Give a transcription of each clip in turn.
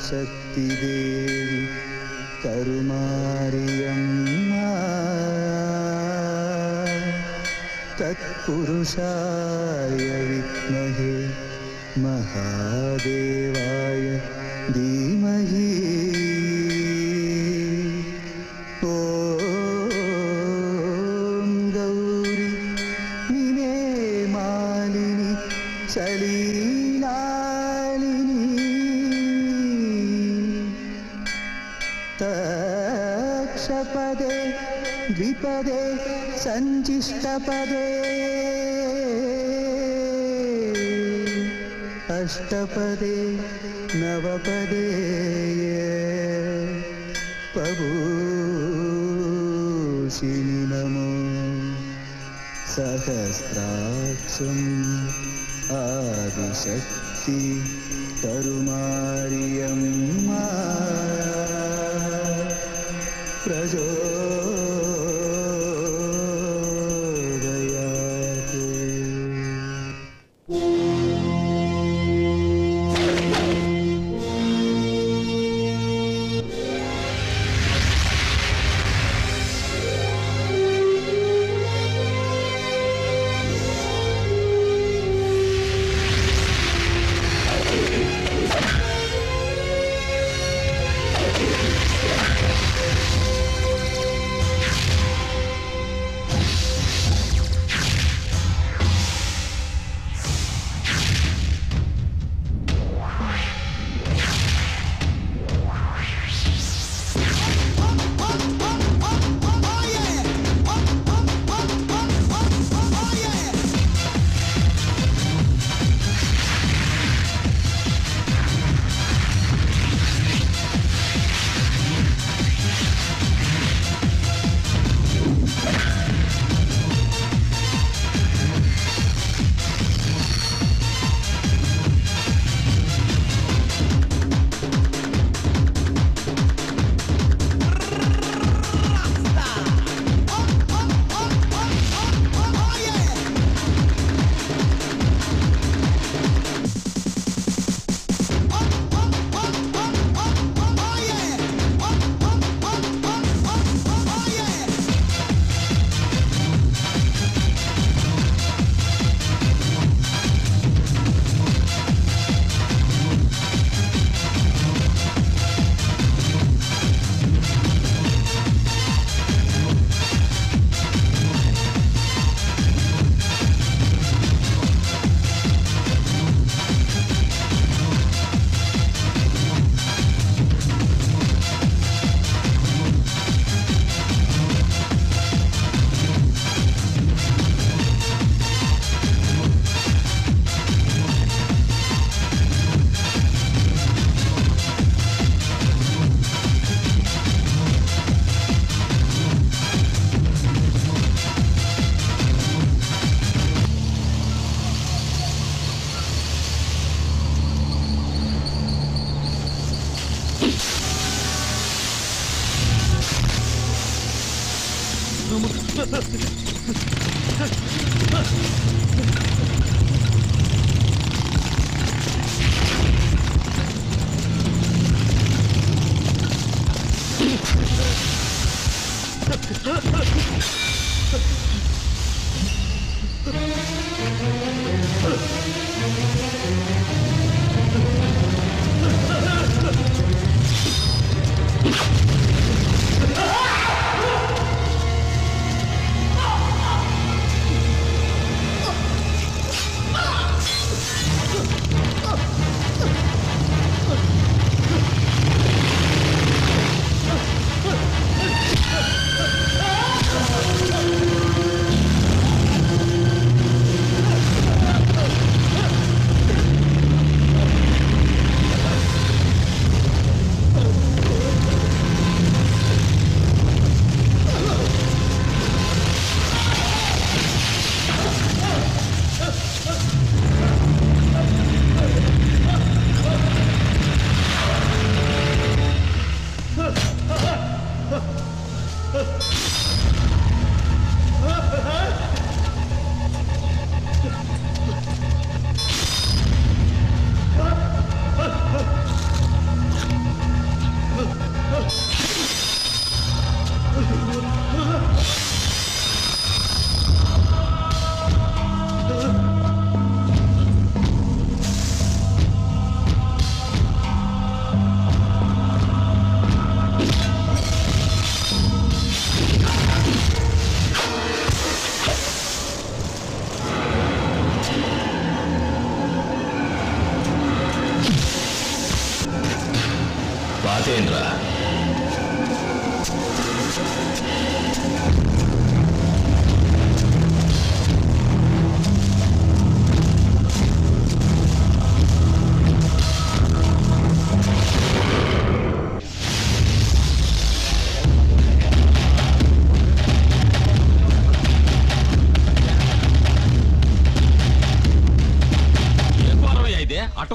ఆదిశక్తిదేవి కరుమారియమ్మా తత్పురుషాయ విద్మహే మహాదేవాయ ధీమహి ఓం గౌరి నినే మాలిని సలీలాలిని తక్షపదే ద్విపదే సంచిష్టపదే అష్టపదే నవపదే పభూషిని నమో సహస్రాక్షం ఆదిశక్తి కరుమారియమ్మా ప్రజోదయాత్ ఆ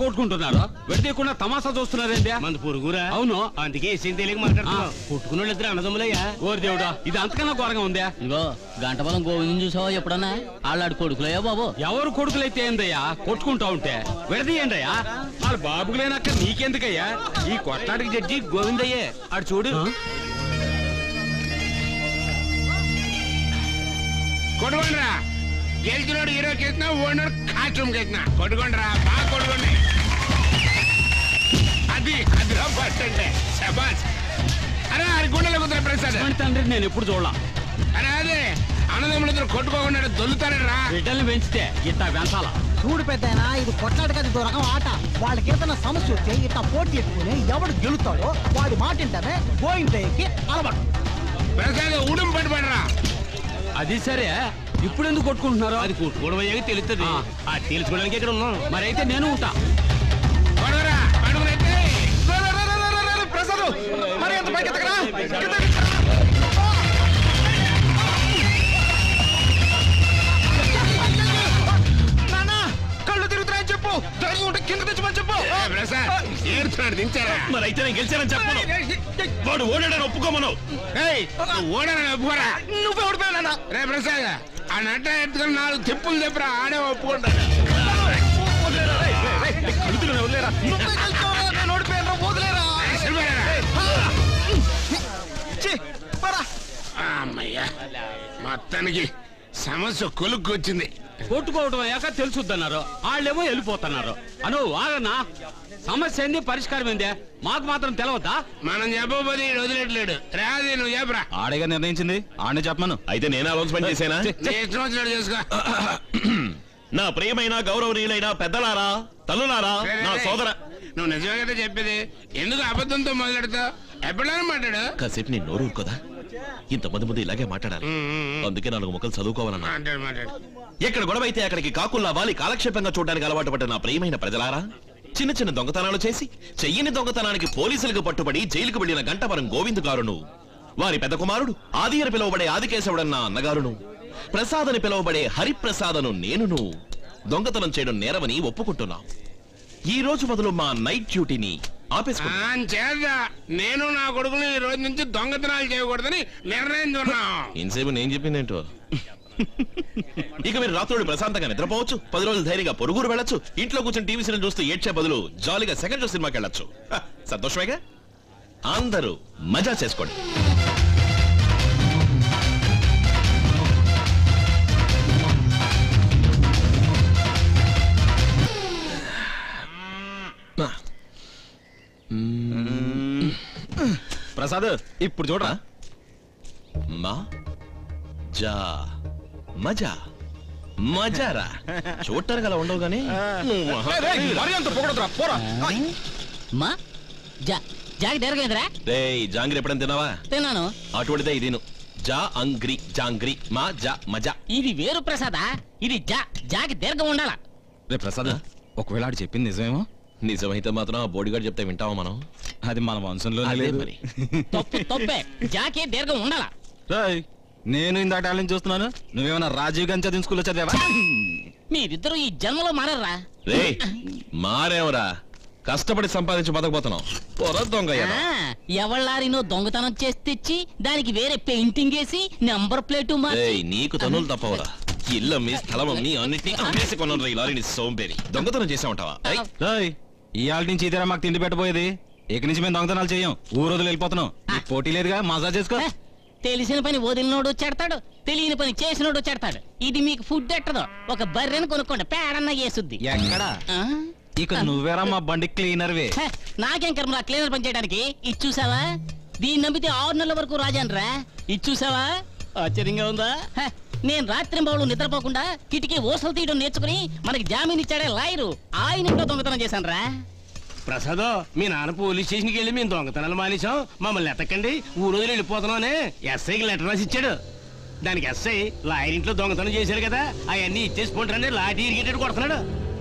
కొట్టుకుంటున్నారు విడదీయకుండా తమాషా చూస్తున్నారేంటి మన పొరుగురా అవును అందుకే ఏసేం తెలియక మాట్లాడుతున్నావు కొట్టుకున్న వాళ్ళు ఇద్దరు అన్నదమ్ములయ్యా ఓరి దేవుడా ఇది అంతకన్నా ఘోరంగా ఉందా ఇదిగో గంట పొలం గోవిందం చూసావా ఎప్పుడన్నా ఆళ్ళాడు కొడుకులయ్యా బాబు ఎవరు కొడుకులైతే ఏందయ్యా కొట్టుకుంటా ఉంటే విడదీయండి అయ్యా వాళ్ళ బాబుకు లేనక్క నీకెందుకయ్యా ఈ కొట్లాడికి జడ్జి గోవిందయ్యే అడు చూడు కొట్టుకోండిరా గెలిచినోడు హీరోకి వేసిన ఓడినోడు కాస్ట్యూమ్కి వేసిన కొట్టుకోండిరా బాగా కొట్టుకోండి అది అదిలో ఫస్ట్ అంటే శబాస్ అరే అది గుండెలో కుదిరే ప్రసాద్ ఇటువంటి తండ్రి నేను ఎప్పుడు చూడాల అరే అదే అన్నదమ్ములిద్దరు కొట్టుకోకుండా దొల్లుతారా బిడ్డల్ని పెంచితే ఇట్టా వెంచాల చూడు పెద్దయినా ఇది కొట్లాడక ఇది రకం ఆట వాళ్ళకి ఏదైనా సమస్య వస్తే ఇట్లా పోటీ ఎత్తుకుని ఎవడు గెలుస్తాడో వాడి మాట వింటామే గోయింగ్ ఎక్కి అలవాటు ప్రసాద్ ఉడుం పట్టుబడరా అది సరే ఇప్పుడు ఎందుకు కొట్టుకుంటున్నారు అది కొట్టుకోవడం అయ్యాక తెలుస్తుంది ఆ. ఆ తెలుసుకోవడానికి ఇక్కడ ఉన్నాం మరైతే నేను ఉంటా కొడవరా పడుకునైతే ప్రసాద్ మరి ఎంత పైకి ఎత్తకరా కళ్ళు తిరుగుతున్నాయని చెప్పు ధైర్యం ఉంటే కింద తెచ్చమని చెప్పు ప్రసాద్ ఏడుతున్నాడు దించారా మరి అయితే నేను గెలిచానని చెప్పను వాడు ఓడాడని ఒప్పుకోమను ఏయ్ నువ్వు ఓడనని ఒప్పుకోరా నువ్వే ఓడిపోయానా రే ప్రసాద్ ఆ నట్ట ఎత్తుకుని నాలుగు తిప్పులు తెప్పురా ఆడే ఒప్పుకుంటాడు నేను ఓడిపోయాను వదిలేరా ఛీ, పరా. అమ్మయ్యా మొత్తానికి సమస్య కొలుక్కొచ్చింది కొట్టుకోవడం అయ్యాక తెలుసుద్దన్నారు వాళ్ళేమో వెళ్ళిపోతున్నారు అను ఆగన్నా సమస్య ఏంది పరిష్కారం ఏంది మాకు మాత్రం తెలవద్దా మనం చెప్పబోతే ఈడు వదిలేట్లేడు రాది నువ్వు చెప్పరా ఆడేగా నిర్ణయించింది ఆడనే చెప్పమను అయితే నేను అనౌన్స్మెంట్ చేసేనా నీ ఇష్టం వచ్చినట్టు చేసుకో నా ప్రియమైన గౌరవనీయులైన పెద్దలారా తల్లులారా రే, రే, నా రే. సోదర నువ్వు నిజంగా చెప్పేది ఎందుకు అబద్ధంతో మొదలెడతావు ఎప్పుడైనా మాట్లాడు కాసేపు నీ నోరు ఊరుకోదా ఇంతమంది ముందు ఇలాగే మాట్లాడాలి ఉమ్, ఉమ్, ఉమ్. అందుకే నాలుగు మొక్కలు చదువుకోవాలన్నా మాట్లాడు మాట్లాడు ఎక్కడ గొడవ అయితే అక్కడికి కాకుల్లా వాలి కాలక్షేపంగా చూడడానికి అలవాటు పడ్డ నా ప్రియమైన ప్రజలారా చిన్న చిన్న దొంగతనాలు చేసి చెయ్యని దొంగతనానికి పోలీసులకు పట్టుబడి జైలుకు వెళ్లిన గంటవరం గోవింద్ గారును వారి పెద్ద కుమారుడు ఆది అని పిలువబడే ఆదికేశవుడన్న అన్నగారును ప్రసాద్ అని పిలువబడే హరిప్రసాదను నేనును దొంగతనం చేయడం నేరమని ఒప్పుకుంటున్నాం ఈ రోజు మొదలు మా నైట్ డ్యూటీని ఆపేసుకున్నాం ఆ, చేద్దా నేను నా కొడుకుని ఈ రోజు నుంచి దొంగతనాలు చేయకూడదని నిర్ణయించున్నాం ఇంతసేపు నేను చెప్పిందేంటో ఇక మీరు రాత్రులు ప్రశాంతంగా నిద్రపోవచ్చు పది రోజులు ధైర్యంగా పొరుగురు వెళ్ళొచ్చు ఇంట్లో కూర్చొని టీవీ సీరియల్ చూస్తూ ఏడ్చే బదులు జాలీగా సెకండ్ షో సినిమాకి వెళ్ళొచ్చు హ, సంతోషమేగా అందరూ మజా చేసుకోండి ప్రసాద్ ఇప్పుడు చూడరా మా జా మజా మజారా చూడటానికి అలా ఉండవు కానీ మా జా జాకి దేరగైందిరా రేయ్ జాంగ్రీ ఎప్పుడైనా తిన్నావా తిన్నాను అటువంటిదే ఇది జా అంగ్రి జాంగ్రీ మా జా మజా ఇది వేరు ప్రసాదా ఇది జా జాకి దీర్ఘం ఉండాల రే ప్రసాద్ ఒకవేళ ఆడు చెప్పింది నిజమేమో నిజమైతే మాత్రం ఆ బోడిగాడు చెప్తే వింటావా మనం అది మన వంశంలో అదే లేదు మరి తప్పు తప్పే జాకి దీర్ఘం ఉండాల రేయ్, నేను ఇందాక టాలెంట్ చూస్తున్నాను నువ్వేమన్నా రాజీవ్ గాంధీ చదివిన స్కూల్లో చదివావా మీరిద్దరూ ఈ జన్మలో మారరా రే మారేవరా కష్టపడి సంపాదించి బతకపోతున్నాం పొర దొంగ ఎదవ. ఎవళ్ళారినో దొంగతనం చేసి తెచ్చి దానికి వేరే పెయింటింగ్ వేసి నెంబర్ ప్లేటు మార్చి రేయ్ నీకు తనులు తప్పవరా ఇల్లు అమ్మి స్థలం అమ్మి అన్నిటినీ అమ్మేసి కొన్నాను ఈ లారీని సోంపేరి దొంగతనం చేసామంటావా ఏయ్, రేయ్, ఇవాళ నుంచి ఇదేరా మాకు తిండి పెట్టబోయేది ఇక నుంచి మేము దొంగతనాలు చేయం ఊరోజులు వెళ్ళిపోతున్నాం నీకు పోటీ లేదుగా మజా చేసుకో హ, తెలిసిన పని వదిలినోడు చెడతాడు తెలియని పని చేసినోడు చెడతాడు ఇది మీకు ఫుడ్ ఎట్టదు ఒక బర్రెని కొనుక్కోండి పేడన్న వేసుద్ది ఎక్కడా ఆ? ఇక నువ్వేరా మా బండి క్లీనర్వే హ, నాకేం కర్మ క్లీనర్ పని చేయడానికి ఇది చూసావా దీన్ని నమ్మితే ఆరు నెలల వరకు రాజానరా ఇది చూసావా ఆశ్చర్యంగా ఉందా హ, నేను రాత్రి బావులు నిద్రపోకుండా కిటికీ ఊసలు తీయడం నేర్చుకుని మనకి జామీన్ ఇచ్చాడే లాయరు ఆయన ఇంట్లో దొంగతనం చేశాను ప్రసాద్ మీ నాన్న పోలీస్ స్టేషన్కి వెళ్ళి మేము దొంగతనాలు మానేశాం మమ్మల్ని ఎతకండి ఊరు వదిలి వెళ్ళిపోతున్నాం అని ఎస్ఐకి లెటర్ రాసి ఇచ్చాడు దానికి ఎస్ఐ లాయర్ ఇంట్లో దొంగతనం చేశారు కదా అవన్నీ ఇచ్చేసి పోంటారని లాఠీ ఇరిగేటట్టు కొడుతున్నాడు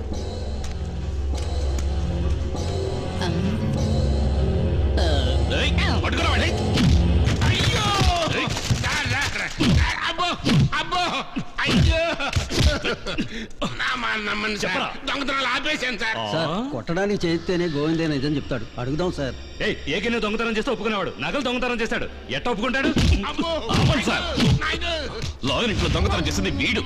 ఏయ్, పట్టుకురా వాడిని. అయ్యో రా, రా, రా. అబ్బో అబ్బో అయ్యో నా మాట నమ్మండి సార్ చెప్పరా. దొంగతనాలు ఆపేశాను సార్ సార్ కొట్టడానికి చేస్తేనే గోవిందే నిజం చెప్తాడు అడుగుదాం సార్ ఏయ్ ఏకైనా దొంగతనం చేస్తే ఒప్పుకునేవాడు నగలు దొంగతనం చేస్తాడు ఎట్ట ఒప్పుకుంటాడు అమ్మో ఆపండి సార్ నాయనా. లాయర్ ఇంట్లో దొంగతనం చేసింది వీడు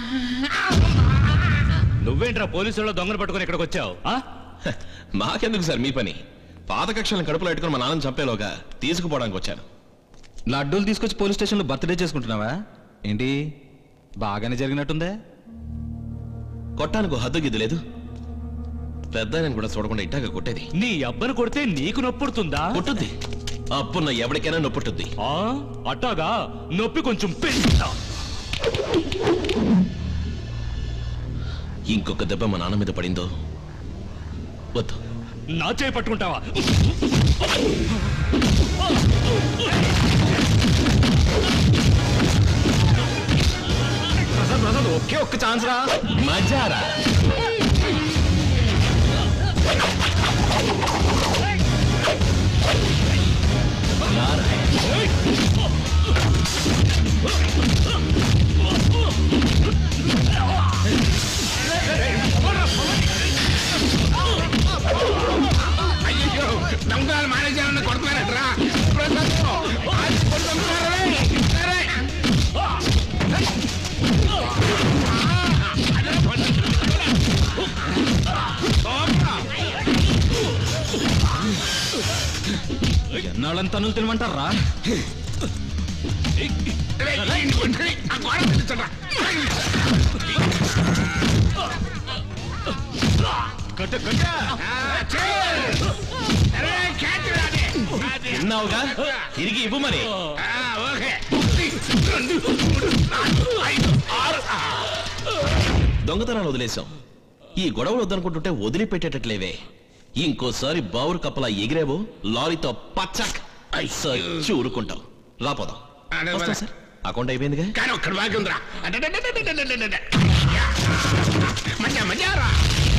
నువ్వేంట్రా పోలీసుల్లో దొంగను పట్టుకొని ఇక్కడికి వచ్చావు ఆ? హ, మాకెందుకు సార్ మీ పని పాత కక్షలను కడుపులో పెట్టుకుని మా నాన్నని చంపేలోగా తీసుకుపోవడానికి వచ్చాను లడ్డూలు తీసుకొచ్చి పోలీస్ స్టేషన్లో బర్త్డే చేసుకుంటున్నావా ఏంటి బాగానే జరిగినట్టుందే కొట్టానికి ఓ హద్దు గిద్దు లేదు పెద్ద కూడా చూడకుండా ఇట్టాగా కొట్టేది నీ అబ్బను కొడితే నీకు నొప్పుడుతుందా కొట్టుద్ది అప్పున్న ఎవరికైనా నొప్పుట్టుద్ది ఆ, అట్టాగా నొప్పి కొంచెం పెంచుతా ఇంకొక దెబ్బ మా నాన్న మీద పడిందో వద్దు నా చేయి పట్టుకుంటావా ప్రసాద్, ప్రసాద్, ఒకే ఒక్క ఛాన్స్ రా మజారా అయ్యో దొంగతనాలు మానేశారని కొడుతున్నారట్రా ప్రసాద్ ఆచి కొడుతున్నారు రే. సరే. ఎన్నాళ్ళని తనులు తినమంటారా రే, ఈయన్ని కొట్టి ఆ గోడ తెచ్చురా. కట్ట కట్ట ఆ, చేయి. అరే, క్యాచ్ రాదే. అదే. విన్నావుగా తిరిగి ఇవ్వు మరి ఆ, ఓకే ఒకటి, రెండు మూడు నాలుగు ఐదు ఆరు ఆ. దొంగతనాలు వదిలేశాం ఈ గొడవలు వద్దనుకుంటుంటే వదిలిపెట్టేటట్లేవే ఇంకోసారి బావురు కప్పలా ఎగిరేవో లారీతో పచ్చక్ చచ్చి ఊరుకుంటాం రాపోదాం అదే, వస్తాం అదే. సార్ అకౌంట్ అయిపోయిందిగా కానీ ఒక్కడి బాకీ ఉందిరా అడడడడడడడడడడ. మజా మజారా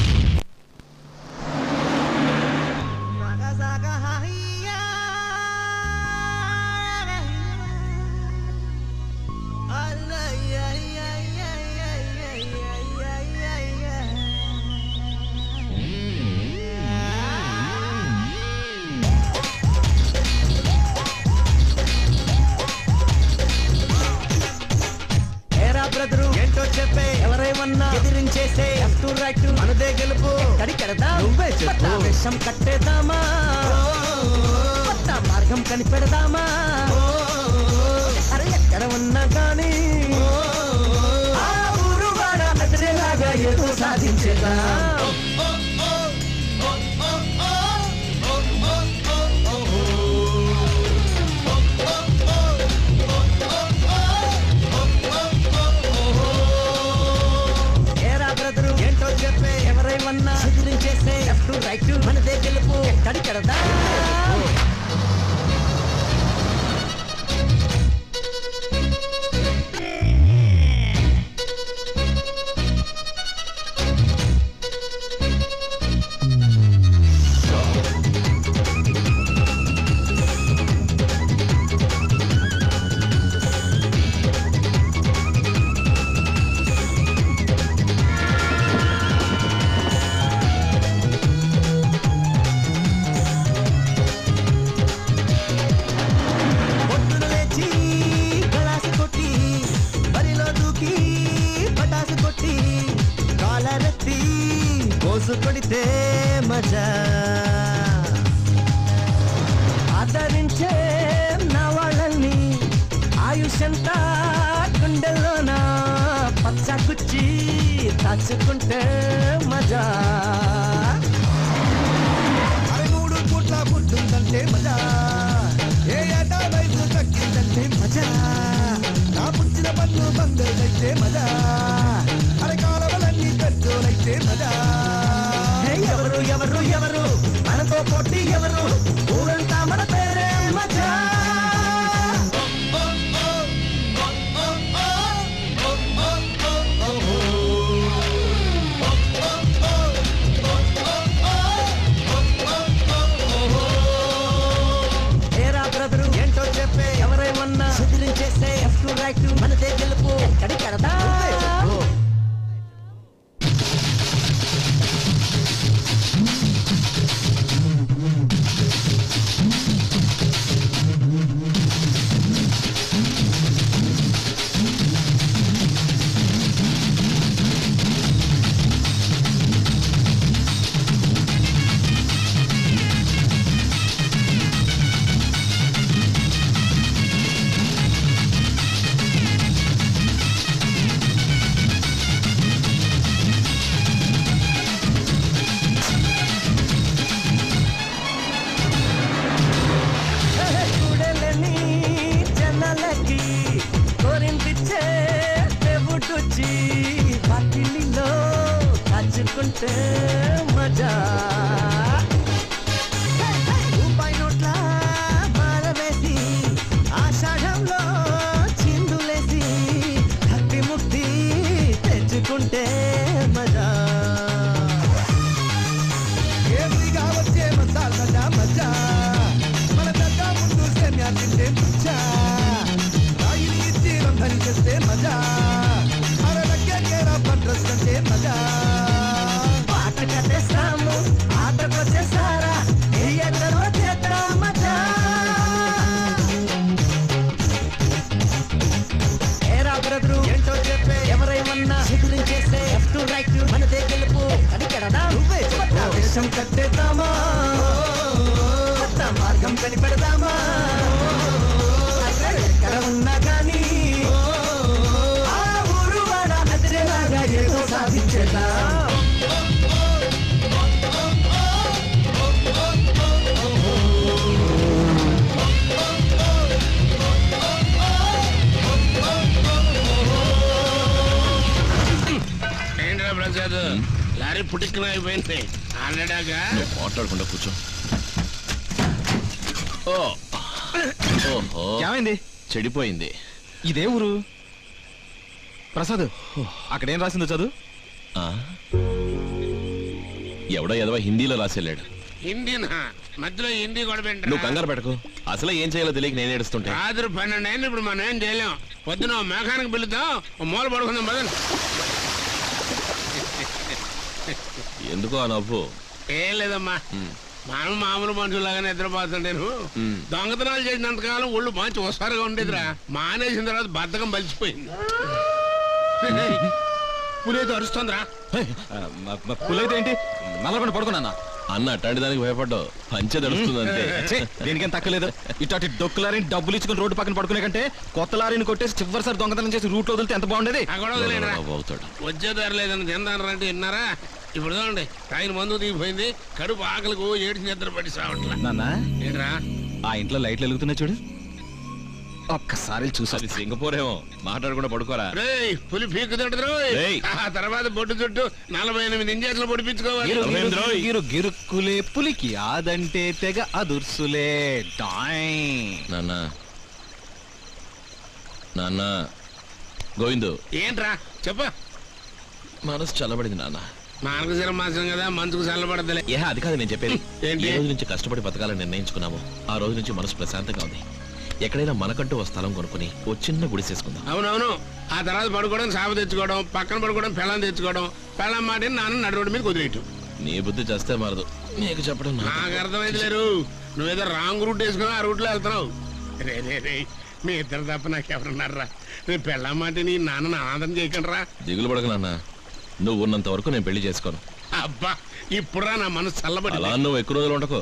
ఏరా బ్రదరు ఏంటో చెప్పే ఎవరేమన్నా ఎదిరించేసే అటు రైట్ మనదే గెలుపు కడికెడదా నువ్వే చెప్పు విషం కట్టేద్దామా కొత్త మార్గం కనిపెడదామా అరే ఎక్కడ ఉన్నా కానీ ఆ ఊరు వాడ ఎదిరేలాగా ఏదో సాధించేదా ఏరా బ్రదరు ఏంటో చెప్పే ఎవరేమన్నా ఎదిరించేసే అటు రైట్ మనదే గెలుపు కడికెడదా పొద్దున లేచి గలాసు కొట్టి బరిలో దూకి పటాసు కొట్టి కాలరెత్తి కోసు కొడితే మజా ఆదరించే నా వాళ్ళని ఆయుషంతా గుండెల్లోన పచ్చ కుచ్చి దాచుకుంటే మజా అరే మూడు పూట్ల పుట్టుందంటే మజా ఏ ఏటా వయసు తగ్గిందంటే మజా నా పుచ్చిన పన్ను బంధువులైతే మజా అరే కాలవలన్నీ పెద్దోలైతే మజా హే, ఎవరు ఎవరు ఎవరు మనతో పోటీ ఎవరు ఊరంతా మన పేరే మజా ఏరా బ్రదరు ఏంటో చెప్పే ఎవరేమన్నా ఎదిరించేసే ఎఫ్ రైట్ మనదే గెలుపు కడిక తెచ్చుకుంటే మజా రూపాయి నోట్ల మారవేసి ఆషాఢంలో చిందులేసి భక్తి ముక్తి తెచ్చుకుంటే మజా ఏమిగా వచ్చే మసాలా మజా మజా మన దగ్గర ముందు సేమ్యా తింటే మజా రాయిని ఇచ్చి రంధని చేస్తే మజా అరలకే కేరా పట్రస్ కంటే మజా పాట కట్టేస్తాము ఆటకొచ్చేసారా ఏ ఎందరో చేద్దాం మజా ఏరా బ్రదరు ఏంటో చెప్పే ఎవరేమన్నా ఎదురించేస్తే లెఫ్ట్ రైట్ మనదే గెలుపు అది కడదా నువ్వే చెప్పా దేశం కట్టేద్దామా కొత్త మార్గం కనిపెడదామా అసలు ఎక్కడ ఉన్నా కానీ ఆ ఊరు వాడ నచ్చేలాగా ఏదో సాధించేద్దాం ఏంట్రా ప్రసాద్ లారీ పుట్టుకుని అయిపోయింది ఆల్రెడాగా నువ్వు మాట్లాడకుండా కూర్చో ఓ ఓహో ఏమైంది చెడిపోయింది ఇదే ఊరు ప్రసాద్ అక్కడేం రాసిందో చదువు ఆ? ఎవడో ఎదవ హిందీలో రాసేళ్ళాడు హిందీనా మధ్యలో హిందీ కూడా నువ్వు పెట్టరా కంగారు పెట్టకు అసలు ఏం చేయాలో తెలియక నేను ఏడుస్తుంటే రాత్రి పన్నెండు అయింది ఇప్పుడు మనం ఏం చేయలేం పొద్దున ఓ మేఘానికి పిలుద్దాం ఓ మూల పడుకుందాం పదండి ఎందుకో ఆ నవ్వు ఏం లేదమ్మా ఉమ్. మనం మామూలు మనుషులాగా నిద్రపోతుంటాను ఉమ్. దొంగతనాలు చేసినంతకాలం ఒళ్ళు మంచి ఒకసారిగా ఉండేదిరా మానేసిన తర్వాత బద్ధకం బలిసిపోయింది పులేదో అరుస్తుందిరా పులైతే ఏంటి నల్లబడి పడుకున్నా అన్న అట్లాంటి దానికి భయపడ్డావు పంచె తడుస్తుంది అంతే దేనికేం తక్కలేదు ఇట్లాంటి డొక్కు లారీని డబ్బులు ఇచ్చుకుని రోడ్డు పక్కన పడుకునే కంటే కొత్త లారీని కొట్టేసి చివరిసారి దొంగతనం చేసి రూట్లో వదిలితే ఎంత బాగుండేది ఆ గొడవ వదిలేయరా. అవుతాడు వచ్చేదారు లేదని తిందాను అంటే విన్నారా ఇప్పుడు చూడండి ఆయన మందు దిగిపోయింది కడుపు ఆకలికి ఓ ఏడిచి నిద్ర పడి సావట్లా నాన్న ఏంట్రా ఆ ఇంట్లో లైట్లు వెలుగుతున్నాయి చూడు ఒక్కసారి చూసా అది సింగపూర్ ఏమో మాట్లాడకుండా పడుకోరా రేయ్ పులి పీకు తింటది రేయ్. ఆ తర్వాత బొడ్డు చుట్టూ నలభై ఎనిమిది ఇంజక్షన్లు పొడిపించుకోవాలి గిరు- గిరు- రవీంద్రోయ్. గిరు గిరుక్కులే పులికి ఆదంటే తెగ అదుర్సులే డాయ్ నాన్న నాన్న గోవిందు ఏంట్రా చెప్ప మనసు చల్లబడింది నాన్న మార్గశిర మాసం కదా మంచుకు చల్లబడద్దులే ఏ అది కాదు నేను చెప్పేది ఏంటి? ఏ రోజు నుంచి కష్టపడి బతకాలని నిర్ణయించుకున్నాము ఆ రోజు నుంచి మనసు ప్రశాంతంగా ఉంది ఎక్కడైనా మనకంటూ ఓ స్థలం కొనుక్కుని ఓ చిన్న గుడిసేసుకుందాం అవునవును ఆ తర్వాత పడుకోవడం సాగు తెచ్చుకోవడం పక్కన పడుకోవడం పెళ్ళం తెచ్చుకోవడం పెళ్ళం మాట నాన్న నడు రోడ్డు మీద కుదిరేయటం నీ బుద్ధి చేస్తే మారదు నీకు చెప్పడం నాకు నాకు అర్థమైంది లేరు నువ్వేదో రాంగ్ రూట్ వేసుకుని ఆ రూట్లో వెళ్తున్నావు రే రే రే మీ ఇద్దరు తప్ప నాకు ఎవరున్నారా రేపు పెళ్ళం మాట నీ నాన్నని ఆనందం చేయకండి రా దిగులు పడక నాన్న నువ్వు ఉన్నంత వరకు నేను పెళ్లి చేసుకోను అబ్బా ఇప్పుడురా నా మనసు చల్లబడి అలా నువ్వు ఎక్కువ రోజులు ఉండకు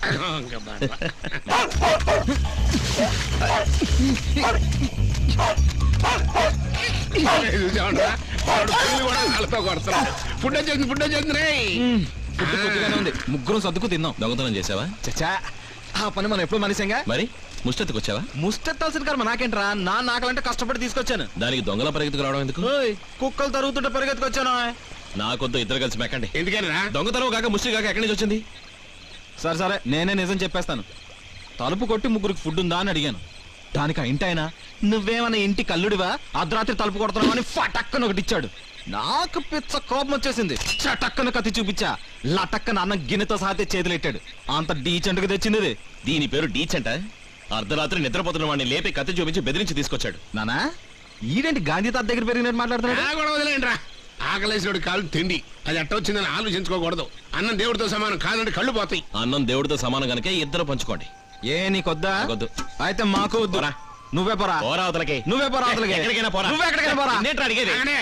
ఫుడ్ వచ్చేసింది ఫుడ్ వచ్చేసింది రే ఫుడ్ కొద్దిగానే ఉంది ముగ్గురు సర్దుకు తిన్నాం దొంగతనం చేసావా చచ్చా ఆ పని మనం ఎప్పుడు మనిషంగా మరి ముష్టెత్తుకు వచ్చావా ముష్టెత్తాల్సిన కర్మ నాకేంట్రా నా నాకలంటే కష్టపడి తీసుకొచ్చాను దానికి దొంగల పరిగెత్తుకు రావడం ఎందుకు ఓయ్, కుక్కలు తరుగుతుంటే పరిగెత్తుకొచ్చాను నాకొద్దు ఇద్దరు కలిసి మెక్కండి ఎందుకని రా దొంగతనం కాక ముష్టి కాక ఎక్కడి నుంచి వచ్చింది సరే సరే నేనే నిజం చెప్పేస్తాను తలుపు కొట్టి ముగ్గురికి ఫుడ్ ఉందా అని అడిగాను దానికి ఆ ఇంటి ఆయన నువ్వేమన్నా ఇంటి కల్లుడివా అర్ధరాత్రి తలుపు కొడుతున్నావు అని ఫటక్కన ఒకటి ఇచ్చాడు నాకు పిచ్చ కోపం వచ్చేసింది చటక్కన కత్తి చూపించా లటక్కన అన్నం గిన్నెతో సహాతే చేతులెట్టాడు అంత డీసెంట్ గా తెచ్చింది ఇది దీని పేరు డీచెంట అర్ధరాత్రి నిద్రపోతున్న వాడిని లేపి కత్తి చూపించి బెదిరించి తీసుకొచ్చాడు నానా ఈడేంటి గాంధీ తాత దగ్గర పెరిగినట్టు మాట్లాడుతున్నాడు నా కూడా వదిలేండి రా ఆకలేసినోడు కాలు తిండి అది ఎట్ట వచ్చిందని ఆలోచించుకోకూడదు అన్నం దేవుడితో సమానం కాదంటే కళ్ళు పోతాయి అన్నం దేవుడితో సమానం గనకే ఇద్దరు పంచుకోండి ఏ నీకొద్దా నాకొద్దు. అయితే మాకు వద్దు పోరా. నువ్వే పోరా పోరా అవతలకి నువ్వే పోరా అవతలకి. ఎక్కడికైనా పోరా నువ్వే ఎక్కడికైనా పోరా. నేట్రా అడిగేది ఆగనే.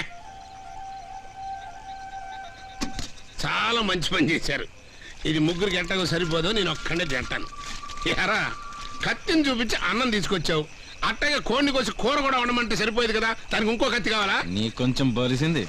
చాలా మంచి పని చేశారు ఇది ముగ్గురికి ఎట్టగో సరిపోదు నేను ఒక్కడే తింటాను ఎరా కత్తిని చూపించి అన్నం తీసుకొచ్చావు అట్టగా కోడిని కోసి కూర కూడా ఉండమంటే సరిపోయేది కదా దానికి ఇంకో కత్తి కావాలా నీ కొంచెం బలిసింది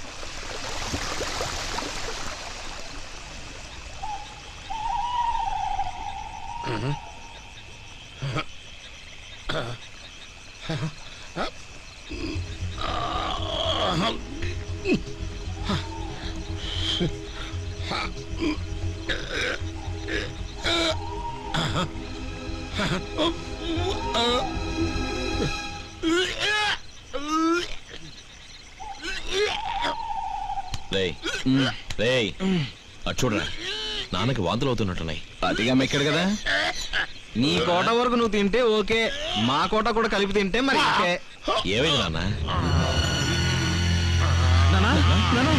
రేయ్ రేయ్ అటు చూడరా నాన్నకి వాంతులు అవుతున్నట్టున్నాయి అదిగా మెక్కాడు కదా నీ కోట వరకు నువ్వు తింటే ఓకే మా కోట కూడా కలిపి తింటే మరి ఓకే ఏమైంది నాన్న నానా, నానా.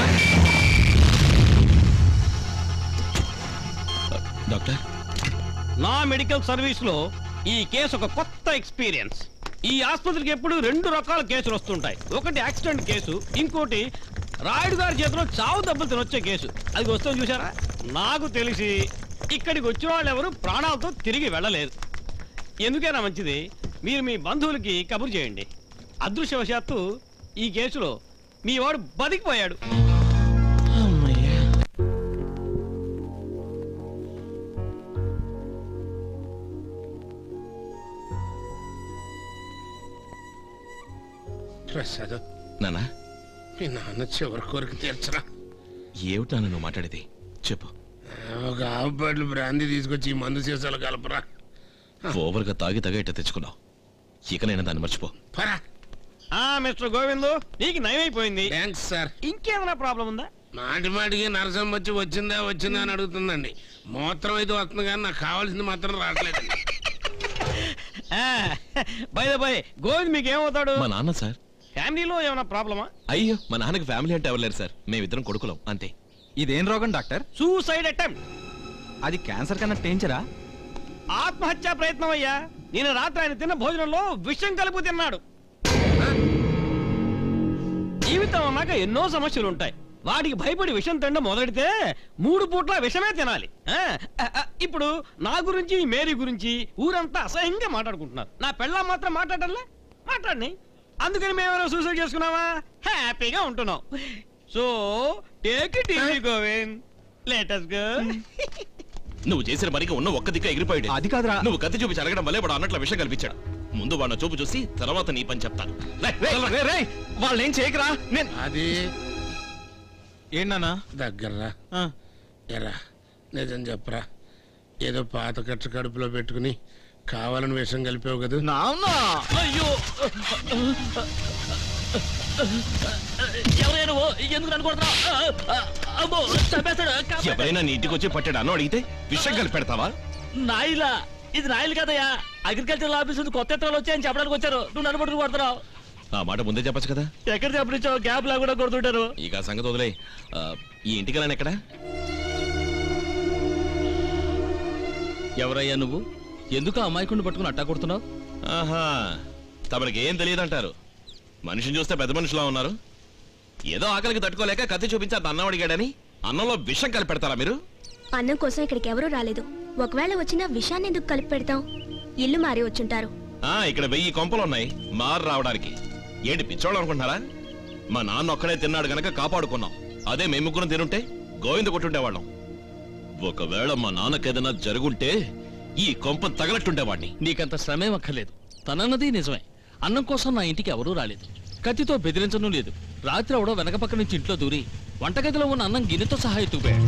డాక్టర్ నా మెడికల్ సర్వీస్ లో ఈ కేసు ఒక కొత్త ఎక్స్పీరియన్స్ ఈ ఆసుపత్రికి ఎప్పుడు రెండు రకాల కేసులు వస్తుంటాయి ఒకటి యాక్సిడెంట్ కేసు ఇంకోటి రాయుడు గారి చేతిలో చావు దెబ్బలు తినొచ్చే కేసు అది వస్తుంది చూసారా నాకు తెలిసి ఇక్కడికి వచ్చిన వాళ్ళు ఎవరు ప్రాణాలతో తిరిగి వెళ్ళలేదు ఎందుకైనా మంచిది మీరు మీ బంధువులకి కబురు చేయండి అదృష్టవశాత్తు ఈ కేసులో మీ వాడు బతికిపోయాడు ప్రసాద్ నాన్న మీ నాన్న చివరి కోరిక తీర్చరా ఏమిటి నాన్న నువ్వు మాట్లాడేది చెప్పు ఒక ఆవు బాటిల్ బ్రాందీ తీసుకొచ్చి ఈ మందు సీసాలు కలపరా ఓవర్గా తాగి తగ ఇట్ట తెచ్చుకున్నావు ఇకనైనా దాన్ని మర్చిపో పరా ఆ మిస్టర్ గోవిందు నీకు నయమైపోయింది థ్యాంక్స్ సార్ ఇంకేమైనా ప్రాబ్లం ఉందా మాటి మాటికి నరసం వచ్చి వచ్చిందా వచ్చిందా అని అడుగుతుందండి మూత్రం అయితే వస్తుంది కానీ నాకు కావాల్సింది మాత్రం రావట్లేదండి బై బై గోవింద్ మీకు ఏమవుతాడు మా నాన్న సార్ ఫ్యామిలీలో ఏమైనా ప్రాబ్లమా అయ్యో మా నాన్నకి ఫ్యామిలీ అంటే ఎవరు లేరు సార్ మేమిద్దరం కొడుకులం అంతే ఇదేం రోగం డాక్టర్ సూసైడ్ అటెంప్ట్ అది క్యాన్సర్ కన్నా డేంజరా ఆత్మహత్యా ప్రయత్నం అయ్యా నేను రాత్రి ఆయన తిన్న భోజనంలో విషం కలుపు తిన్నాడు జీవితం అన్నాక ఎన్నో సమస్యలు ఉంటాయి వాటికి భయపడి విషం తినడం మొదలెడితే మూడు పూట్ల విషమే తినాలి ఆ, ఆ, ఆ, ఇప్పుడు నా గురించి మేరీ గురించి ఊరంతా అసహ్యంగా మాట్లాడుకుంటున్నారు నా పెళ్ళ మాత్రం మాట్లాడాలా మాట్లాడిని అందుకని మేమేమైనా సూసైడ్ చేసుకున్నావా హ్యాపీగా ఉంటున్నాం so take it easy Govind latest go నువ్వు చేసిన పనికి ఉన్న ఒక్క దిక్క ఎగిరిపోయాడు అది కాదురా. నువ్వు కత్తి చూపించి అడగడం వల్లే వాడు అన్నట్లు విషయం కల్పించాడు ముందు వాడిన చూపు చూసి తర్వాత నీ పని చెప్తాను లే, వెళ్ళరా. వాళ్ళు ఏం చేయకరా నేను అది ఏంటన్నా దగ్గర్రా ఎరా నిజం చెప్పరా ఏదో పాత కట్ట కడుపులో పెట్టుకుని కావాలని విషం కలిపావు కదా నాన్నా అయ్యో ఎవరైనా ఎందుకు అనుకుంటున్నావు అబ్బో చంపేస్తాడు కాపాడు. ఎవరైనా నీ ఇంటికి వచ్చి పట్టాడు అన్నం అడిగితే విషయం కలిపి పెడతావా నాయిలా ఇది నాయిలు కదయ్యా అగ్రికల్చర్ ఆఫీస్ నుంచి కొత్త ఎత్తాలు వచ్చాయని చెప్పడానికి వచ్చారు నువ్వు నన్ను పట్టుకుని కొడుతున్నావు ఆ మాట ముందే చెప్పచ్చు కదా ఎక్కడ చెప్పనిచ్చావు గ్యాప్ లేకుండా కొడుతుంటారు ఇక ఆ సంగతి వదిలే ఈ ఇంటికి రాను ఎక్కడ ఎవరయ్యా నువ్వు ఎందుకు అమాయకుడిని పట్టుకుని అట్టా కొడుతున్నావు ఆహా తమరికి ఏం తెలియదంటారు మనిషిని చూస్తే పెద్ద మనుషులా ఉన్నారు ఏదో ఆకలికి తట్టుకోలేక కత్తి చూపించి అతను అన్నం అడిగాడని అన్నంలో విషం కలిపి పెడతారా మీరు అన్నం కోసం ఇక్కడికి ఎవరూ రాలేదు ఒకవేళ వచ్చినా విషాన్ని ఎందుకు కలిపి పెడతాం ఇల్లు మారి వచ్చుంటారు ఆ ఇక్కడ వెయ్యి కొంపలు ఉన్నాయి మారు రావడానికి ఏంటి పిచ్చోళ్ళు అనుకుంటున్నారా మా నాన్న ఒక్కడే తిన్నాడు గనక కాపాడుకున్నాం అదే మేము ముగ్గురం తినుంటే గోవింద కొట్టుండేవాళ్ళం ఒకవేళ మా నాన్నకేదైనా జరుగుంటే ఈ కొంప తగలట్టుండేవాడిని నీకంత శ్రమేం అక్కర్లేదు తనన్నది నిజమే అన్నం కోసం నా ఇంటికి ఎవరూ రాలేదు కత్తితో బెదిరించడం లేదు రాత్రి ఎవడో వెనక పక్క నుంచి ఇంట్లో దూరి వంటగదిలో ఉన్న అన్నం గిన్నెతో సహా ఎత్తుకుపోయాడు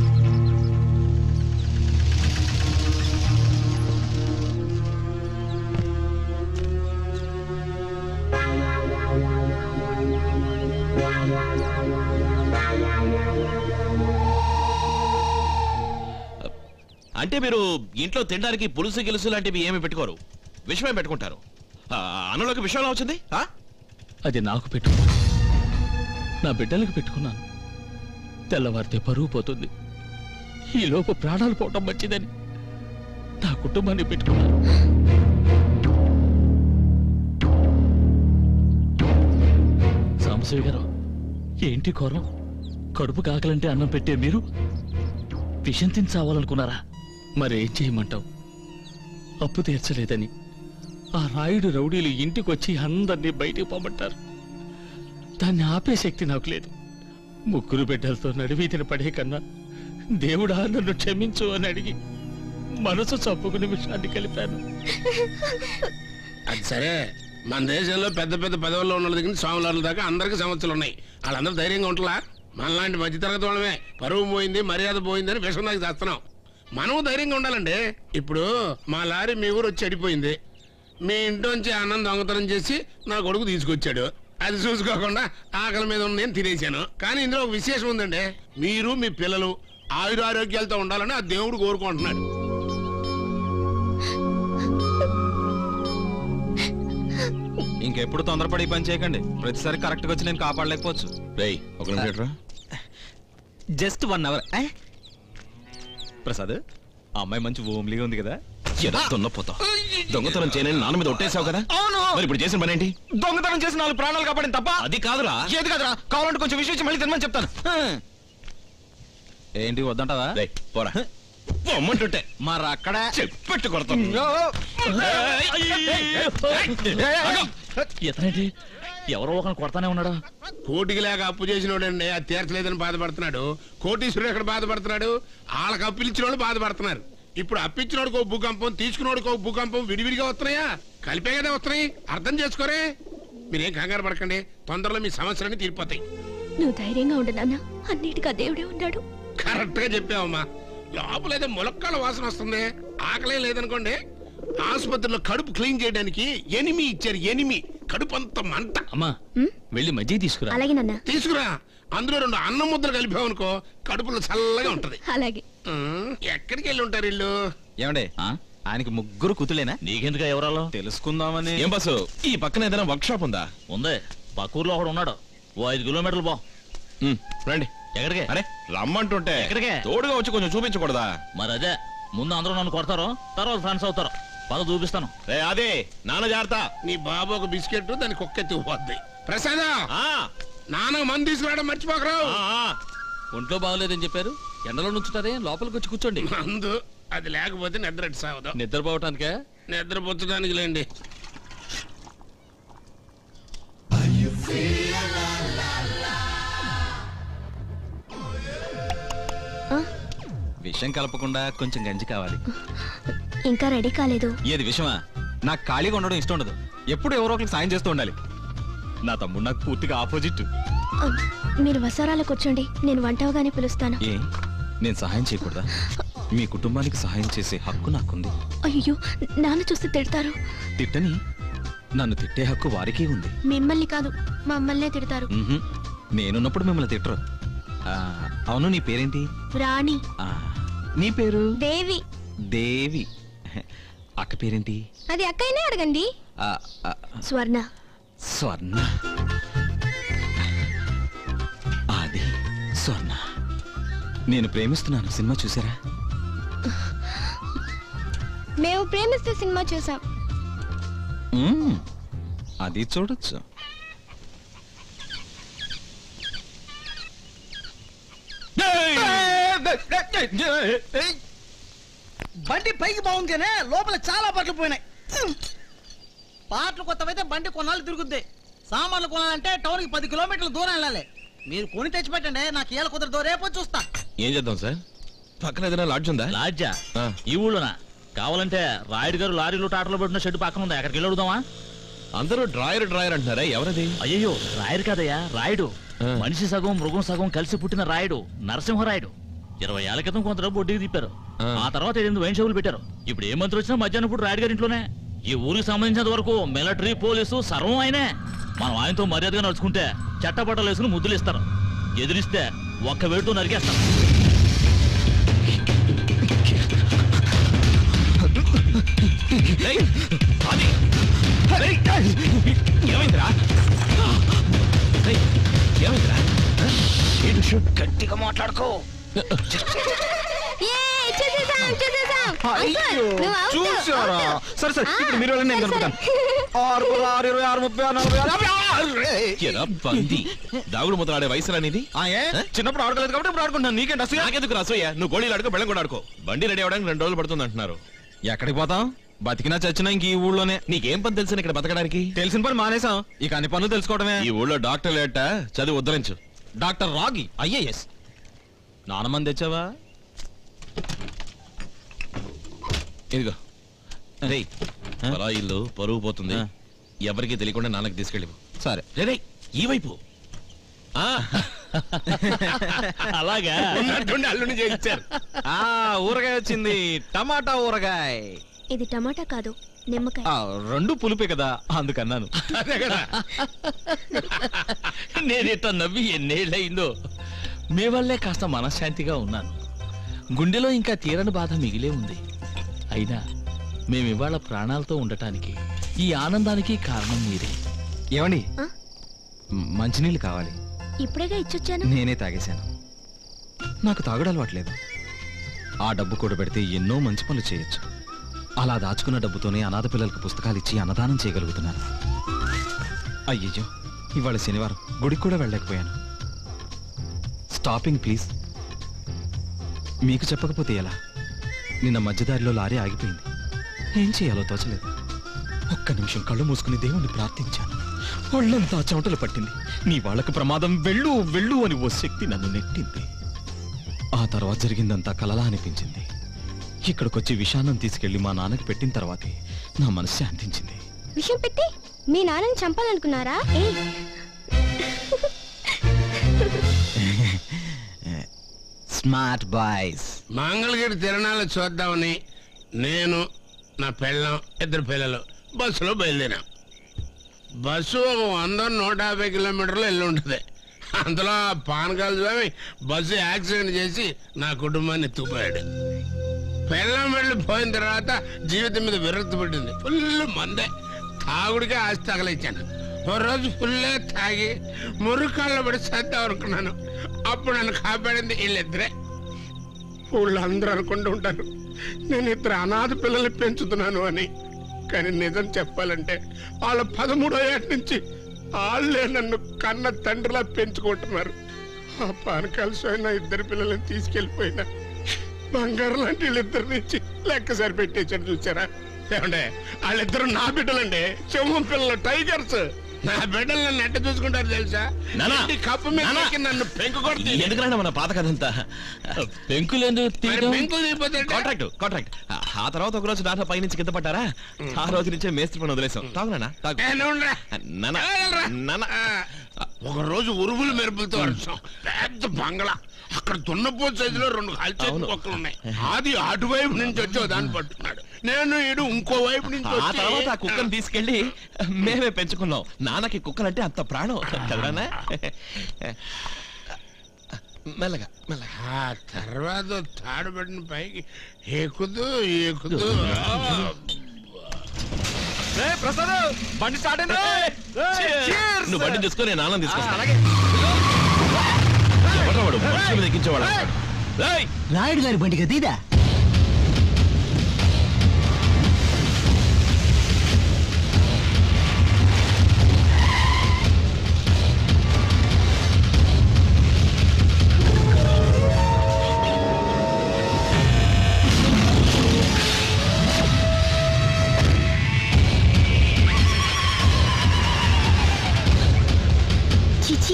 అంటే మీరు ఇంట్లో తినడానికి పులుసు గిలుసు లాంటివి ఏమి పెట్టుకోరు విషమే పెట్టుకుంటారు ఆ, అన్నంలోకి విషయం ఎలా వచ్చింది ఆ? అది నాకు పెట్టుకో నా బిడ్డలకు పెట్టుకున్నాను తెల్లవారితే పరువు పోతుంది ఈ లోపు ప్రాణాలు పోవటం మంచిదని నా కుటుంబాన్ని పెట్టుకున్నాను సాంబశివ గారు ఏంటి ఘోరం కడుపు కాకలంటే అన్నం పెట్టే మీరు విషం తిని చావాలనుకున్నారా మరేం చేయమంటావు అప్పు తీర్చలేదని ఆ రాయుడు రౌడీలు ఇంటికొచ్చి అందరినీ బయటికి పంపంటారు దాన్ని ఆపే శక్తి నాకు లేదు ముగ్గురు బిడ్డలతో నడివీధిన పడే కన్నా దేవుడా నన్ను క్షమించు అని అడిగి మనసు చంపుకునే విషయాన్ని కలిపాను అది సరే మన దేశంలో పెద్ద పెద్ద పదవుల్లో ఉన్న వాళ్ళ దగ్గర నుంచి స్వాముల దాకా అందరికీ సమస్యలు ఉన్నాయి వాళ్ళందరూ ధైర్యంగా ఉంటలా మనలాంటి మధ్యతరగతి వాళ్ళమే పరువు పోయింది మర్యాద పోయిందని విషం దాకా చేస్తున్నాం మనం ధైర్యంగా ఉండాలండి ఇప్పుడు మా లారీ మీ ఊరు వచ్చి చెడిపోయింది మీ ఇంట్లోంచి అన్నం దొంగతనం చేసి నా కొడుకు తీసుకొచ్చాడు అది చూసుకోకుండా ఆకలి మీద ఉన్న నేను తినేశాను కానీ ఇందులో ఒక విశేషం ఉందండి మీరు మీ పిల్లలు ఆయుర ఆరోగ్యాలతో ఉండాలని ఆ దేవుడు కోరుకుంటున్నాడు ఇంకెప్పుడు తొందరపడి ఈ పని చేయకండి ప్రతిసారి కరెక్ట్ గా వచ్చి నేను కాపాడలేకపోవచ్చు రేయ్ ఒక నిమిషం ఇటురా. జస్ట్ వన్ అవర్ ప్రసాద్ ఆ అమ్మాయి మంచి ఓమ్లీగా ఉంది కదా ఎరా దున్నపోతా దొంగతనం చేయనని నాన్న మీద ఒట్టేసావు కదా అవును మరి ఇప్పుడు చేసిన పని ఏంటి దొంగతనం చేసి నాలుగు ప్రాణాలు కాపాడింది తప్ప అది కాదురా ఏది కదరా కావాలంటే కొంచెం విషయం మళ్ళీ తినమని చెప్తాను ఏంటి వద్దంటావా రేయ్ పోరా పొమ్మంటుంటే మరి అక్కడ చెప్పట్టు కొడతాను ఇతనేంటి ఎవరో ఒకరిని కొడతానే ఉన్నాడా కోటికి లేక అప్పు చేసినోడండి అది తీర్చలేదని బాధపడుతున్నాడు కోటీశ్వరుడు ఎక్కడ బాధపడుతున్నాడు వాళ్ళకి అప్పు ఇచ్చిన వాళ్ళు బాధపడుతున్నారు ఇప్పుడు అప్పిచ్చినోడికి ఒక భూకంపం తీసుకున్నోడికి ఒక భూకంపం విడివిడిగా వస్తున్నాయా కలిపే కదా వస్తున్నాయి అర్థం చేసుకోరే మీరేం కంగారు పడకండి తొందరలో మీ సమస్యలన్నీ తీరిపోతాయి నువ్వు ధైర్యంగా ఉండు నాన్న అన్నిటికీ ఆ దేవుడే ఉన్నాడు కరెక్ట్ గా చెప్పావమ్మా లోపల ఏదో ములక్కాల వాసన వస్తుంది ఆకలే లేదనుకోండి ఆసుపత్రిలో కడుపు క్లీన్ చేయడానికి ఎనిమి ఇచ్చారు ఎనిమి కడుపు అంత మంట అమ్మా వెళ్ళి మజ్జిగ తీసుకురా అలాగే నాన్న తీసుకురా అందులో రెండు అన్నం ముద్దలు కలిపావనుకో కడుపులో చల్లగా ఉంటది అలాగే ఉమ్, ఎక్కడికి వెళ్ళి ఉంటారు ఇల్లు ఏమండే ఆ? ఆయనకి ముగ్గురు కూతులేనా నీకెందుకు ఎవరాలో తెలుసుకుందామని ఏం బస్సు ఈ పక్కన ఏదైనా వర్క్ షాప్ ఉందా ఉంది పక్కూర్లో ఒకడు ఉన్నాడు ఓ ఐదు కిలోమీటర్లు పో ఉమ్, రండి ఎక్కడికే అరే రమ్మంటుంటే ఎక్కడికే? తోడుగా వచ్చి కొంచెం చూపించకూడదా మరి అదే ముందు అందరూ నన్ను కొడతారు తర్వాత ఫ్రెండ్స్ అవుతారు పద చూపిస్తాను రే అదే నాన్న జాగ్రత్త నీ బాబు ఒక బిస్కెట్ దాని కుక్కెత్తి పోద్ది ప్రసాద్ ఆ, నాన్న మంది తీసుకురావడం మర్చిపోకరు ఆ, ఆ. ఒంట్లో బాగలేదని చెప్పారు ఎండలో నుంచుతారే లోపలికి వచ్చి కూర్చోండి మందు అది లేకపోతే నిద్ర సావదు నిద్రపోవటానికే నిద్ర పుచ్చడానికి లేండి విషయం కలపకుండా కొంచెం గంజి కావాలి ఇంకా రెడీ కాలేదు ఏది విషయమా నాకు ఖాళీగా ఉండడం ఇష్టం ఉండదు ఎప్పుడు ఎవరో ఒకరికి సాయం చేస్తూ ఉండాలి నా తమ్ముడు నాకు పూర్తిగా ఆపోజిట్ ఆ, మీరు వసారాలకు కూర్చోండి నేను వంట అవగానే పిలుస్తాను ఏ నేను సహాయం చేయకూడదా మీ కుటుంబానికి సహాయం చేసే హక్కు నాకుంది అయ్యో నాన్న చూస్తే తిడతారు తిట్టని నన్ను తిట్టే హక్కు వారికి ఉంది మిమ్మల్ని కాదు మమ్మల్నే తిడతారు మ్హూ. నేనున్నప్పుడు మిమ్మల్ని తిట్టరు ఆ, అవును నీ పేరేంటి రాణి ఆ, నీ పేరు దేవి దేవి అక్క పేరేంటి అది అక్కయ్యనే అడగండి ఆ, ఆ, స్వర్ణ స్వర్ణ అది స్వర్ణ నేను ప్రేమిస్తున్నాను సినిమా చూసారా మేము ప్రేమిస్తూ సినిమా చూసాం మ్మ్. అది చూడొచ్చు బండి పైకి బాగుందినే లోపల చాలా బట్టలు పోయినాయి పాటలు కొత్తవైతే బండి కొన్నాళ్ళు తిరుగుద్ది సామాన్లు కొనాలంటే టౌన్కి పది కిలోమీటర్ల దూరం వెళ్ళాలి మీరు కొని తెచ్చిపెట్టండి నాకు ఏళ్ళ కుదరదు రేపు వచ్చి చూస్తా ఏం చేద్దాం సార్ పక్కన ఏదైనా లాడ్జ్ ఉందా లాడ్జా ఆ. ఈ ఊళ్ళోనా కావాలంటే రాయుడు గారు లారీలు టాటర్లు పెట్టిన షెడ్ పక్కన ఉంది అక్కడికి వెళ్ళి అడుగుదామా అందరూ డ్రాయర్ డ్రాయర్ అంటున్నారా ఎవరది అయ్యో రాయుడు కాదయ్యా రాయుడు ఆ. మనిషి సగం మృగం సగం కలిసి పుట్టిన రాయుడు నరసింహరాయుడు ఇరవై ఏళ్ల క్రితం కొంత డబ్బు వడ్డీకి తిప్పారు ఆ. ఆ తర్వాత ఎనిమిది వైన్ షాపులు పెట్టారు ఇప్పుడు ఏ మంత్రి వచ్చినా మధ్యాహ్నం ఇప్పుడు రాయుడు గారి ఇంట్లోనే ఈ ఊరికి సంబంధించినంత వరకు మిలిటరీ పోలీసు సర్వం ఆయనే మనం ఆయనతో మర్యాదగా నడుచుకుంటే చట్టపట్టలు వేసుకుని ముద్దులు ఇస్తారు ఎదిరిస్తే ఒక్క వేటుతో నరికేస్తారు ఏయ్, అది. ఏయ్, ఏమైందిరా ఏయ్, ఏమైందిరా ఏంటి విషయం? గట్టిగా మాట్లాడుకో చూసారా సరే సరే ఇప్పుడు మీరు వెళ్ళండి నేను కనుక్కుంటాను ఆరు ఆరు ఇరవై ఆరు ముప్పై ఆరు నలభై ఆరు, యాభై ఆరు. ఎరా బంది దాగుడు ముద్ర వయసు అనేది ఆ, ఏ? చిన్నప్పుడు ఆడుకోలేదు కాబట్టి ఇప్పుడు ఆడుకుంటాను నీకేంటి అసలు నాకెందుకు రాసోయ్యా నువ్వు గోళీలు ఆడుకో బెళ్ళం కూడా ఆడుకో బండి రెడీ అవడానికి రెండు రోజులు పడుతుంది అంటున్నారు ఎక్కడికి పోతాం బతికినా చచ్చినా ఇంక ఈ ఊళ్ళోనే నీకేం పని తెలుసు ఇక్కడ బతకడానికి తెలిసిన పని మానేసాం ఇక అన్ని పనులు తెలుసుకోవడమే ఈ ఊళ్ళో డాక్టర్ లేట చదివి ఉద్ధరించు డాక్టర్ రాగి ఐఏఎస్ నానమంది తెచ్చావా ఇదిగో రేయ్ పరా ఇల్లు పరువు పోతుంది ఆ. ఎవరికి తెలియకుండా నాన్నకి తీసుకెళ్ళి సరే రే ఈ వైపు ఆ, అలాగా ఉన్నట్టుండి అల్లుని చేయించారు ఆ ఊరగాయ వచ్చింది టమాటా ఊరగాయ ఇది టమాటా కాదు నిమ్మకాయ ఆ, రెండు పులిపే కదా అందుకన్నాను అదే కదా నేనిట నవ్వి ఎన్నేళ్ళయిందో మీ వల్లే కాస్త మనశ్శాంతిగా ఉన్నాను గుండెలో ఇంకా తీరని బాధ మిగిలే ఉంది అయినా మేమివాళ ప్రాణాలతో ఉండటానికి ఈ ఆనందానికి కారణం మీరే ఏమండి ఆ? మ్, మంచినీళ్ళు కావాలి ఇప్పుడేగా ఇచ్చొచ్చాను నేనే తాగేశాను నాకు తాగడం అలవాట్లేదు ఆ డబ్బు కూడబెడితే ఎన్నో మంచి పనులు చేయొచ్చు అలా దాచుకున్న డబ్బుతోనే అనాథ పిల్లలకు పుస్తకాలు ఇచ్చి అన్నదానం చేయగలుగుతున్నాను అయ్యయ్యో ఇవాళ శనివారం గుడికి కూడా వెళ్ళలేకపోయాను స్టాపింగ్ ప్లీజ్ మీకు చెప్పకపోతే ఎలా నిన్న మధ్యదారిలో లారీ ఆగిపోయింది ఏం చేయాలో తోచలేదు ఒక్క నిమిషం కళ్ళు మూసుకుని దేవుణ్ణి ప్రార్థించాను ఒళ్ళంతా చెమటలు పట్టింది నీ వాళ్ళకు ప్రమాదం వెళ్ళు వెళ్ళు అని ఓ శక్తి నన్ను నెట్టింది ఆ తర్వాత జరిగిందంతా కలలా అనిపించింది ఇక్కడికొచ్చి విషాన్నం తీసుకెళ్లి మా నాన్నకి పెట్టిన తర్వాతే నా మనసు శాంతించింది విషయం పెట్టి మీ నాన్నని చంపాలనుకున్నారా ఏ స్మార్ట్ బాయ్స్ మంగళగిరి తిరణాలు చూద్దామని నేను నా పెళ్ళం ఇద్దరు పిల్లలు బస్సులో బయలుదేరాం బస్సు ఒక వంద నూట యాభై కిలోమీటర్లు వెళ్ళి ఉంటుంది అందులో ఆ పానకాల స్వామి బస్సు యాక్సిడెంట్ చేసి నా కుటుంబాన్ని ఎత్తుకుపోయాడు పెళ్ళం వెళ్ళి పోయిన తర్వాత జీవితం మీద విరక్తి పడింది ఫుల్ మందే తాగుడికే ఆస్తి తగలిచ్చాను ఓ రోజు ఫుల్లే తాగి మురుకాళ్ళు పడి సర్దాం అనుకున్నాను అప్పుడు నన్ను కాపాడింది వీళ్ళిద్దరే ఊళ్ళో అందరూ అనుకుంటూ ఉంటారు నేను ఇద్దరు అనాథ పిల్లల్ని పెంచుతున్నాను అని కానీ నిజం చెప్పాలంటే వాళ్ళ పదమూడో ఏట నుంచి వాళ్ళే నన్ను కన్న తండ్రిలా పెంచుకుంటున్నారు ఆ పానకాల స్వామి నా ఇద్దరు పిల్లల్ని తీసుకెళ్ళిపోయినా బంగారు లాంటి వీళ్ళిద్దరి నుంచి లెక్క సరిపెట్టేసాడు చూసారా ఏమండే వాళ్ళిద్దరు నా బిడ్డలండి సింహం పిల్లలు టైగర్స్ నా బిడ్డలు నన్ను ఎట్ట చూసుకుంటారు తెలుసా నానా! ఇంటి కప్పు మీద నానా! ఎక్కి నన్ను పెంకు కొడుతుంది ఎందుకంటే మన పాత కథ అంతా పెంకులేందుకు మరి తీయడం పెంకులు తీయకపోతే ఎట్టా? కాంట్రాక్ట్ కాంట్రాక్ట్ ఆ తర్వాత ఒక రోజు నాన్న పైనుంచి కింద పడ్డారా ఆ రోజు నుంచే మేస్త్రి పని వదిలేసాం తాగు నాన్న తాగు ఏ, నువ్వుండ్రా. నాన్న వెళ్ళరా. నాన్న ఆ, ఒక రోజు ఉరుములు మెరుపులతో వర్షం పెద్ద బంగ్లా అక్కడ దున్నపోతు సైజులో రెండు కాల్చేతి అవును. మొక్కలు ఉన్నాయి అది అటువైపు నుంచి వచ్చి ఓ దాన్ని పట్టుకున్నాడు నేను ఇడు ఇంకో వైపు నుంచి ఆ వచ్చి తర్వాత ఆ కుక్కను తీసుకెళ్లి మేమే పెంచుకున్నాం నాన్నకి కుక్కలంటే అంత ప్రాణం కదరానా మెల్లగా మెల్లగా ఆ తర్వాత తాడు పెట్టిన పైకి ఎక్కుదు ఎక్కుదు ప్రసాద్ బండి స్టార్ట్ నువ్వు బండి చూసుకొని నేను ఆనందం తీసుకొస్తా ఎవడ్రా వాడు మనుషుల మీద ఎక్కించేవాడు ఏయ్! రాయుడు గారి బండి కదా ఇదా చిచి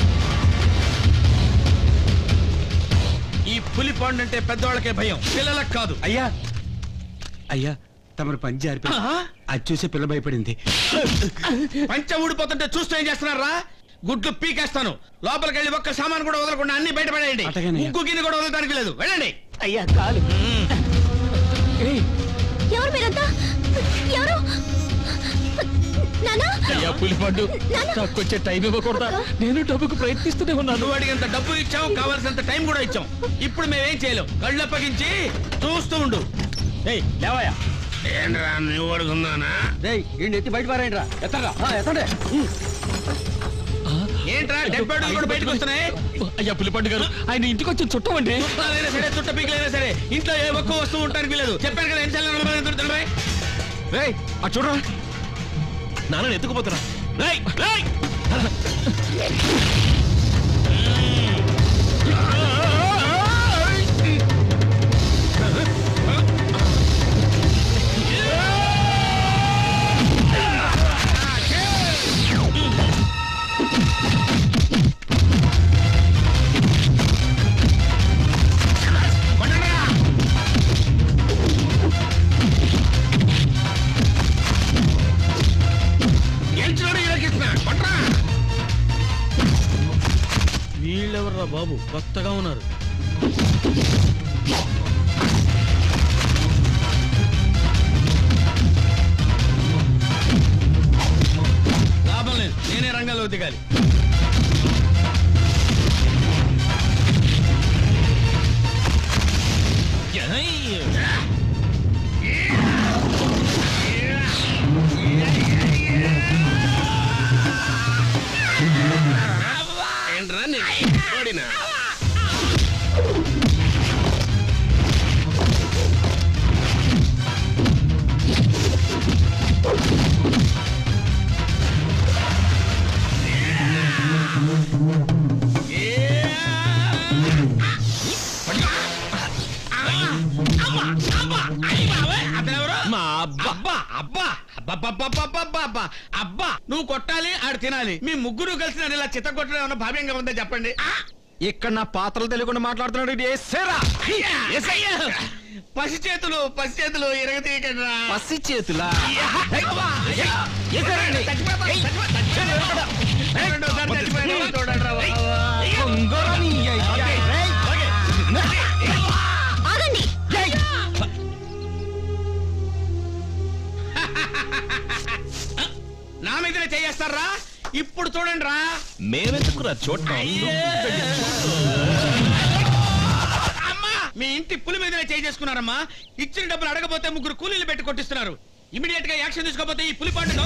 ఈ పులి పండు అంటే పెద్దవాళ్ళకే భయం పిల్లలకు కాదు అయ్యా అయ్యా తమరు పని జారిపోయి అది చూసే పిల్ల భయపడింది పంచ ఊడిపోతుంటే చూస్తూ ఏం చేస్తున్నారా గుడ్లు పీకేస్తాను లోపలికి వెళ్ళి ఒక్క సామాన్ కూడా వదలకుండా అన్ని బయటపడేయండి అటగేనయ్యా. ముగ్గు గిన్నె కూడా వదలడానికి లేదు వెళ్ళండి అయ్యా కాలు ఎవరు మీరంతా ఎవరు నానా అయ్యా పులిపండు నాకు వచ్చే టైం ఇవ్వకూడదా నేను డబ్బుకు ప్రయత్నిస్తూనే ఉన్నాను నువ్వు అడిగినంత డబ్బు ఇచ్చాం కావాల్సినంత టైం కూడా ఇచ్చాం ఇప్పుడు మేమేం చేయలేం కళ్ళు అప్పగించి చూస్తూ ఉండు ఏయ్ లేవయ్యా ఏంట్రా నువ్వు అడుగున్నానా ఎత్తి బయట పారేయండి రా ఎత్తరా ఎత్తండి ఏంట్రా డెడ్ బాడీలు కూడా బయటకు వస్తున్నాయి అయ్యా పులిపండు గారు ఆయన ఇంటికి వచ్చి చుట్టమండి చుట్టాలైనా సరే చుట్ట పీకలైనా సరే ఇంట్లో ఏ ఒక్క వస్తువు ఉంటానికి లేదు చెప్పాను కదా ఎన్నిసార్లు రేయ్ అటు చూడరా నాన్న ఎత్తుకుపోతున్నా రేయ్, రేయ్! గెలిచినోడు ఇరకిస్తున్నా కొట్రా వీళ్ళెవర్రా బాబు కొత్తగా ఉన్నారు నేనే రంగంలో దిగాలి ఏంట్రా నీ ఓడినా మా అబ్బా అబ్బా అబ్బా అబ్బా అబ్బా నువ్వు కొట్టాలి ఆడు తినాలి మీ ముగ్గురు కలిసి నన్ను ఇలా చిత్త కొట్టడం ఏమన్నా భావ్యంగా ఉందా చెప్పండి ఇక్కడ నా పాత్రలు తెలియకుండా మాట్లాడుతున్నాడు ఇది ఏసేరా పసి చేతులు పసి చేతులు ఇరగతీయకండి పసి చేతులా ఆగండి నా మీదనే చేయేస్తారా ఇప్పుడు చూడండి రా మేమెందుకురా చూడటం అమ్మా మీ ఇంటి పులి మీదనే చేసుకున్నారమ్మా ఇచ్చిన డబ్బులు అడగపోతే ముగ్గురు కూలీలు పెట్టి కొట్టిస్తున్నారు ఇమీడియట్ గా యాక్షన్ తీసుకోపోతే ఈ పులి పాట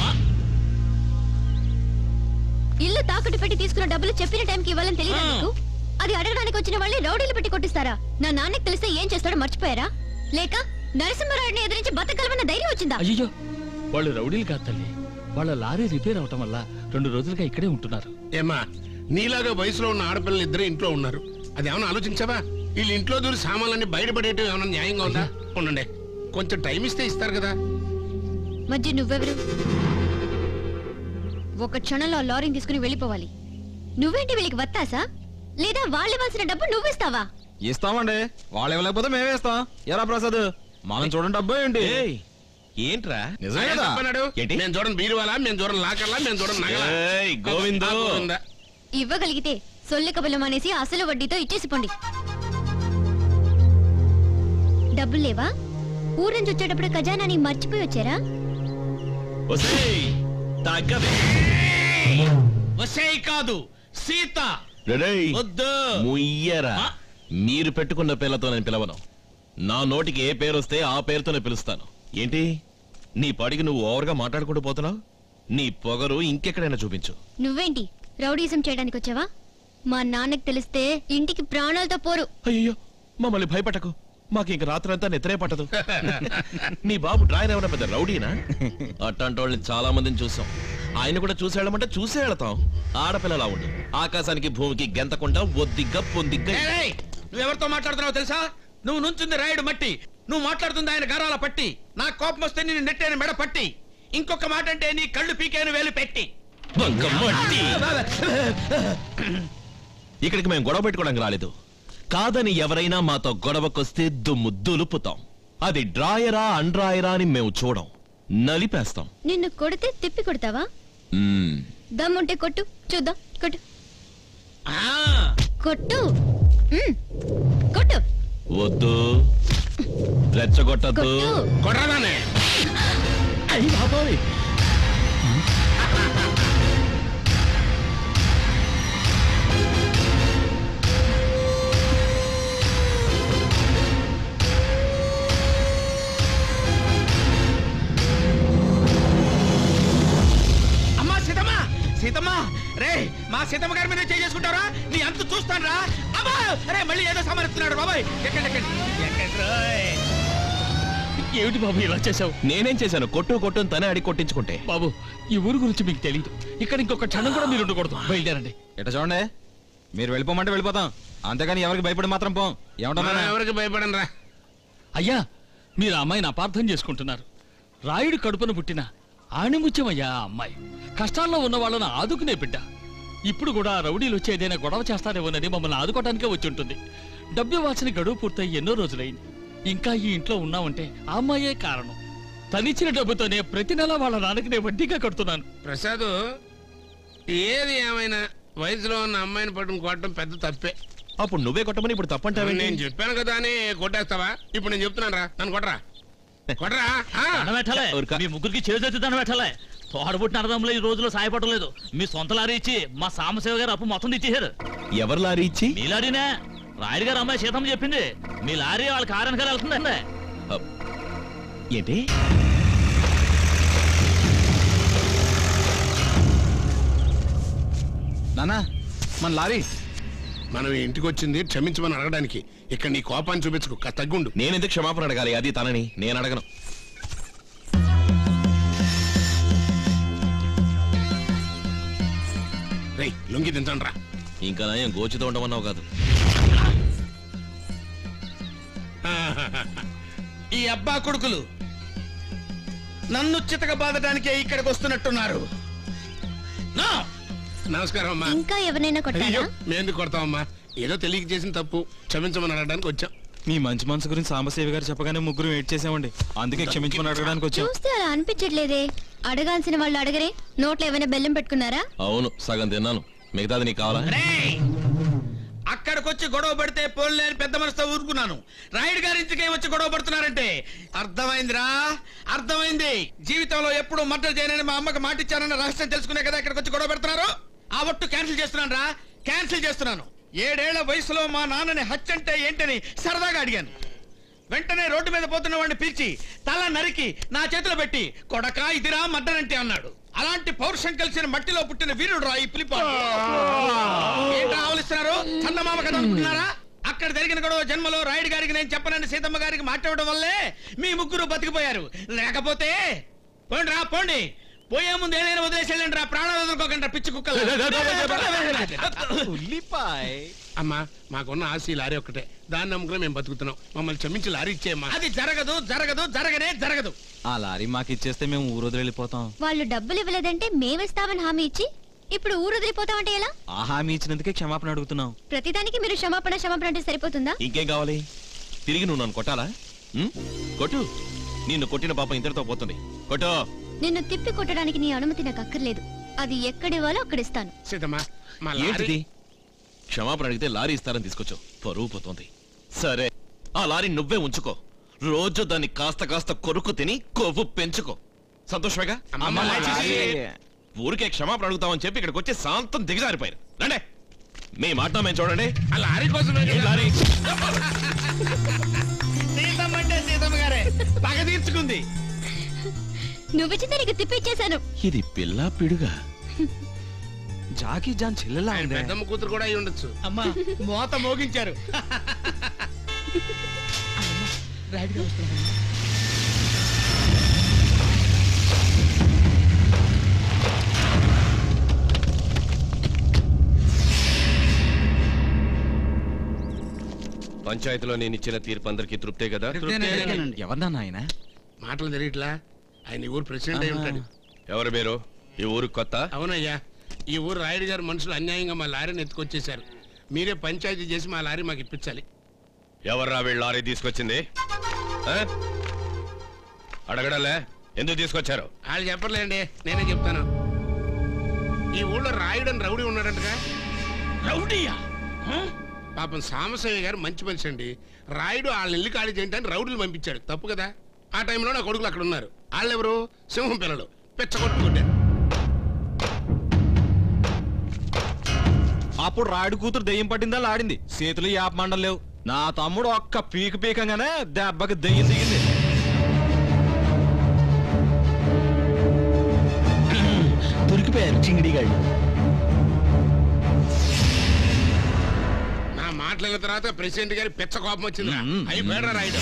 ఇల్లు తాకట్టు పెట్టి తీసుకున్న డబ్బులు చెప్పిన టైంకి ఇవ్వాలని తెలియదా మీకు అది అడగడానికి వచ్చిన వాళ్ళని రౌడీలు పెట్టి కొట్టిస్తారా నా నాన్నకి తెలిస్తే ఏం చేస్తాడో మర్చిపోయారా లేక నరసింహరాయుడిని ఎదిరించి బతకలమన్న ధైర్యం వచ్చిందా అయ్యో వాళ్ళు రౌడీలు కాదు తల్లి వాళ్ళ లారీ రిపేర్ అవటం వల్ల రెండు రోజులుగా ఇక్కడే ఉంటున్నారు ఏమా నీలాగా వయసులో ఉన్న ఆడపిల్లలు ఇద్దరు ఇంట్లో ఉన్నారు అది ఏమైనా ఆలోచించావా వీళ్ళు ఇంట్లో దూరి సామాన్లన్నీ బయటపడేయటం ఏమైనా న్యాయంగా ఉందా ఉండండి కొంచెం టైం ఇస్తే ఇస్తారు కదా మధ్య నువ్వెవరు ఒక క్షణంలో ఆ లారీని తీసుకుని వెళ్ళిపోవాలి నువ్వేంటి వీళ్ళకి వత్తాసా లేదా వాళ్ళు ఇవ్వాల్సిన డబ్బు నువ్విస్తావా ఇస్తామండి వాళ్ళు ఇవ్వలేకపోతే మేమే ఇస్తాం ఎరా ప్రసాద్ మనం చూడండి డబ్బు ఏంటి ఏయ్, ఏంట్రా నిజమే ఆయన కదా చెప్పన్నాడు ఏంటి? మేము చూడండి బీరువాలా మేము చూడండి లాకర్లా మేము చూడండి నగలా ఏయ్, గోవిందు. ఆ, గోవిందా. ఇవ్వగలిగితే సొల్లి కబులు మానేసి అసలు వడ్డీతో ఇచ్చేసిపోండి డబ్బులు లేవా ఊరు నుంచి వచ్చేటప్పుడు ఖజానాని మర్చిపోయి వచ్చారా ఒసేయ్, తగ్గవే వసేయ్ కాదు సీత రేయ్, వద్దు ముయ్యరా ఆ? మీరు పెట్టుకున్న పేర్లతో నేను పిలవను నా నోటికి ఏ పేరు వస్తే ఆ పేరుతోనే పిలుస్తాను ఏంటి నీ పడికి నువ్వు ఓవర్గా మాట్లాడుకుంటూ పోతున్నావు నీ పొగరు ఇంకెక్కడైనా చూపించు నువ్వేంటి రౌడీజం చేయడానికి వచ్చావా మా నాన్నకి తెలిస్తే ఇంటికి ప్రాణాలతో పోరు అయ్యో మమ్మల్ని భయపడకు మాకు ఇంక రాత్రంతా నిద్రే పట్టదు నీ బాబు డ్రాయర్ ఏమైనా పెద్ద రౌడీనా అట్లాంటి వాళ్ళని చాలా మందిని చూసాం ఆయన కూడా చూసి వెళ్ళమంటే చూసే వెళతాం ఆడపిల్లలా ఉండు ఆకాశానికి భూమికి గెంతకుండా ఒద్దిగ్గా పొందిగ్గా ఏయ్, నువ్వెవరితో మాట్లాడుతున్నావు తెలుసా నువ్వు నుంచుంది రాయుడు మట్టి నువ్వు మాట్లాడుతుంది ఆయన గారాల పట్టి నా కోపం వస్తే నేను నెట్టాను మెడ పట్టి ఇంకొక మాట అంటే నీ కళ్ళు పీకేను వేలు పెట్టి బంక మట్టి. ఇక్కడికి మేము గొడవ పెట్టుకోవడానికి రాలేదు కాదని ఎవరైనా మాతో గొడవకొస్తే దుమ్ము దులుపుతాం అది డ్రాయరా అండ్రాయరా అని మేము చూడం నలిపేస్తాం నిన్ను కొడితే తిప్పి కొడతావా మ్మ్. దమ్ముంటే కొట్టు చూద్దాం కొట్టు ఆ, కొట్టు మ్, కొట్టు వద్దు రెచ్చగొట్టద్దు కొట్టు కొట్రాదానే అయ్యి బాబోయ్ అమ్మా సీతమ్మ సీతమ్మ రే మా సీతమ్మ గారి మీద చేసుకుంటారా నీ అంత చూస్తాను రా అమ్మా రే మళ్ళీ ఏదో సమరిస్తున్నాడు బాబాయ్ ఎక్కండి ఎక్కండి ఎక్కండి రోయ్. ఏమిటి బాబు ఇలా చేసావు నేనేం చేశాను కొట్టు కొట్టు అని తనే అడిగి కొట్టించుకుంటే బాబు ఈ ఊరు గురించి మీకు తెలియదు ఇక్కడ ఇంకొక క్షణం కూడా మీరు ఉండకూడదు బయలుదేరండి ఇట చూడండి మీరు వెళ్ళిపోమంటే వెళ్ళిపోతాం అంతేగాని ఎవరికి భయపడి మాత్రం పోం మనం ఏమంటారా ఎవరికి భయపడను రా అయ్యా మీరు ఆ అమ్మాయిని అపార్థం చేసుకుంటున్నారు రాయుడు కడుపున పుట్టిన ఆణిముత్యమయ్యా ఆ అమ్మాయి కష్టాల్లో ఉన్న వాళ్ళని ఆదుకునే బిడ్డ ఇప్పుడు కూడా ఆ రౌడీలు వచ్చి ఏదైనా గొడవ చేస్తారేమోనని మమ్మల్ని ఆదుకోవడానికే వచ్చి ఉంటుంది డబ్బు ఇవ్వాల్సిన గడువు పూర్తయి ఎన్నో రోజులైంది ఇంకా ఈ ఇంట్లో ఉన్నామంటే ఆ అమ్మాయే కారణం తనిచ్చిన డబ్బుతోనే ప్రతి నెల వాళ్ళ నాన్నకి నేను వడ్డీగా కడుతున్నాను ప్రసాద్ ఏది ఏమైనా వయసులో ఉన్న అమ్మాయిని పట్టుకుని కొట్టడం పెద్ద తప్పే అప్పుడు నువ్వే కొట్టమని ఇప్పుడు తప్పంటావేంటి నేను చెప్పాను కదా అని కొట్టేస్తావా ఇప్పుడు నేను చెప్తున్నాను రా నన్ను కొట్టరా కొట్టరా ఆ? దండం పెట్టాలే ఊరుకో. మీ ముగ్గురికి చేతి దండం పెట్టాలే తోడబుట్టిన అర్థంలో ఈ రోజులో సాయపడడం లేదు మీ సొంత లారీ ఇచ్చి మా సాంబశివ గారు అప్పు మొత్తం తెచ్చేశారు ఎవరు లారీ ఇచ్చి మీ లారీనే రాయుడు గారు అమ్మాయి సీతమ్మ చెప్పింది మీ లారీ వాళ్ళ కారణం గారు వెళ్తుందండి ఏంటి నానా మన లారీ మనం ఈ ఇంటికి వచ్చింది క్షమించమని అడగడానికి ఇక్కడ నీ కోపాన్ని చూపించుకో కాస్త తగ్గుండు నేనెందుకు క్షమాపణ అడగాలి అది తనని నేను అడగను రేయ్ లొంగి దించండి రా ఇంకా నయం గోచితో ఉండమన్నావు కాదు ఈ అబ్బా కొడుకులు నన్ను చితక బాధటానికే ఇక్కడికి వస్తున్నట్టున్నారు నా నమస్కారం అమ్మా ఇంకా ఎవరినైనా కొట్టారా అయ్యో మేము కొడతామమ్మా ఏదో తెలియక చేసిన తప్పు క్షమించమని అడగడానికి వచ్చాం మీ మంచి మనసు గురించి సాంబశివ గారు చెప్పగానే ముగ్గురు వెయిట్ చేసామండి అందుకే క్షమించమని అడగడానికి వచ్చాం చూస్తే అలా అనిపించట్లేదే అడగాల్సిన వాళ్ళు అడగరే నోట్లో ఏమైనా బెల్లం పెట్టుకున్నారా అవును సగం తిన్నాను మిగతాది నీకు కావాలా రేయ్! అక్కడికొచ్చి గొడవ పడితే పోలేని పెద్ద మనసుతో ఊరుకున్నాను రాయుడు గారి ఇంటికే వచ్చి గొడవ పడుతున్నారంటే అర్థమైందిరా అర్థమైంది జీవితంలో ఎప్పుడు మర్డర్ చేయనని మా అమ్మకి మాటిచ్చానన్న రహస్యం తెలుసుకునే కదా ఇక్కడికి వచ్చి గొడవ పెడుతున్నారు ఆ ఒట్టు క్యాన్సిల్ చేస్తున్నాను రా క్యాన్సిల్ చేస్తున్నాను ఏడేళ్ల వయసులో మా నాన్నని హత్య అంటే ఏంటని సరదాగా అడిగాను వెంటనే రోడ్డు మీద పోతున్న వాడిని పిలిచి తల నరికి నా చేతిలో పెట్టి కొడక ఇదిరా మడ్డనంటే అన్నాడు అలాంటి పౌరుషం కలిసిన మట్టిలో పుట్టిన వీరుడు రా ఈ పులిపాడు ఏంట్రా ఆవలిస్తున్నారు చందమామ కథ అనుకుంటున్నారా అక్కడ జరిగిన గొడవ జన్మలో రాయుడు గారికి నేను చెప్పనని సీతమ్మ గారికి మాట్లాడడం వల్లే మీ ముగ్గురు బతికిపోయారు లేకపోతే పోండి రా పోండి పోయే ముందు ఏదైనా వదిలేసి వెళ్ళండి రా ప్రాణాలు వదులుకోకండి రా, పిచ్చి కుక్కలు ఉల్లిపాయ అమ్మా మాకున్న ఆశ ఈ లారీ ఒక్కటే దాన్ని నమ్ముకుని మేము బతుకుతున్నాం మమ్మల్ని క్షమించి లారీ ఇచ్చేయమ్మా అది జరగదు జరగదు జరగనే జరగదు ఆ లారీ మాకు ఇచ్చేస్తే మేము ఊరు వదిలి వెళ్ళిపోతాం వాళ్ళు డబ్బులు ఇవ్వలేదంటే మేమిస్తామని హామీ ఇచ్చి ఇప్పుడు ఊరు వదిలిపోతామంటే ఎలా ఆ హామీ ఇచ్చినందుకే క్షమాపణ అడుగుతున్నాం ప్రతిదానికి మీరు క్షమాపణ క్షమాపణ అంటే సరిపోతుందా ఇంకేం కావాలి తిరిగి నువ్వు నన్ను కొట్టాలా ఉం? కొట్టు నిన్ను కొట్టిన పాపం ఇంతటితో పోతుంది కొట్టు నిన్ను తిప్పి కొట్టడానికి నీ అనుమతి నాకు అక్కర్లేదు అది ఎక్కడివ్వాలో అక్కడిస్తాను సీతమ్మా మా లారీ ఏంటిది క్షమాపణ అడిగితే లారీ ఇస్తారని తీసుకొచ్చావు పరువు పోతుంది సరే ఆ లారీ నువ్వే ఉంచుకో రోజు దాన్ని కాస్త కాస్త కొరుకు తిని కొవ్వు పెంచుకో సంతోషమేగా అమ్మా, మా లారీ ఊరికే క్షమాపణ అడుగుతామని చెప్పి ఇక్కడికి వచ్చి శాంతం దిగజారిపోయారు రండి మీ మాట మేము చూడండి ఆ లారీ కోసమే ఏ లారీ సీతమ్మ అంటే సీతమ్మ గారే పగ తీర్చుకుంది నువ్విచ్చిందే నీకు తిప్పిచ్చేశాను ఇది పిల్ల పిడుగా జాకీ జాన్ చెల్లెలా ఆయన ఉందే పెద్దమ్మ కూతురు కూడా అయి ఉండొచ్చు అమ్మా మోత మోగించారు పంచాయతీలో నేను ఇచ్చిన తీర్పు అందరికీ తృప్తే కదా ఎవరినా ఆయన మాటలు తెలియట్లా ఆయన ఈ ఊరు ప్రెసిడెంట్ అయి ఉంటాడు ఎవరు మీరు ఈ ఊరు కొత్త అవునయ్యా ఈ ఊరు రాయుడు గారు మనుషులు అన్యాయంగా మా లారీని ఎత్తుకొచ్చేశారు మీరే పంచాయతీ చేసి మా లారీ మాకు ఇప్పించాలి ఎవర్రా వీళ్ళు లారీ తీసుకొచ్చింది ఆ? అడగడలే ఎందుకు తీసుకొచ్చారు వాళ్ళు చెప్పర్లేండి నేనే చెప్తాను ఈ ఊళ్ళో రాయుడు అని రౌడీ ఉన్నాడంటగా రౌడీయా పాపం సామశయ్య గారు మంచి మనిషి అండి రాయుడు వాళ్ళ ఇల్లు ఖాళీ చేయండి అని రౌడీలు పంపించాడు తప్పు కదా ఆ టైంలో నా కొడుకులు అక్కడ ఉన్నారు వాళ్ళెవరు సింహం పిల్లలు పెచ్చగొట్టుకుంటారు అప్పుడు రాయుడు కూతురు దెయ్యం పట్టిందా లాడింది చేతులు యాప మండలు లేవు నా తమ్ముడు ఒక్క పీక పీకంగానే దెబ్బకి దెయ్యం దిగింది దొరికిపోయారు చింగిడిగాళ్ళు నా మాటల తర్వాత ప్రెసిడెంట్ గారి పెచ్చ కోపం వచ్చింది మ్మ్. అయిపోయాడు రాయుడు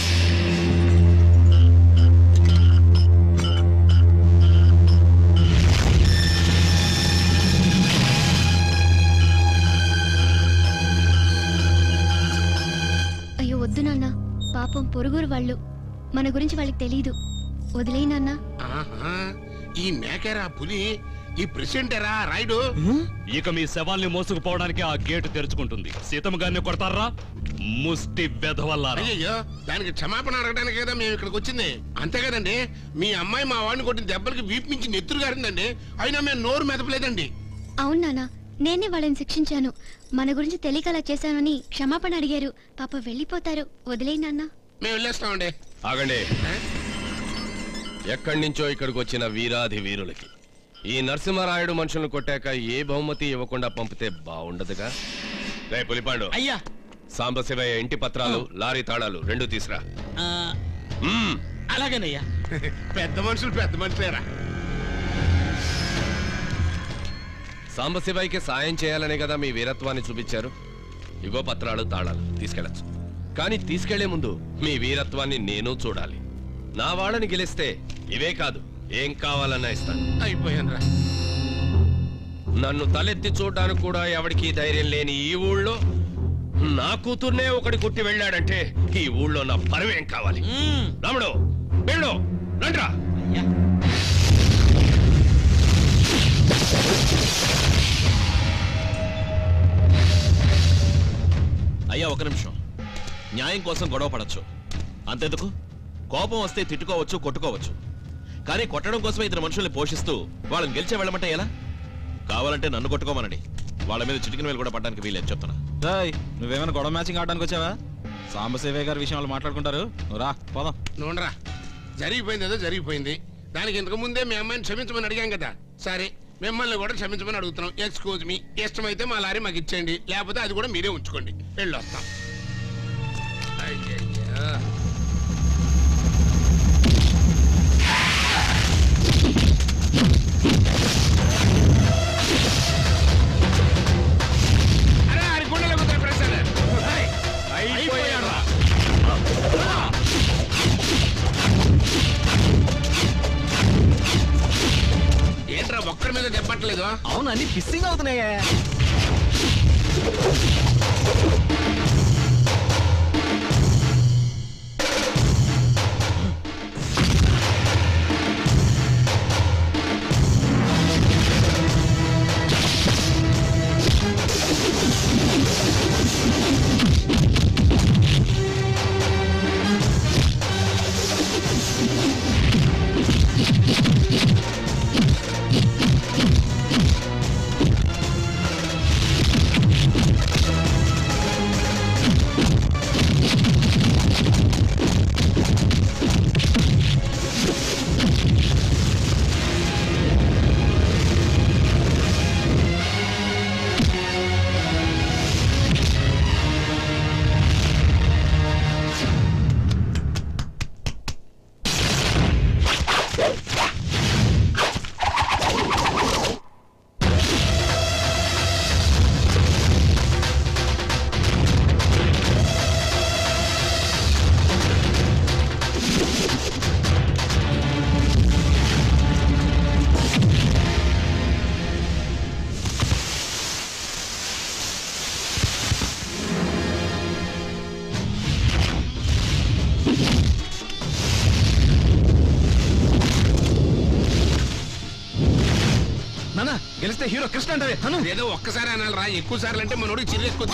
అయ్యో వద్దు నాన్న పాపం పొరుగురు వాళ్ళు మన గురించి వాళ్ళకి తెలీదు వదిలేయి నాన్న ఆహా, ఈ మేకేరా పులి ఈ ప్రెసిడెంట్ ఎరా రాయుడు ఇక మీ శవాల్ని మోసుకుపోవడానికి ఆ గేటు తెరుచుకుంటుంది సీతమ్మ గారిని కొడతారా ముష్టి బెదవల్లారా అయ్యయ్యో దానికి క్షమాపణ అడగడానికి కదా మేము ఇక్కడికి వచ్చింది అంతే కదండి మీ అమ్మాయి మా వాడిని కొట్టిన దెబ్బలకి వీపు నుంచి నెత్తురు గారిందండి అయినా మేము నోరు మెదపలేదండి అవును నాన్న నేనే వాళ్ళని శిక్షించాను మన గురించి తెలియక అలా చేశామని క్షమాపణ అడిగారు పాప వెళ్ళిపోతారు వదిలేయి నాన్న మేము వెళ్ళేస్తామండి ఆగండి ఆ? ఎక్కడి నుంచో ఇక్కడికి వచ్చిన వీరాధి వీరులకి ఈ నరసింహారాయుడు మనుషులను కొట్టాక ఏ బహుమతి ఇవ్వకుండా పంపితే బాగుండదుగా రే పులిపాండు అయ్యా సాంబశివయ్య ఇంటి పత్రాలు లారీ తాళాలు రెండు తీసురా ఆ, మ్మ్. అలాగేనయ్యా పెద్ద మనుషులు పెద్ద మనుషులేరా సాంబశివయ్యకి సాయం చేయాలనే కదా మీ వీరత్వాన్ని చూపించారు ఇగో పత్రాలు తాళాలు తీసుకెళ్ళచ్చు కానీ తీసుకెళ్లే ముందు మీ వీరత్వాన్ని నేను చూడాలి నా వాళ్ళని గెలిస్తే ఇవే కాదు ఏం కావాలన్నా ఇస్తాను అయిపోయాను రా నన్ను తలెత్తి చూడడానికి కూడా ఎవడికి ధైర్యం లేని ఈ ఊళ్ళో నా కూతుర్నే ఒకటి కొట్టి వెళ్ళాడంటే ఈ ఊళ్ళో నా పరువేం కావాలి రాముడు వెళ్ళు రండ్రా అయ్యా ఒక నిమిషం న్యాయం కోసం గొడవ పడచ్చు అంతెందుకు కోపం వస్తే తిట్టుకోవచ్చు కొట్టుకోవచ్చు కానీ కొట్టడం కోసమే ఇద్దరు మనుషుల్ని పోషిస్తూ వాళ్ళని గెలిచే వెళ్ళమంటే ఎలా కావాలంటే నన్ను కొట్టుకోమనండి వాళ్ళ మీద చిటికిన వేలు కూడా పడడానికి వీలేదు చెప్తున్నా రేయ్ నువ్వేమైనా గొడవ మ్యాచింగ్ ఆడడానికి వచ్చావా సాంబశివయ్య గారి విషయం వాళ్ళు మాట్లాడుకుంటారు నువ్వు రా పోదాం నూనరా జరిగిపోయింది ఏదో జరిగిపోయింది దానికి ఇంతకు ముందే మీ అమ్మాయిని క్షమించమని అడిగాం కదా సరే మిమ్మల్ని కూడా క్షమించమని అడుగుతున్నాం ఎక్స్క్యూజ్ మీ ఇష్టమైతే మా లారీ మాకు ఇచ్చేయండి లేకపోతే అది కూడా మీరే ఉంచుకోండి వెళ్ళి వస్తాం అయ్యయ్యా. అరే, ఆడి గుండెలో కుదిరే ప్రెషర్. ఏయ్, అయిపోయాడురా. ఏంట్రా ఒక్కడి మీద దెబ్బట్లేదు అవును అన్ని ఫిస్సింగ్ అవుతున్నాయే నాన్న గెలిస్తే హీరో కృష్ణ అంటే తను ఏదో ఒక్కసారి అనాలి రా ఎక్కువ సార్లు అంటే మనోడికి చిరు ఎక్కువ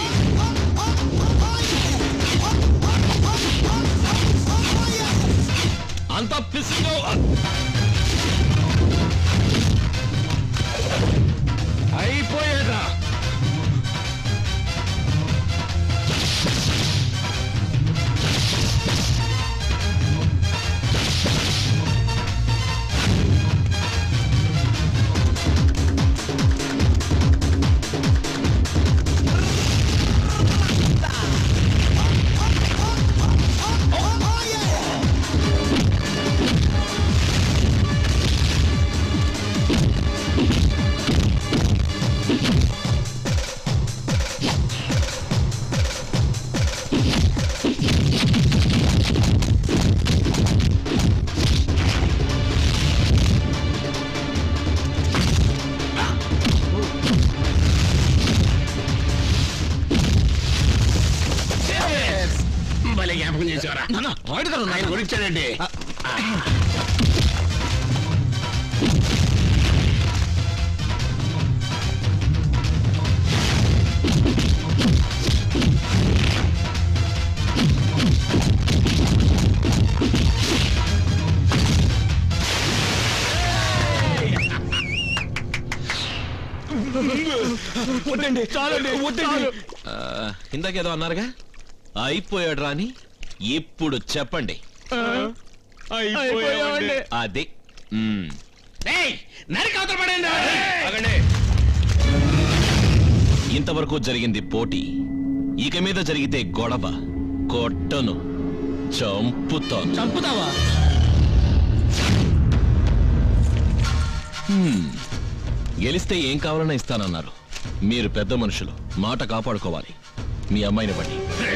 అంతా పిసిలో అయిపోయేదా భలే జ్ఞాపకం చేసేవారా రాయుడు గారు ఆయన గురించాడండి వద్దండి చాలండి వద్దండి ఆ, ఇందాకేదో అన్నారుగా అయిపోయాడు రాని ఇప్పుడు చెప్పండి అయిపోయామండి అది మ్మ్. డేయ్, నరికి అవతల పడేయండి ఆగండి ఇంతవరకు జరిగింది పోటీ ఇక మీద జరిగితే గొడవ కొట్టను చంపుతాను చంపుతావా హ్మ్. గెలిస్తే ఏం కావాలన్నా ఇస్తానన్నారు మీరు పెద్ద మనుషులు మాట కాపాడుకోవాలి మీ అమ్మాయిని బట్టి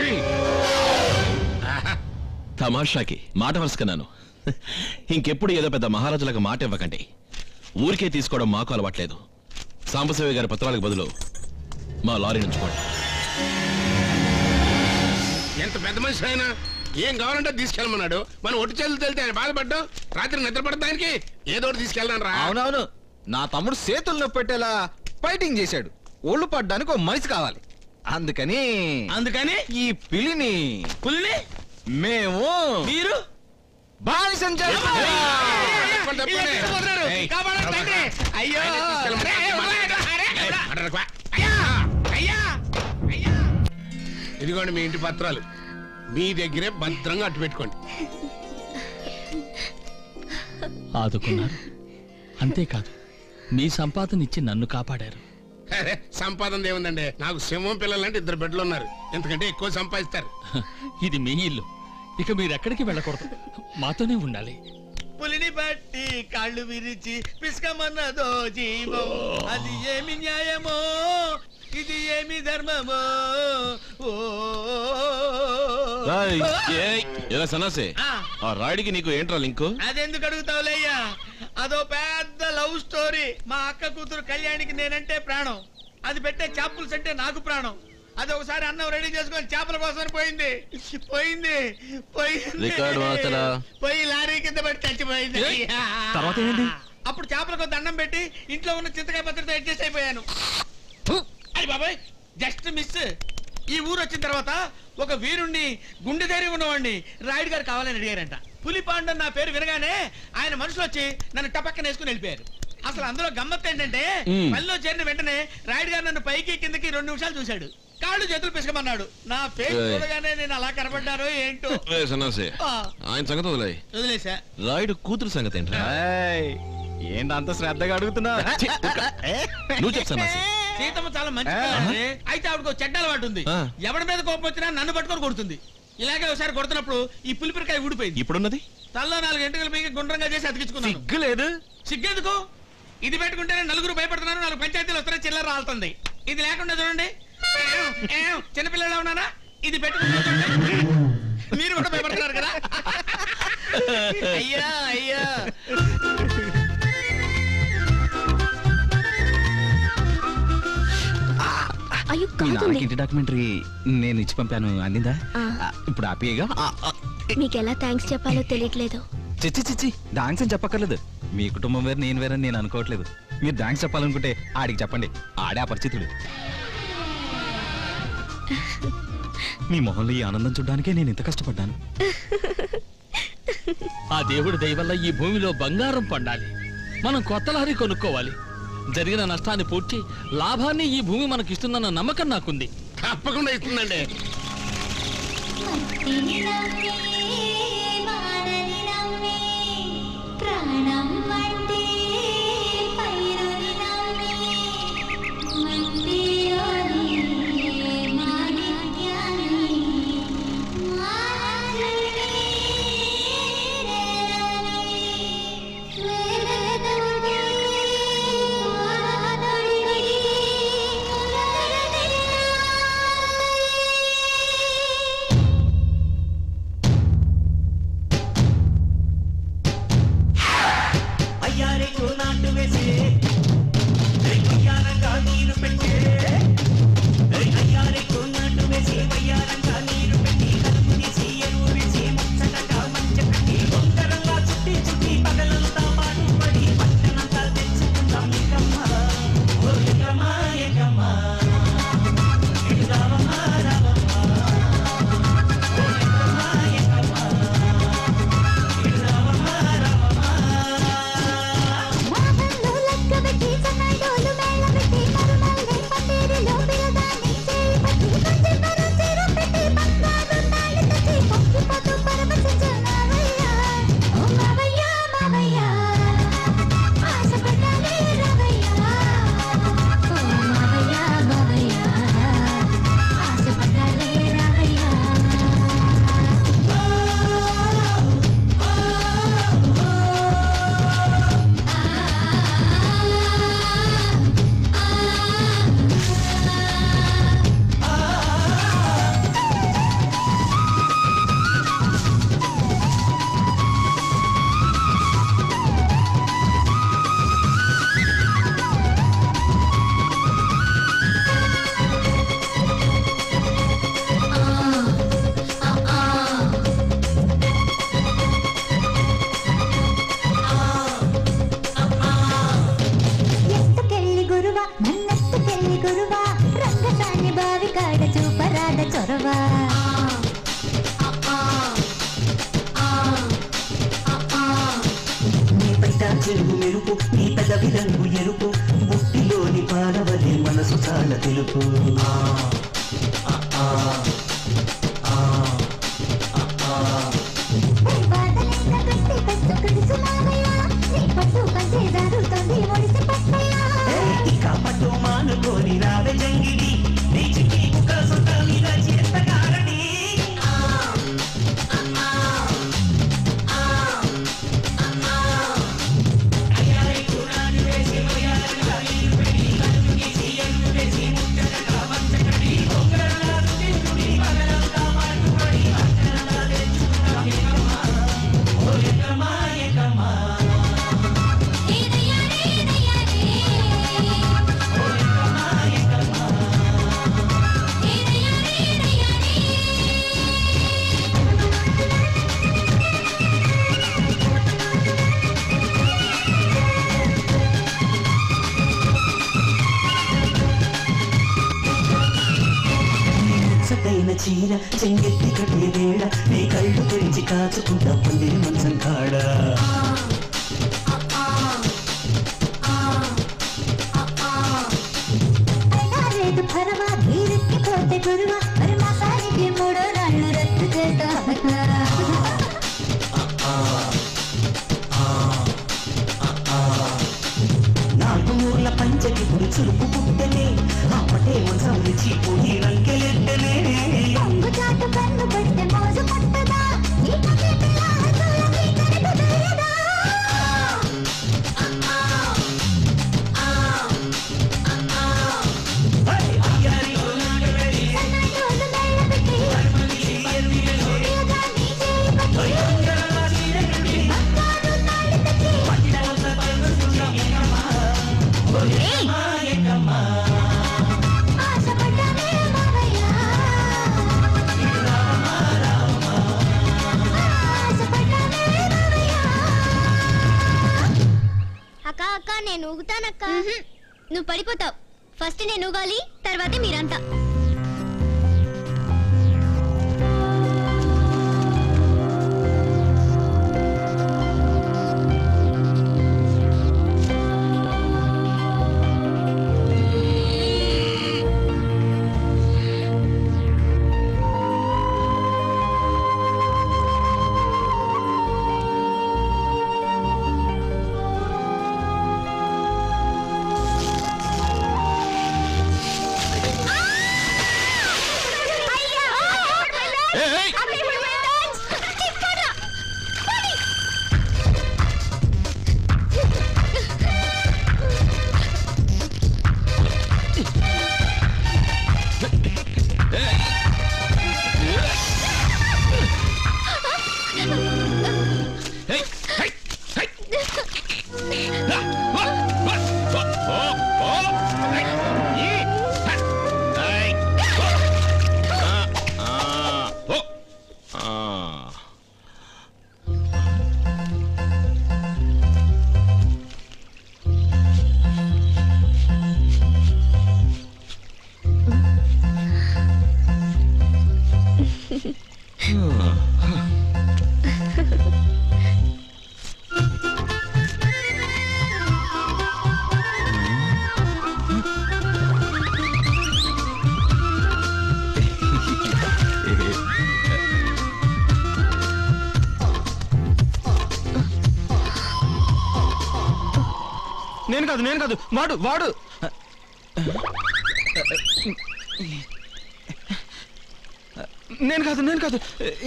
తమాషాకి మాట వరుసుకున్నాను ఇంకెప్పుడు ఏదో పెద్ద మహారాజులకు మాట ఇవ్వకండి ఊరికే తీసుకోవడం మాకు అలవాట్లేదు సాంబశివయ్య గారి పత్రాలకు బదులు మా లారీ ఉంచుకోండి ఎంత పెద్ద మనిషి అయినా ఏం కావాలంటే తీసుకెళ్ళమన్నాడు మనం ఒట్టి చేతులు తెలితే ఆయన బాధపడ్డాం రాత్రి నిద్ర పడటానికి ఏదో ఒకటి తీసుకెళ్ళాను రా అవునవును నా తమ్ముడు చేతులు నొప్పి పెట్టేలా ఫైటింగ్ చేశాడు ఒళ్ళు పడ్డానికి ఒక మనిషి కావాలి అందుకని అందుకని ఈ పిలిని పులిని మేము మీరు బానిసం చేస్తాం. తప్పండి, తప్పండి. కుదరరు. కాపాడండి, తండ్రి. అయ్యో ఆయన తీసుకెళ్ళమని అరే, చెప్పమన్నాడు. అరే, ఏయ్, అరే, అడరకు వా. అయ్యా అయ్యా అయ్యా ఇదిగోండి మీ ఇంటి పత్రాలు మీ దగ్గరే భద్రంగా అట్టు పెట్టుకోండి ఆదుకున్నారు అంతేకాదు మీ సంపాదన ఇచ్చి నన్ను కాపాడారు అరే సంపాదన ఏముందండి నాకు సింహం పిల్లలంటే ఇద్దరు బిడ్డలు ఉన్నారు ఎందుకంటే ఎక్కువ సంపాదిస్తారు ఇది మీ ఇల్లు ఇక మీరు ఎక్కడికి వెళ్ళకూడదు మాతోనే ఉండాలి పులిని బట్టి కాళ్ళు విరిచి పిసుకమన్నదో జీవం అది ఏమి న్యాయమో ఇది ఏమి ధర్మమో ఓ రాయ్, ఏయ్, ఏరా సన్నాసి ఆ. ఆ రాయుడికి నీకు ఏంట్రా లింకు అదెందుకు అడుగుతావులేయ్యా అదో పెద్ద లవ్ స్టోరీ మా అక్క కూతురు కళ్యాణికి నేనంటే ప్రాణం అది పెట్టే చేపలు అంటే నాకు ప్రాణం అది ఒకసారి అన్నం రెడీ చేసుకొని చేపల కోసం పోయింది పోయింది పోయింది రికార్డు మార్చరా. పోయి లారీ కింద పడి చచ్చిపోయింది ఏయ్, తర్వాత ఏంటి? అప్పుడు చేపలకు దండం పెట్టి ఇంట్లో ఉన్న చింతకాయ పత్రితో అడ్జస్ట్ అయిపోయాను అది బాబాయ్ జస్ట్ మిస్ ఈ ఊరు వచ్చిన తర్వాత ఒక వీరుణ్ణి గుండె ధైర్యం ఉన్నవాడిని రాయుడు గారు కావాలని అడిగారంట పులి పాండన్ నా పేరు వినగానే ఆయన మనుషులు వచ్చి నన్ను టపక్కన వేసుకుని వెళ్ళిపోయారు అసలు అందులో గమ్మత్ ఏంటంటే మ్మ్. పనిలో చేరిన వెంటనే రాయుడు గారు నన్ను పైకి కిందకి రెండు నిమిషాలు చూశాడు కాళ్ళు చేతులు పిసకమన్నాడు నా పేరు ఏయ్. చూడగానే నేను అలా కనబడ్డారో ఏంటో ఏ సన్నాసి ఆ, ఆయన సంగతి వదిలే వదిలేసా రాయుడు కూతురు సంగతి ఏంట్రా ఏయ్, ఏంటి అంత శ్రద్ధగా అడుగుతున్నా ఛీ, ఊరుకో. నువ్వు చెప్పు సన్నాసి సీతమ్మ చాలా మంచి ఆ. పిల్లండి. అయితే ఆవిడకు ఒక చెడ్డ అలవాటు ఉంది ఆ. ఎవరి మీద కోపం వచ్చినా నన్ను పట్టుకొని కొడుతుంది ఇలాగే ఒకసారి కొడుతున్నప్పుడు ఈ పులిపిరికాయ ఊడిపోయింది ఇప్పుడున్నది తల్లో నాలుగు గంటలు పైకి గుండ్రంగా చేసి అతికించుకున్నాను సిగ్గు లేదు సిగ్గెందుకు ఇది పెట్టుకుంటేనే నలుగురు భయపడుతున్నారు నాలుగు పంచాయతీలు వస్తారా చిల్లర రాలుతుంది ఇది లేకుండా చూడండి ఏం, ఏం, చిన్నపిల్లలా ఉన్నానా ఇది పెట్టుకుంటే చూడండి. మీరు కూడా భయపడుతున్నారు కదా అయ్యా అయ్యా అయ్యో మీ నాన్నకి కాదండి ఇంటి డాక్యుమెంటరీ నేను ఇచ్చి పంపాను అందిందా ఆ. ఆ, ఇప్పుడు ఆపియగా మీకు ఎలా థ్యాంక్స్ చెప్పాలో తెలియట్లేదు చిచ్చి చిచ్చి డాన్స్ అని చెప్పక్కర్లేదు మీ కుటుంబం వేరు నేను వేరని నేను అనుకోవట్లేదు మీరు డాన్స్ చెప్పాలనుకుంటే ఆడికి చెప్పండి ఆడే అపరిచితుడు మీ మొహంలో ఈ ఆనందం చూడడానికే నేను ఇంత కష్టపడ్డాను ఆ దేవుడి దయ వల్ల ఈ భూమిలో బంగారం పండాలి మనం కొత్త లారీ కొనుక్కోవాలి జరిగిన నష్టాన్ని పూడ్చి లాభాన్ని ఈ భూమి మనకిస్తుందన్న నమ్మకం నాకుంది తప్పకుండా ఇస్తుందండి ప్రాణం అంటే పైరుని నమ్మి మందిరోని మాణిక్యాన్ని మానసుని వేదముని మాననుడిని కులకరని పడవా నీ పైట చెరుగు మెరుపు నీ పెదవి రంగు ఎరుపు బుట్టిలోని పాలవలే మనసు చాలా తెలుపు ఆ, ఆ, ఆ, ఆ, ఆ, ఆ. ఏయ్, ఇక పట్టు మానుకోని రావే జంగిడి నీ చిక్కి కుక్క సొంత మీద చేతగారడి ముచ్చటైన చీర చెంగెత్తి కట్టే వేళ నీ కళ్ళు తెరిచి కాచుకుంటా పందిరి మంచం కాడ రేటు పరవా వీరికి పోతే గురువా మరి మా సారికి మూడో రాళ్ళు రద్దు చేస్తా నాలుగు మూర్ల పంచకి పుడి చురుకు పుట్టనే అప్పటే మంచం రుచిపోయి రంకెలెట్టనే పొంగు చాటు కన్ను పడితే మోజు పట్టదా ఈ పక్కటి లాహతులకి కడుపు దయదా అక్క అక్క నేను ఊగుతానక్క నువ్వు పడిపోతావు ఫస్ట్ నేను ఊగాలి తర్వాతే మీరంతా నేను కాదు నేను కాదు వాడు వాడు నేను కాదు నేను కాదు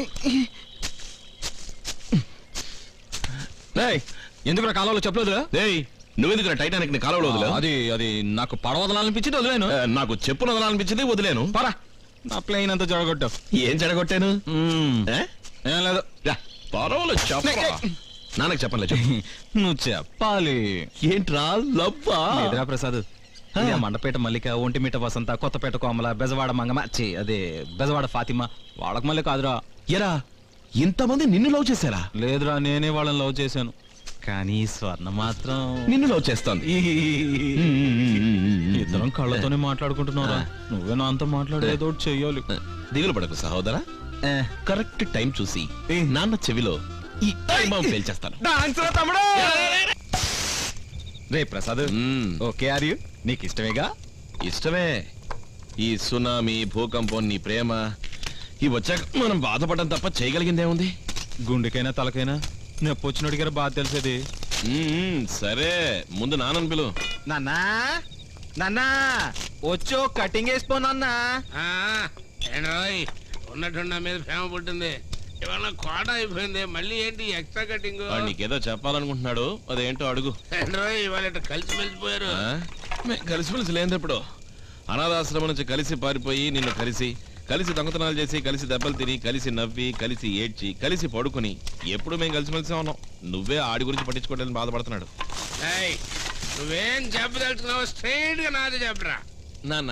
ఏయ్, ఎందుకు నా కాలంలో చెప్పలేదురా ఏయ్ నువ్వెందుకు టైటానిక్ ని కాలువలో వదిలేవు? అది అది నాకు పడవ వదలాలనిపించింది వదిలేను ఆ, నాకు చెప్పు వదలాలనిపించింది వదిలేను పరా నా ప్లేన్ అంతా జడగొట్టావు ఏం చెడగొట్టాను ఏ? ఏం లేదు రా, పర్వాలేదు చెప్పరా నాన్నకి చెప్పలే చెప్పు నువ్వు చెప్పాలి ఏంట్రా లవ్వా లేదురా ప్రసాద్ ఇది ఆ మండపేట మల్లిక ఒంటిమిట వసంత కొత్తపేట కోమల బెజవాడ మంగమ్మ ఛీ, అదే బెజవాడ ఫాతిమా వాళ్ళకి మళ్ళీ కాదురా ఎరా ఇంతమంది నిన్ను లవ్ చేశారా లేదురా నేనే వాళ్ళని లవ్ చేశాను కానీ ఈ స్వర్ణ మాత్రం నిన్ను లవ్ చేస్తోంది ఇద్దరం కళ్ళతోనే మాట్లాడుకుంటున్నారా నువ్వే నాతో మాట్లాడే ఏదో ఒకటి చెయ్యాలి దిగులు పడకు సహోదరా కరెక్ట్ టైం చూసి నాన్న చెవిలో ఈ ఐమాం పేల్చేస్తాను డాన్స్ తమ్ముడు రే ప్రసాద్ ఓకే ఆర్ యు నీకు ఇష్టమేగా ఇష్టమే ఈ సునామీ భూకంపం నీ ప్రేమ ఇవి వచ్చాక మనం బాధపడడం తప్ప చేయగలిగిందేముంది గుండెకైనా తలకైనా నొప్పి వచ్చినోడి గారు బాధ తెలిసేది మ్మ్, సరే ముందు నాన్నని పిలు నాన్నా నాన్నా వచ్చో కటింగ్ వేసిపోనన్నా ఏంటోయ్ ఉన్నట్టు నా మీద ప్రేమ పుట్టింది ఇవాళ కోట అయిపోయింది మళ్ళీ ఏంటి ఎక్స్ట్రా కటింగ్ వాడు నీకేదో చెప్పాలనుకుంటున్నాడు అదేంటో అడుగు ఏంటోయ్ ఇవాళ ఇట్ట కలిసి మెలిసిపోయారు ఆ? మేం కలిసిమెలిసి లేనప్పుడు అనాథాశ్రమం నుంచి కలిసి పారిపోయి నిన్ను కలిసి కలిసి దొంగతనాలు చేసి కలిసి దెబ్బలు తిని కలిసి నవ్వి కలిసి ఏడ్చి కలిసి పడుకుని ఎప్పుడు మేము కలిసిమెలిసి ఉన్నాం నువ్వే ఆడి గురించి పట్టించుకోవడానికి బాధపడుతున్నాడు ఏయ్, నువ్వేం చెప్పదలుచుకున్నావు స్ట్రైట్ గా నాది చెప్పరా నాన్న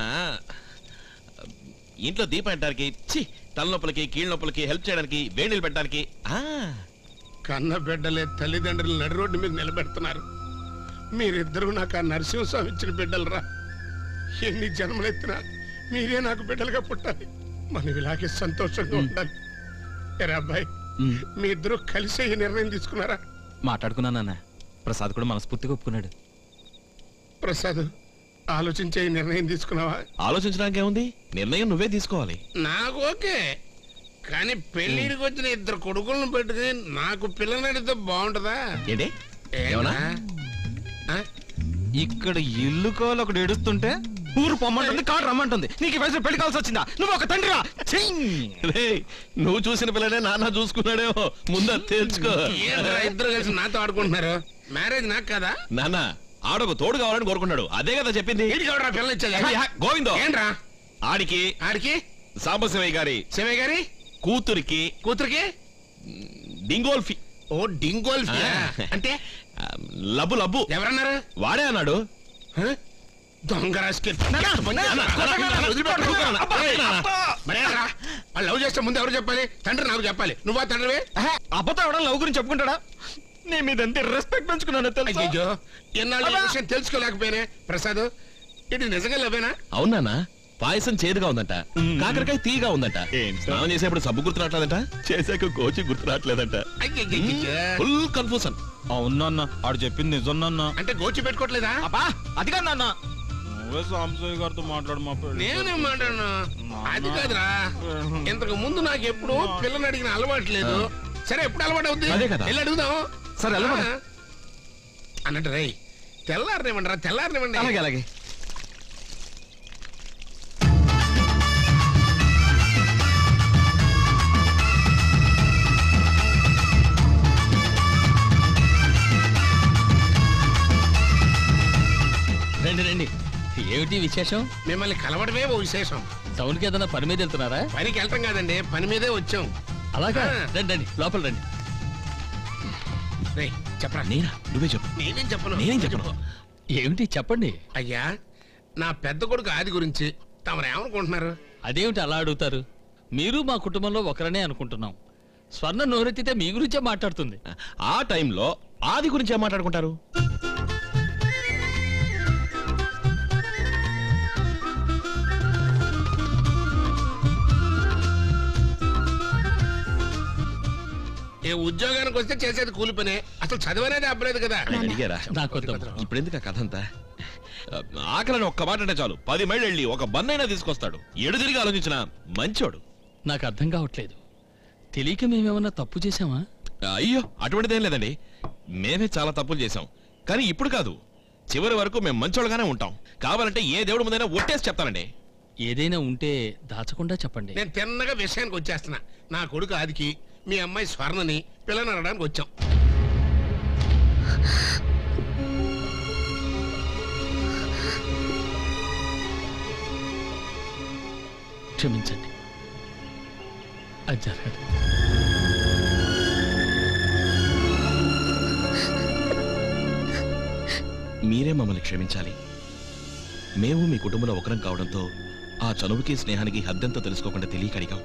ఇంట్లో దీపం పెట్టడానికి చి తలనొప్పులకి కీళ్ళ నొప్పులకి హెల్ప్ చేయడానికి వేణీలు పెట్టడానికి ఆ కన్న బిడ్డలే తల్లిదండ్రులు నడి రోడ్డు మీద నిలబెడుతున్నారు మీరిద్దరూ నాకు ఆ నరసింహస్వామి ఇచ్చిన బిడ్డలరా ఎన్ని జన్మలెత్తినా మీరే నాకు బిడ్డలుగా పుట్టాలి మనం ఇలాగే సంతోషంగా ఉండాలి ఎరా అబ్బాయి మీ ఇద్దరు కలిసే ఈ నిర్ణయం తీసుకున్నారా మాట్లాడుకున్నానన్న ప్రసాద్ కూడా మనస్ఫూర్తిగా ఒప్పుకున్నాడు ప్రసాద్ ఆలోచించే ఈ నిర్ణయం తీసుకున్నావా ఆలోచించడానికి ఏముంది నిర్ణయం నువ్వే తీసుకోవాలి నాకు ఓకే కానీ పెళ్లిడికి వచ్చిన ఇద్దరు కొడుకులను పెట్టుకుని నాకు పిల్లనడితే బాగుంటుందా ఏంటి ఏమన్నా ఇక్కడ ఇల్లు కోలు ఒకటి ఎడుస్తుంటే ఊరు పొమ్మంటుంది కాడు రమ్మంటుంది నీకు ఈ వయసులో పెళ్లి కావాల్సి వచ్చిందా నువ్వు ఒక తండ్రిరా రేయ్, నువ్వు చూసిన పిల్లనే నాన్న చూసుకున్నాడేమో ముందు తెలుసుకో ఏంట్రా ఇద్దరు కలిసి నాతో ఆడుకుంటున్నారు మ్యారేజ్ నాకు కదా నాన్న ఆడొక తోడు కావాలని కోరుకున్నాడు అదే కదా చెప్పింది ఏంటి చూడరా పిల్లలు ఇచ్చేది అయ్యా, గోవిందో ఏంట్రా ఆడికి ఆడికి సాంబశివయ్య గారి శివయ్య గారి కూతురికి కూతురికి డింగోల్ఫీ ఓ డింగోల్ఫీ అంటే లబ్బు లబ్బు ఎవరన్నారు వాడే అన్నాడు దొంగ రాసుకెళ్ళి వాళ్ళు లవ్ చేస్తే ముందు ఎవరు చెప్పాలి తండ్రి నాకు చెప్పాలి నువ్వా తండ్రివే అబ్బతో ఎవడో లవ్ గురించి చెప్పుకుంటాడా నీ మీద ఎంత రెస్పెక్ట్ పెంచుకున్నాను అయ్యో ఎన్నాళ్ళు ఈ విషయం తెలుసుకోలేకపోయినా ప్రసాద్ ఇది నిజంగా లవేనా అవునానా పాయసం చేదుగా ఉందంట కాకరకాయ తీగా ఉందంట స్నానం చేసేప్పుడు సబ్బు గుర్తు రావట్లేదంట చేసాక కోచి గుర్తు రావట్లేదంట ఫుల్ కన్ఫ్యూజన్ అవునన్న ఆడు చెప్పింది నిజం నాన్న అంటే గోచి పెట్టుకోవట్లేదా అబ్బా అది కాదు నాన్న నువ్వే సాంబశివయ్య గారితో మాట్లాడు మా పెళ్లి నేనేం మాట్లాడను అది కాదురా ఇంతకు ముందు నాకు ఎప్పుడు పిల్లని అడిగిన అలవాటు లేదు సరే ఎప్పుడు అలవాటు అవుతుంది అదే కదా. వెళ్ళి అడుగుదాం సరే, అలవాటు. ఆ. అన్నట్టు రై తెల్లారనివ్వండి తెల్లారనివ్వండి అలాగే అలాగే రండి రండి ఏమిటి విశేషం మిమ్మల్ని కలవడమే ఓ విశేషం టౌన్కి ఏదైనా పని మీద వెళ్తున్నారా పనికి వెళ్తాం కాదండి పని మీదే వచ్చాం అలాగా ఆ. రండి రండి లోపల రండి రేయ్, చెప్పరా నేనా నువ్వే చెప్పు నేనేం చెప్పను నేనేం చెప్పను ఏమిటి చెప్పండి అయ్యా నా పెద్ద కొడుకు ఆది గురించి తమరు ఏమనుకుంటున్నారు అదేమిటి అలా అడుగుతారు మీరు మా కుటుంబంలో ఒకరనే అనుకుంటున్నాం స్వర్ణ నోరెత్తితే మీ గురించే మాట్లాడుతుంది ఆ టైంలో ఆది గురించి ఏం మాట్లాడుకుంటారు ఏ ఉద్యోగానికి వస్తే చేసేది కూలి పనే అసలు చదివనేది అబ్బలేదు కదా ఆయన అడిగారా ఇప్పుడు ఎందుకు ఆ కథ అంతా ఆకలని ఒక్క మాట అంటే చాలు పది మైళ్ళు వెళ్ళి ఒక బన్నైనా తీసుకొస్తాడు ఎడు తిరిగి ఆలోచించిన మంచోడు నాకు అర్థం కావట్లేదు తెలియక మేమేమన్నా తప్పు చేశామా అయ్యో అటువంటిదేం లేదండి మేమే చాలా తప్పులు చేశాం కానీ ఇప్పుడు కాదు చివరి వరకు మేము మంచోళ్ళగానే ఉంటాం కావాలంటే ఏ దేవుడి ముందైనా ఒట్టేసి చెప్తానండి ఏదైనా ఉంటే దాచకుండా చెప్పండి నేను తిన్నగా విషయానికి వచ్చేస్తున్నా నా కొడుకు ఆదికి మీ అమ్మాయి స్వర్ణని పిల్లని అనడానికి వచ్చాం క్షమించండి అది జరగదు మీరే మమ్మల్ని క్షమించాలి మేము మీ కుటుంబంలో ఒకరం కావడంతో ఆ చనువుకి స్నేహానికి హద్దెంతో తెలుసుకోకుండా తెలియక అడిగాం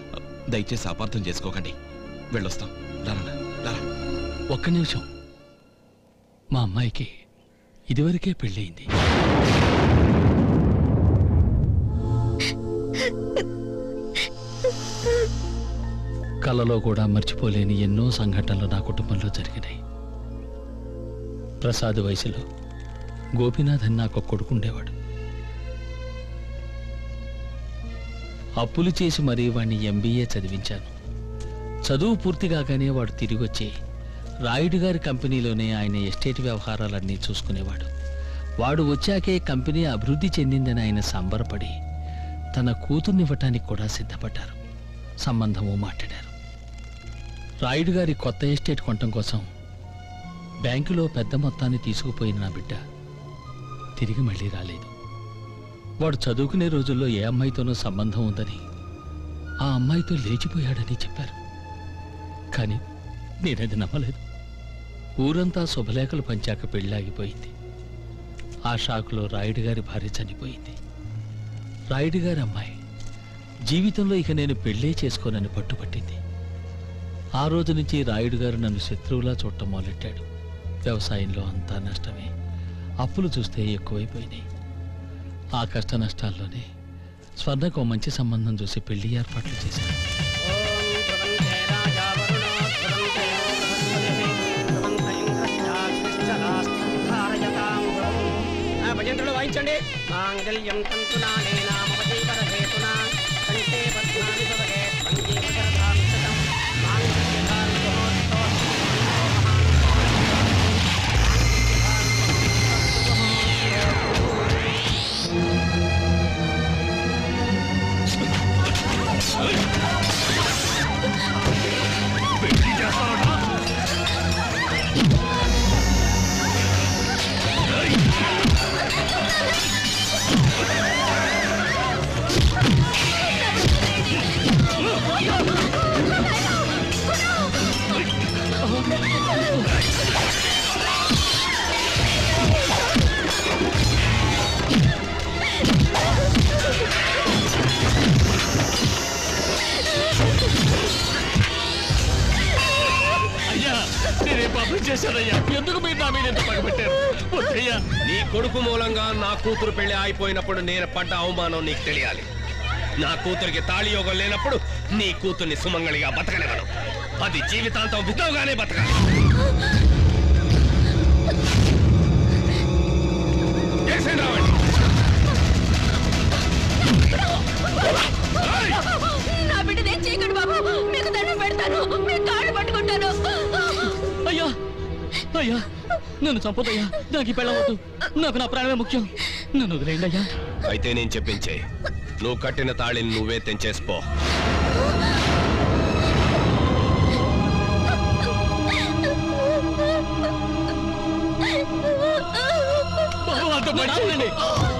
దయచేసి అపార్థం చేసుకోకండి వెళ్ళొస్తాం రానా రారా ఒక్క నిమిషం మా అమ్మాయికి ఇదివరకే పెళ్ళయింది కలలో కూడా మర్చిపోలేని ఎన్నో సంఘటనలు నా కుటుంబంలో జరిగినాయి ప్రసాద్ వయసులో గోపీనాథ్ అని నాకు ఒక కొడుకుండేవాడు అప్పులు చేసి మరీ వాడిని ఎంబీఏ చదివించాను చదువు పూర్తి కాగానే వాడు తిరిగి వచ్చి రాయుడు గారి కంపెనీలోనే ఆయన ఎస్టేట్ వ్యవహారాలన్నీ చూసుకునేవాడు వాడు వచ్చాకే కంపెనీ అభివృద్ధి చెందిందని ఆయన సంబరపడి తన కూతుర్నివ్వటానికి కూడా సిద్ధపడ్డారు సంబంధము మాట్లాడారు రాయుడు గారి కొత్త ఎస్టేట్ కొనటం కోసం బ్యాంకులో పెద్ద మొత్తాన్ని తీసుకుపోయిన నా బిడ్డ తిరిగి మళ్ళీ రాలేదు వాడు చదువుకునే రోజుల్లో ఏ అమ్మాయితోనో సంబంధం ఉందని ఆ అమ్మాయితో లేచిపోయాడని చెప్పారు కానీ నేనది నమ్మలేదు ఊరంతా శుభలేఖలు పంచాక పెళ్ళాగిపోయింది ఆ షాకులో రాయుడు గారి భార్య చనిపోయింది రాయుడు గారి అమ్మాయి జీవితంలో ఇక నేను పెళ్ళే చేసుకోనని పట్టుపట్టింది ఆ రోజు నుంచి రాయుడు గారు నన్ను శత్రువులా చూడటం మొదలెట్టాడు వ్యవసాయంలో అంతా నష్టమే అప్పులు చూస్తే ఎక్కువైపోయినాయి ఆ కష్ట నష్టాల్లోనే స్వర్ణకు ఓ మంచి సంబంధం చూసి పెళ్లి ఏర్పాట్లు చేశాను భజంత్రులు వాయించండి మాంగళ్యం తంతునానే నామవజీవన హేతునా కంటే పద్మాని భవగే పంచీకరధాం శతం మాంగళ్యధారితో అయ్యా నేనే పాపం చేశానయ్యా ఎందుకు మీరు నా మీద ఎంత పగబట్టారు వద్దయ్యా నీ కొడుకు మూలంగా నా కూతురు పెళ్లి ఆగిపోయినప్పుడు నేను పడ్డ అవమానం నీకు తెలియాలి నా కూతురికి తాళి యోగం లేనప్పుడు నీ కూతుర్ని సుమంగళిగా బతకనివ్వను అది జీవితాంతం విధవుగానే బతకాలి చేసేయండి రావండి. నా బిడ్డని ఏం చేయకండి బాబు మీకు దండం పెడతాను మీ కాళ్ళు పట్టుకుంటాను అయ్యా అయ్యా నన్ను చంపదయ్యా నాకు ఈ పెళ్ళవద్దు నాకు నా ప్రాణమే ముఖ్యం నన్ను వదిలేయండి అయ్యా అయితే నేను చెప్పించే నువ్వు కట్టిన తాళిని నువ్వే తెంచేసిపో బాబు అంత పని చేయండి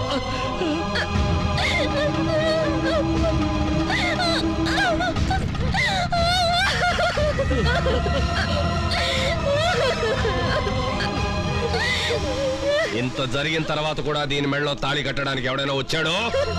ఇంత జరిగిన తర్వాత కూడా దీని మెడలో తాళి కట్టడానికి ఎవడైనా వచ్చాడో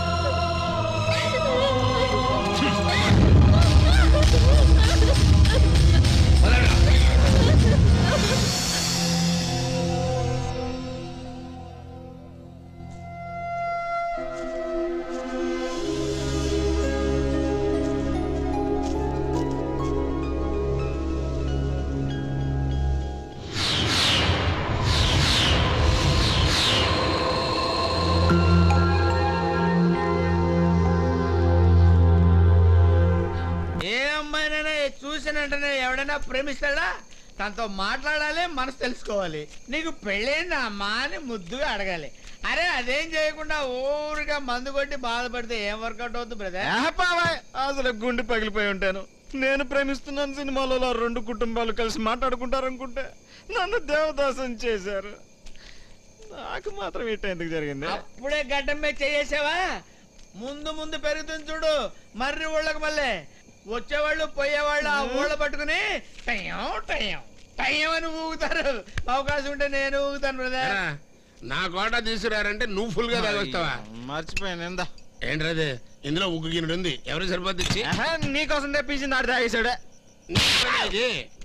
ఏ అమ్మాయినైనా చూసిన వెంటనే ఎవడైనా ప్రేమిస్తాడా తనతో మాట్లాడాలి మనసు తెలుసుకోవాలి నీకు పెళ్ళైందా అమ్మా అని ముద్దుగా అడగాలి అరే అదేం చేయకుండా ఊరిగా మందు కొట్టి బాధపడితే ఏం వర్కౌట్ అవుతుంది బ్రదర్ అసలు గుండె పగిలిపోయి ఉంటాను నేను ప్రేమిస్తున్నాను సినిమాలో ఆ రెండు కుటుంబాలు కలిసి మాట్లాడుకుంటారనుకుంటే నన్ను దేవదాసం చేశారు నాకు మాత్రం ఇట్ట ఎందుకు జరిగింది అప్పుడే గడ్డం మీద చేసేవా ముందు ముందు పెరుగుతుంది చూడు మర్రి ఊళ్ళకి మళ్ళీ వచ్చేవాళ్ళు పోయేవాళ్ళు ఆ ఊళ్ళ పట్టుకుని టయం టయం టయం అని ఊగుతారు అవకాశం ఉంటే నేను ఊగుతాను బ్రదర్ ఏరా, నా కోట తీసుకురారంటే నువ్వు ఫుల్ గా తాగొస్తావా మర్చిపోయాను ఎందా ఏంట్రది ఇందులో ఉగ్గు గిన్నెడు ఉంది ఎవరు సరిపోద్ది ఇచ్చి నీకోసం తెప్పించింది ఆడు తాగేశాడే ఇది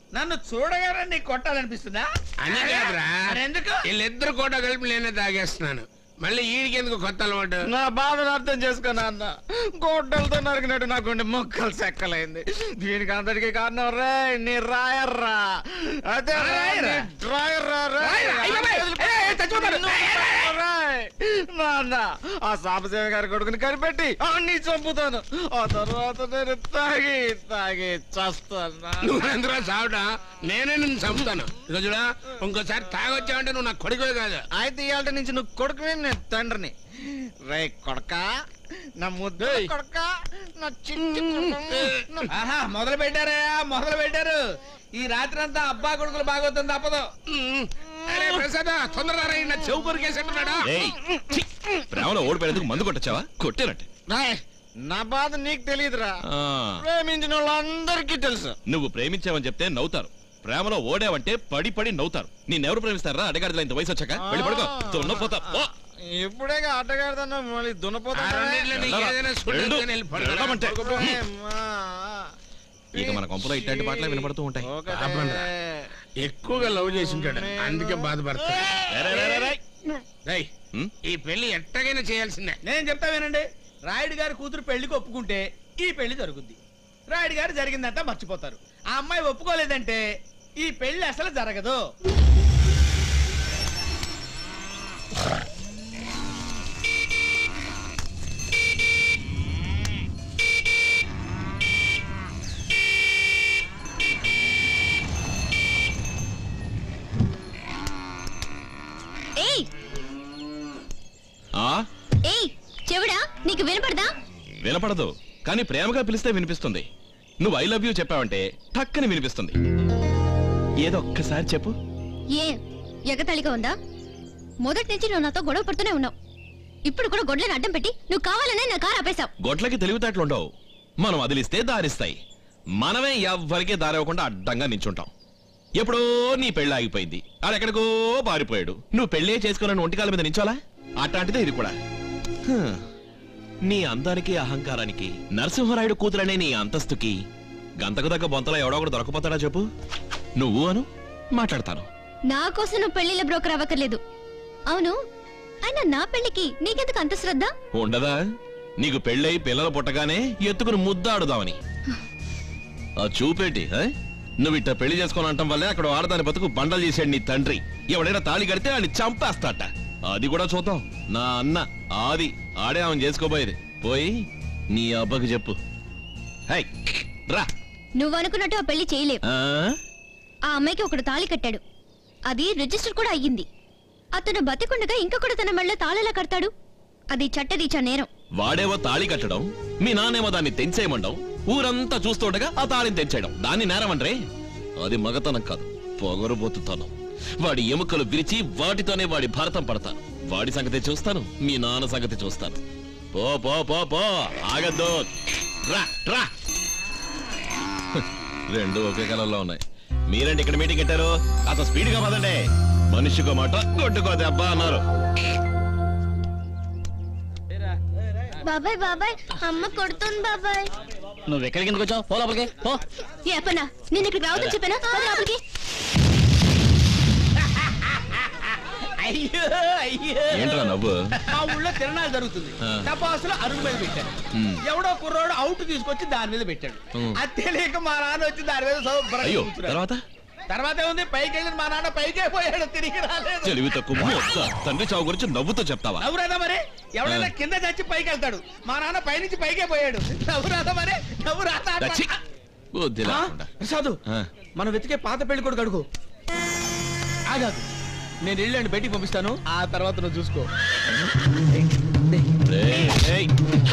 నన్ను చూడగానే నీకు కొట్టాలనిపిస్తుందా అని కాదురా ఎందుకు వీళ్ళిద్దరు కూడా కలిపి నేనే తాగేస్తున్నాను మళ్ళీ ఈడికి ఎందుకు కొత్త అలవాటు నా బాధను అర్థం చేసుకున్నా అన్న గొడ్డలతో నరికినట్టు నా గుండె మొక్కలు చెక్కలైంది దీనికి అందరికీ కారణం రే నీ రాయర్రా అదే రా, రాయరా? నీ డ్రాయర్రా, రే. రాయరా? అయ్య బాబాయ్, ఏయ్, ఏయ్, చచ్చిపోతాడు. నువ్వు రాయ్. నాన్న ఆ సాంబశివ గారి కొడుకుని కనిపెట్టి అన్ని చంపుతాను ఆ తర్వాత నేను తాగి తాగి చస్తాను నువ్వెందురా సావుడా నేనే నిన్ను చంపుతాను ఇదిగో చూడా ఇంకోసారి తాగొచ్చావంటే నువ్వు నా కొడుకువే కాదు అయితే ఇవాళ నుంచి నువ్వు కొడుకునే నేను తండ్రిని రే కొడక నా ముద్దు కొడక నా చిట్టి కొడుకు. ఆహా మొదలు పెట్టారయ్యా మొదలు పెట్టారు ఈ రాత్రి అంతా అబ్బా కొడుకులు బాగోతుంది తప్పదు అరే ప్రసాద తొందరగా రా, ఈయన చెవు కొరికేసేట్టున్నాడా ఏయ్, ఛీ, ప్రేమలో ఓడిపోయేందుకు మందు కొట్టచ్చావా కొట్టేనట్టు రాయ్, నా బాధ నీకు తెలియదురా ఆ, ప్రేమించిన వాళ్ళందరికీ తెలుసు నువ్వు ప్రేమించావని చెప్తే నవ్వుతారు ప్రేమలో ఓడావంటే పడి పడి నవ్వుతారు నిన్నెవరు ప్రేమిస్తారా అడగాడిలా ఇంత వయసు వచ్చాక వెళ్ళి పడుకో తున్నపోతా పో. ఇప్పుడేగా ఆటగాడుతున్నా మళ్ళీ దున్నపోతా ఆ రెండిట్లో నీకు ఏదైనా సున్నితంగా వెళ్ళు. వెళ్ళి పడుకోరా. వెళ్ళమంటే. పడుకో. ఇక మన కొంపలో ఇట్లాంటి పాటలే వినపడుతూ ఉంటాయి పాపంరా. ఎక్కువగా లవ్ చేసి ఉంటాడు అందుకే బాధపడతాడు రే, రే, రే, రే. రేయ్, ఈ పెళ్లి ఎట్టగైనా చేయాల్సిందే నేను చెప్తా వినండి రాయుడు గారి కూతురు పెళ్లికి ఒప్పుకుంటే ఈ పెళ్లి జరుగుద్ది రాయుడు గారు జరిగిందంతా మర్చిపోతారు ఆ అమ్మాయి ఒప్పుకోలేదంటే ఈ పెళ్లి అసలు జరగదు ఏయ్ ఆ ఏయ్ చెవిడా నీకు వినపడదా వినపడదు కానీ ప్రేమగా పిలిస్తే వినిపిస్తుంది నువ్వు ఐ లవ్ యూ చెప్పావంటే టక్కని వినిపిస్తుంది ఏదో ఒక్కసారి చెప్పు ఏ ఎగతాళిగా ఉందా మొదటి నుంచి నువ్వు నాతో గొడవ పడుతూనే ఉన్నావు ఇప్పుడు కూడా గొడ్లను అడ్డం పెట్టి నువ్వు కావాలనే నా కారు ఆపేశావు గొడ్లకి తెలివితేటలుండవు మనం వదిలిస్తే దారిస్తాయి మనమే ఎవ్వరికీ దారివ్వకుండా అడ్డంగా నించుంటాం ఎప్పుడో నీ పెళ్ళి ఆగిపోయింది ఆడెక్కడికో పారిపోయాడు నువ్వు పెళ్ళే చేసుకున్న ఒంటికాల మీద నించోలా అట్లాంటిదే ఇది కూడా హ్మ్. నీ అందానికి అహంకారానికి నరసింహరాయుడు కూతురనే నీ అంతస్తుకి గంతకు దగ్గ బొంతలో ఎవడో ఒకడు దొరకపోతాడా చెప్పు నువ్వు అను మాట్లాడతాను నా కోసం నువ్వు పెళ్లిళ్ళ బ్రోకర్ అవ్వకర్లేదు అవును అయినా నా పెళ్లికి నీకెందుకు అంత శ్రద్ధ ఉండదా నీకు పెళ్ళై పిల్లలు పుట్టగానే ఎత్తుకుని ముద్దాడుదామని ఆ చూపేటి ఆ? నువ్వు ఇట్ట పెళ్లి చేసుకొని అంటాం వల్లే అక్కడ ఆడదాని బతుకు బండలు చేశాడు నీ తండ్రి ఎవడైనా తాళి కడితే ఆడిని చంపేస్తాట అది కూడా చూద్దాం నా అన్న ఆది ఆడే ఆమె చేసుకోబోయేది పోయి నీ అబ్బకి చెప్పు హై రా నువ్వు అనుకున్నట్టు ఆ పెళ్లి చేయలేవు ఆ? ఆ అమ్మాయికి ఒకడు తాళి కట్టాడు అది రిజిస్టర్ కూడా అయ్యింది అతను బతికుండగా ఇంకొకడు తన మెళ్ళ తాళెలా కడతాడు అది చట్టరీచా నేరం వాడేవో తాళి కట్టడం మీ నాన్నేమో దాన్ని తెంచేయమండం ఊరంతా చూస్తుండగా ఆ తాళిని తెంచేయడం దాన్ని నేరమండ్రే అది మగతనం కాదు పొగరుబోతుతనం వాడి ఎముకలు విరిచి వాటితోనే వాడి భారతం పడతాను వాడి సంగతి చూస్తాను మీ నాన్న సంగతి చూస్తాను పో పో పో పో ఆగద్దు రా రా హ్, రెండు ఒకే కలర్లో ఉన్నాయి మీరేంటి ఇక్కడ మీటింగ్ పెట్టారు కాస్త స్పీడ్ గా పదండి మనిషికో మాట కొట్టుకో దెబ్బ అన్నారు బాబాయ్ బాబాయ్ అమ్మ కొడుతుంది బాబాయ్ నువ్వు ఎక్కడికి ఎందుకు వచ్చావు పో లోపలికి పో ఏ అప్పన్నా నేను ఇక్కడికి రావద్దని చెప్పానా పద లోపలికి అయ్యో అయ్యో ఏంట్రా నవ్వు మా ఊళ్ళో తిరణాలు జరుగుతుంది ఆ. టపాసులు అరుగు మీద పెట్టారు ఉమ్. ఎవడో కుర్రోడు అవుట్ తీసుకొచ్చి దాని మీద పెట్టాడు ఉమ్. అది తెలియక మా నాన్న వచ్చి దాని మీద శుభ్రంగా అయ్యో కూర్చున్నాడు. తర్వాత తర్వాత ఏముంది పైకి వెళ్ళి మా నాన్న పైకే పోయాడు తిరిగి రాలేదు తెలివి తక్కువ మొక్క. తండ్రి చావు గురించి నవ్వుతో చెప్తావా నవ్వురాదా మరి ఎవడైనా కింద చచ్చి పైకి వెళ్తాడు మా నాన్న పైనుంచి పైకే పోయాడు నవ్వురాదా మరి నవ్వురాదా దచ్చి. బుద్ధి లేకుండా. ప్రసాదు ఆ. మనం వెతికే పాత పెళ్లి కొడుకు అడుగు ఆగాదు నేను వెళ్ళండి బయటికి పంపిస్తాను ఆ తర్వాత నువ్వు చూసుకో ఏయ్, ఏయ్.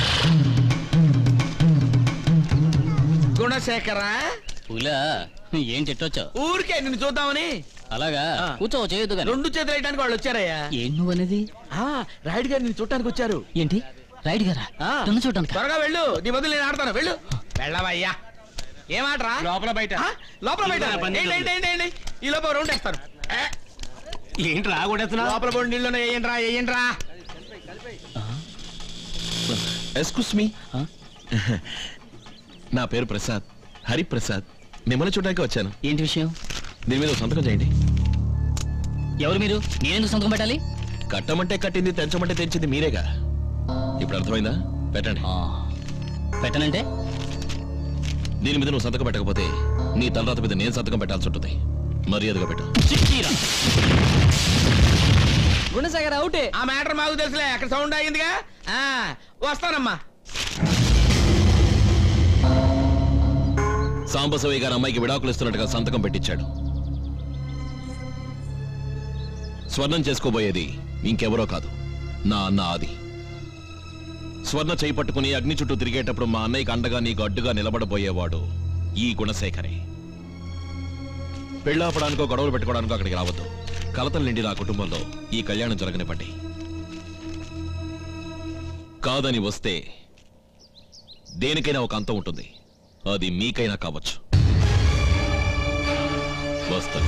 గుణశేఖరా పూలా ఏం చెట్టొచ్చావు ఊరికే నిన్ను చూద్దామని అలాగా ఆ. కూర్చో చేయొద్దు కానీ రెండు చేతులు వేయడానికి వాళ్ళు వచ్చారయ్యా ఏం నువ్వు అనేది ఆ, రాయుడు గారు నిన్ను చూడటానికి వచ్చారు ఏంటి రైడ్ గారా ఆ. నన్ను చూడటానికి త్వరగా వెళ్ళు నీ బదులు నేను ఆడతాను వెళ్ళు వెళ్ళవయ్యా ఏమాటరా లోపల బయట ఆ? లోపల బయట ఇలా పని ఏంటి, ఏంటి, ఏంటి, ఏంటి? ఈ లోపల రౌండ్ వేస్తాను ఏ, ఏంటి రాకూడేస్తున్నా లోపల పోయి నీళ్ళలో వేయండి రా వేయండి రా ఎస్కుస్ మీ నా పేరు ప్రసాద్ హరిప్రసాద్ మిమ్మల్ని చూడడానికి వచ్చాను ఏంటి విషయం దీని మీద ఒక సంతకం చేయండి ఎవరు మీరు నేనెందుకు సంతకం పెట్టాలి కట్టమంటే కట్టింది తెంచమంటే తెంచింది మీరేగా ఇప్పుడు అర్థమైందా పెట్టండి పెట్టనంటే దీని మీద నువ్వు సంతకం పెట్టకపోతే నీ తలరాత మీద నేను సంతకం పెట్టాల్సి ఉంటుంది మర్యాదగా పెట్టు గుణసాగర్ అవుటే ఆ మ్యాటర్ మాకు తెలుసులే అక్కడ సౌండ్ అయిందిగా ఆ, వస్తానమ్మా సాంబశివయ్య గారు అమ్మాయికి విడాకులు ఇస్తున్నట్టుగా సంతకం పెట్టించాడు స్వర్ణం చేసుకోబోయేది ఇంకెవరో కాదు నా అన్న ఆది స్వర్ణ చేయి పట్టుకుని అగ్ని చుట్టూ తిరిగేటప్పుడు మా అన్నయ్యకి అండగా నీకు అడ్డుగా నిలబడబోయేవాడు ఈ గుణశేఖరే పెళ్ళాపడానికో గొడవలు పెట్టుకోవడానికో అక్కడికి రావద్దు కలతలు నిండి నా కుటుంబంలో ఈ కళ్యాణం జరగనివ్వండి కాదని వస్తే దేనికైనా ఒక అంతం ఉంటుంది అది మీకైనా కావచ్చు వస్తాను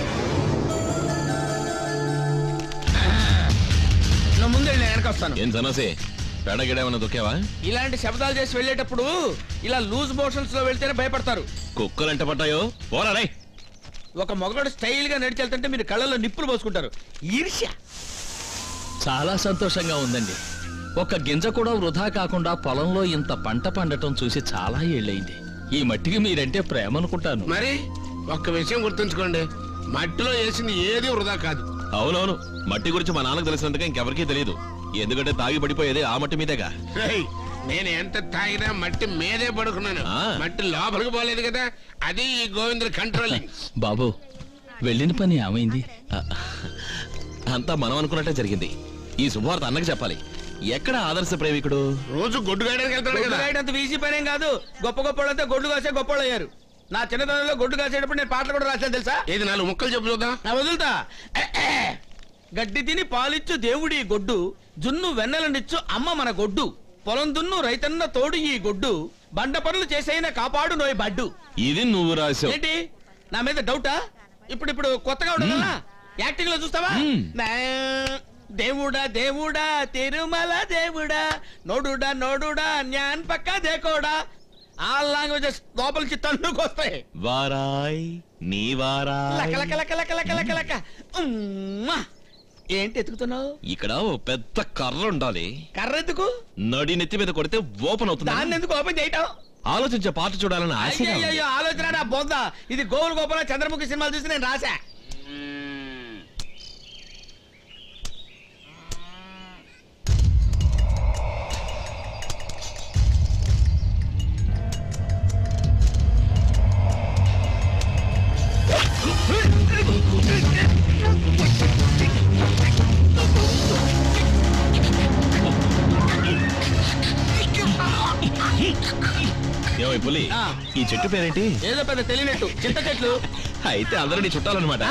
నువ్వు ముందు నేను వెనక వస్తాను ఏం సనాసే పెడగిడేమన్నా దొక్కావా ఇలాంటి శబ్దాలు చేసి వెళ్ళేటప్పుడు ఇలా లూజ్ మోషన్స్ లో వెళ్తేనే భయపడతారు కుక్కలంట పట్టాయో పోరా రే ఒక మొగడు స్టైల్ గా నడిచి వెళ్తుంటే మీరు కళ్ళల్లో నిప్పులు పోసుకుంటారు ఈర్ష్య చాలా సంతోషంగా ఉందండి ఒక్క గింజ కూడా వృధా కాకుండా పొలంలో ఇంత పంట పండటం చూసి చాలా ఏళ్ళయింది ఈ మట్టికి మీరంటే ప్రేమ అనుకుంటాను మరి ఒక్క విషయం గుర్తుంచుకోండి మట్టిలో వేసింది ఏది వృధా కాదు అవునవును మట్టి గురించి మా నాన్నకు తెలిసినంతగా ఇంకెవరికీ తెలియదు ఎందుకంటే తాగి పడిపోయేది ఆ మట్టి మీదేగా రేయ్, నేను ఎంత తాగినా మట్టి మీదే పడుకున్నాను ఆ. మట్టి లోపలికి పోలేదు కదా అది ఈ గోవింద్ర కంట్రోలింగ్ బాబు వెళ్ళిన పని ఏమైంది అంతా మనం అనుకున్నట్టే జరిగింది ఈ శుభవార్త అన్నకి చెప్పాలి ఎక్కడ ఆదర్శ ప్రేమికుడు రోజు గొడ్డు గాయడానికి వెళ్తాడు గొడ్డు కదా కాయడంత వీసీ పనేం కాదు గొప్ప గొప్ప వాళ్ళంతా గొడ్డు కాసే గొప్ప వాళ్ళు అయ్యారు నా చిన్నతనంలో గొడ్డు కాసేటప్పుడు నేను పాటలు కూడా రాశాను తెలుసా ఏది నాలుగు ముక్కలు చెప్పు చూద్దాం నా వదులుతా గడ్డి తిని పాలిచ్చు దేవుడి ఈ గొడ్డు జున్ను వెన్నెలనిచ్చు అమ్మ మన గొడ్డు పొలం దున్ను రైతన్న తోడు ఈ గొడ్డు బండ పనులు చేసైనా కాపాడు నోయ్ బడ్డు ఇది నువ్వు రాసావు ఏంటి నా మీద డౌటా ఇప్పుడు ఇప్పుడు కొత్తగా ఉండదా యాక్టింగ్ లో చూస్తావా నా దేవుడా దేవుడా తిరుమల దేవుడా నోడుడా నోడుడా జ్ఞాన్ పక్క దేకోడా ఆ లాంగ్వేజెస్ లోపలికి తన్నుకు వస్తాయి వారాయ్ నీ వారాయ్ లక లక లక లక లక లక లక ఉమ్మా. ఏంటి ఎత్తుకుతున్నావు ఇక్కడ ఓ పెద్ద కర్ర ఉండాలి కర్ర ఎందుకు నడి నెత్తి మీద కొడితే ఓపెన్ అవుతుంది దాన్ని ఎందుకు ఓపెన్ చేయటం ఆలోచించే పాట చూడాలని ఆశగా ఉంది. అయ్యో ఆలోచన నా బొంద ఇది గోవుల గోపాల చంద్రముఖి సినిమాలు చూసి నేను రాశా ఏమై పులి ఈ చెట్టు పేరేంటి ఏదో పెద్ద తెలియనట్టు చింత చెట్లు అయితే అందరూ నీ చుట్టాలన్నమాట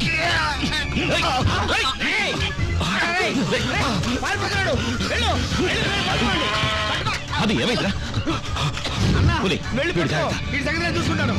పారిపోతున్నాడు వెళ్ళు వెళ్ళు, అది ఏమైందిరా అన్నా, పులి వెళ్ళి వీడు పట్టుకో. జాగ్రత్త. వీడి సంగతి నేను చూసుకుంటాను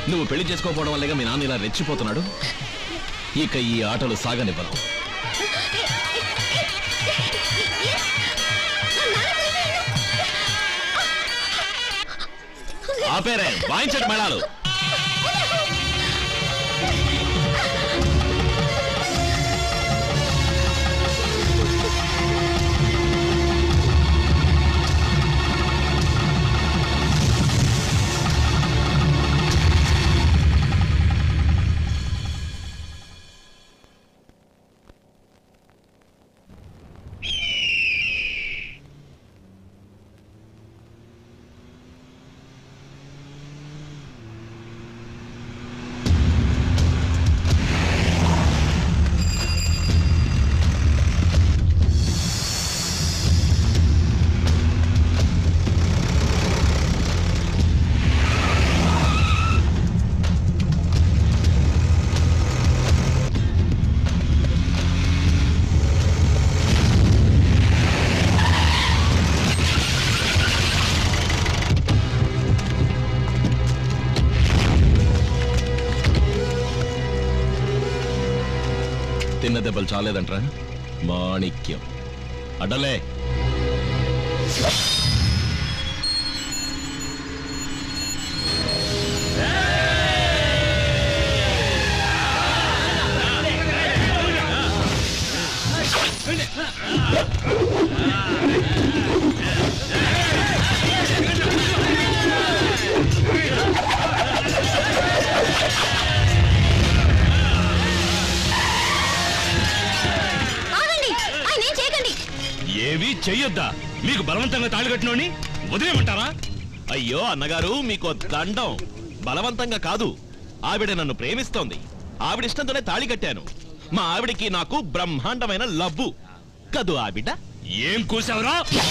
నువ్వు పెళ్లి చేసుకోకపోవడం వల్లగా మీ నాన్న ఇలా రెచ్చిపోతున్నాడు ఇక ఈ ఆటలు సాగనివ్వను ఆపేరే వాయించండి మేళాలు తిన్న దెబ్బలు చాలేదంట్రా మాణిక్యం అడ్డలే ఆగండి ఆయన ఏం చేయకండి ఏవి చెయ్యొద్దా మీకు బలవంతంగా తాళి కట్టినోని వదిలేయమంటారా అయ్యో అన్నగారు మీకు దండం బలవంతంగా కాదు ఆవిడ నన్ను ప్రేమిస్తోంది ఆవిడ ఇష్టంతోనే తాళి కట్టాను మా ఆవిడకి నాకు బ్రహ్మాండమైన లవ్వు కదు ఆవిడ ఏం కూసావురా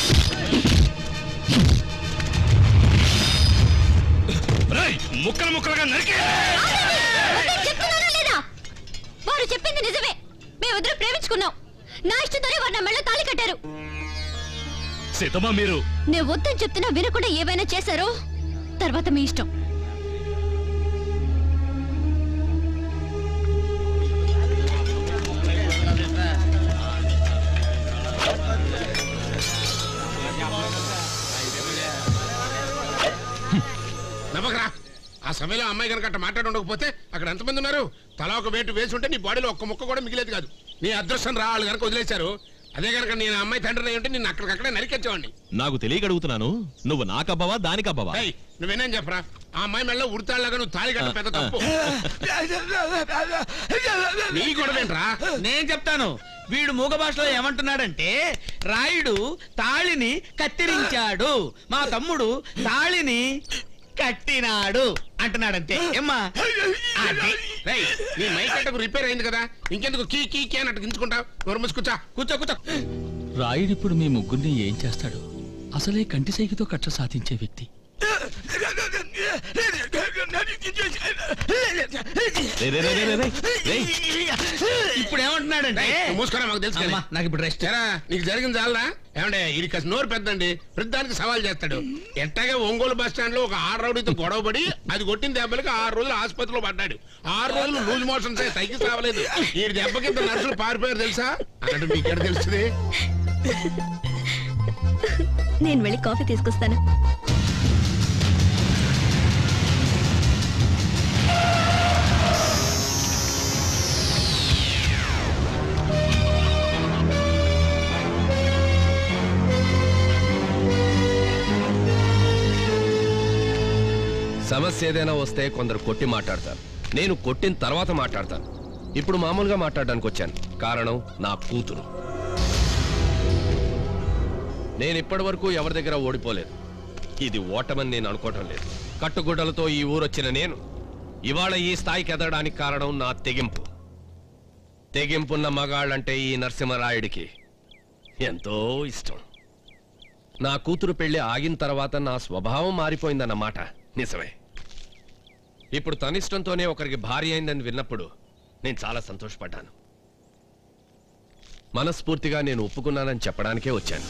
ముక్కలు ముక్కలుగా నరికే నేను చెప్తున్నానా లేదా వారు చెప్పింది నిజమే మేమిద్దరం ప్రేమించుకున్నాం నా ఇష్టంతోనే వారు నా మెళ్ళ తాళి కట్టారు సీతమ్మ మీరు నేను వద్దని చెప్తున్నా వినకుండా ఏవైనా చేశారో తర్వాత మీ ఇష్టం నమ్మకరా ఆ సమయంలో అమ్మాయి కనుక అట్ట మాట్లాడి ఉండకపోతే అక్కడ ఎంతమంది ఉన్నారు తలా ఒక వేటు వేసి ఉంటే నీ బాడీలో ఒక్క ముక్క కూడా మిగిలేదు కాదు నీ అదృష్టం రా వాళ్ళు కనుక వదిలేశారు అదే కనుక నేను ఆ అమ్మాయి తండ్రి అయి ఉంటే నేను అక్కడికక్కడే నరికెచ్చేవాడిని నాకు తెలియక అడుగుతున్నాను నువ్వు నాకబ్బవా దానికబ్బవా ఏయ్, నువ్వేనేం చెప్పరా ఆ అమ్మాయి మెళ్ళ ఉడతాళ్ళగా నువ్వు తాళి కట్ట పెద్ద తప్పు నీ గొడవేంట్రా నేను చెప్తాను వీడు మూగ భాషలో ఏమంటున్నాడంటే రాయుడు తాళిని కత్తిరించాడు మా తమ్ముడు తాళిని కట్టినాడు అంటున్నాడంతే ఏమ్మా అది. రేయ్, నీ మైక్ కట్టకు రిపేర్ అయింది కదా ఇంకెందుకు కీ కీ కీ అని అట్టు గించుకుంటావు నోరు మూసుకుంటా కూర్చో కూర్చో రాయుడిప్పుడు మీ ముగ్గురిని ఏం చేస్తాడు అసలే కంటి సైకితో కట్ట సాధించే వ్యక్తి రే, రే, రే, రే, రే, రే. ఇప్పుడు ఏమంటున్నాడంటే నువ్వు మూసుకురా మాకు తెలుసు అమ్మా, నాకు ఇప్పుడు రెస్ట్ ఎరా నీకు జరిగింది చాలరా ఏమంటే ఇది కాస్త నోరు పెద్దండి ప్రతిదానికి సవాల్ చేస్తాడు ఎట్టాగే ఒంగోలు బస్ స్టాండ్ లో ఒక ఆరు రౌడీతో గొడవ పడి అది కొట్టిన దెబ్బలకి ఆరు రోజులు ఆసుపత్రిలో పడ్డాడు ఆరు రోజులు లూజ్ మోషన్స్ అయ్యి తగ్గి సావలేదు ఈ దెబ్బకి ఇంత నర్సులు పారిపోయారు తెలుసా అన్నట్టు మీకెక్కడ తెలుస్తుంది నేను వెళ్ళి కాఫీ తీసుకొస్తాను సమస్య ఏదైనా వస్తే కొందరు కొట్టి మాట్లాడతారు నేను కొట్టిన తర్వాత మాట్లాడతాను ఇప్పుడు మామూలుగా మాట్లాడడానికి వచ్చాను కారణం నా కూతురు నేను ఇప్పటి వరకు ఎవరి దగ్గర ఓడిపోలేదు ఇది ఓటమని నేను అనుకోవటం లేదు కట్టుగుడ్డలతో ఈ ఊరొచ్చిన నేను ఇవాళ ఈ స్థాయికి ఎదగడానికి కారణం నా తెగింపు తెగింపున్న మగాళ్ళంటే ఈ నరసింహరాయుడికి ఎంతో ఇష్టం నా కూతురు పెళ్లి ఆగిన తర్వాత నా స్వభావం మారిపోయిందన్నమాట నిజమే ఇప్పుడు తనిష్టంతోనే ఒకరికి భార్య అయిందని విన్నప్పుడు నేను చాలా సంతోషపడ్డాను మనస్ఫూర్తిగా నేను ఒప్పుకున్నానని చెప్పడానికే వచ్చాను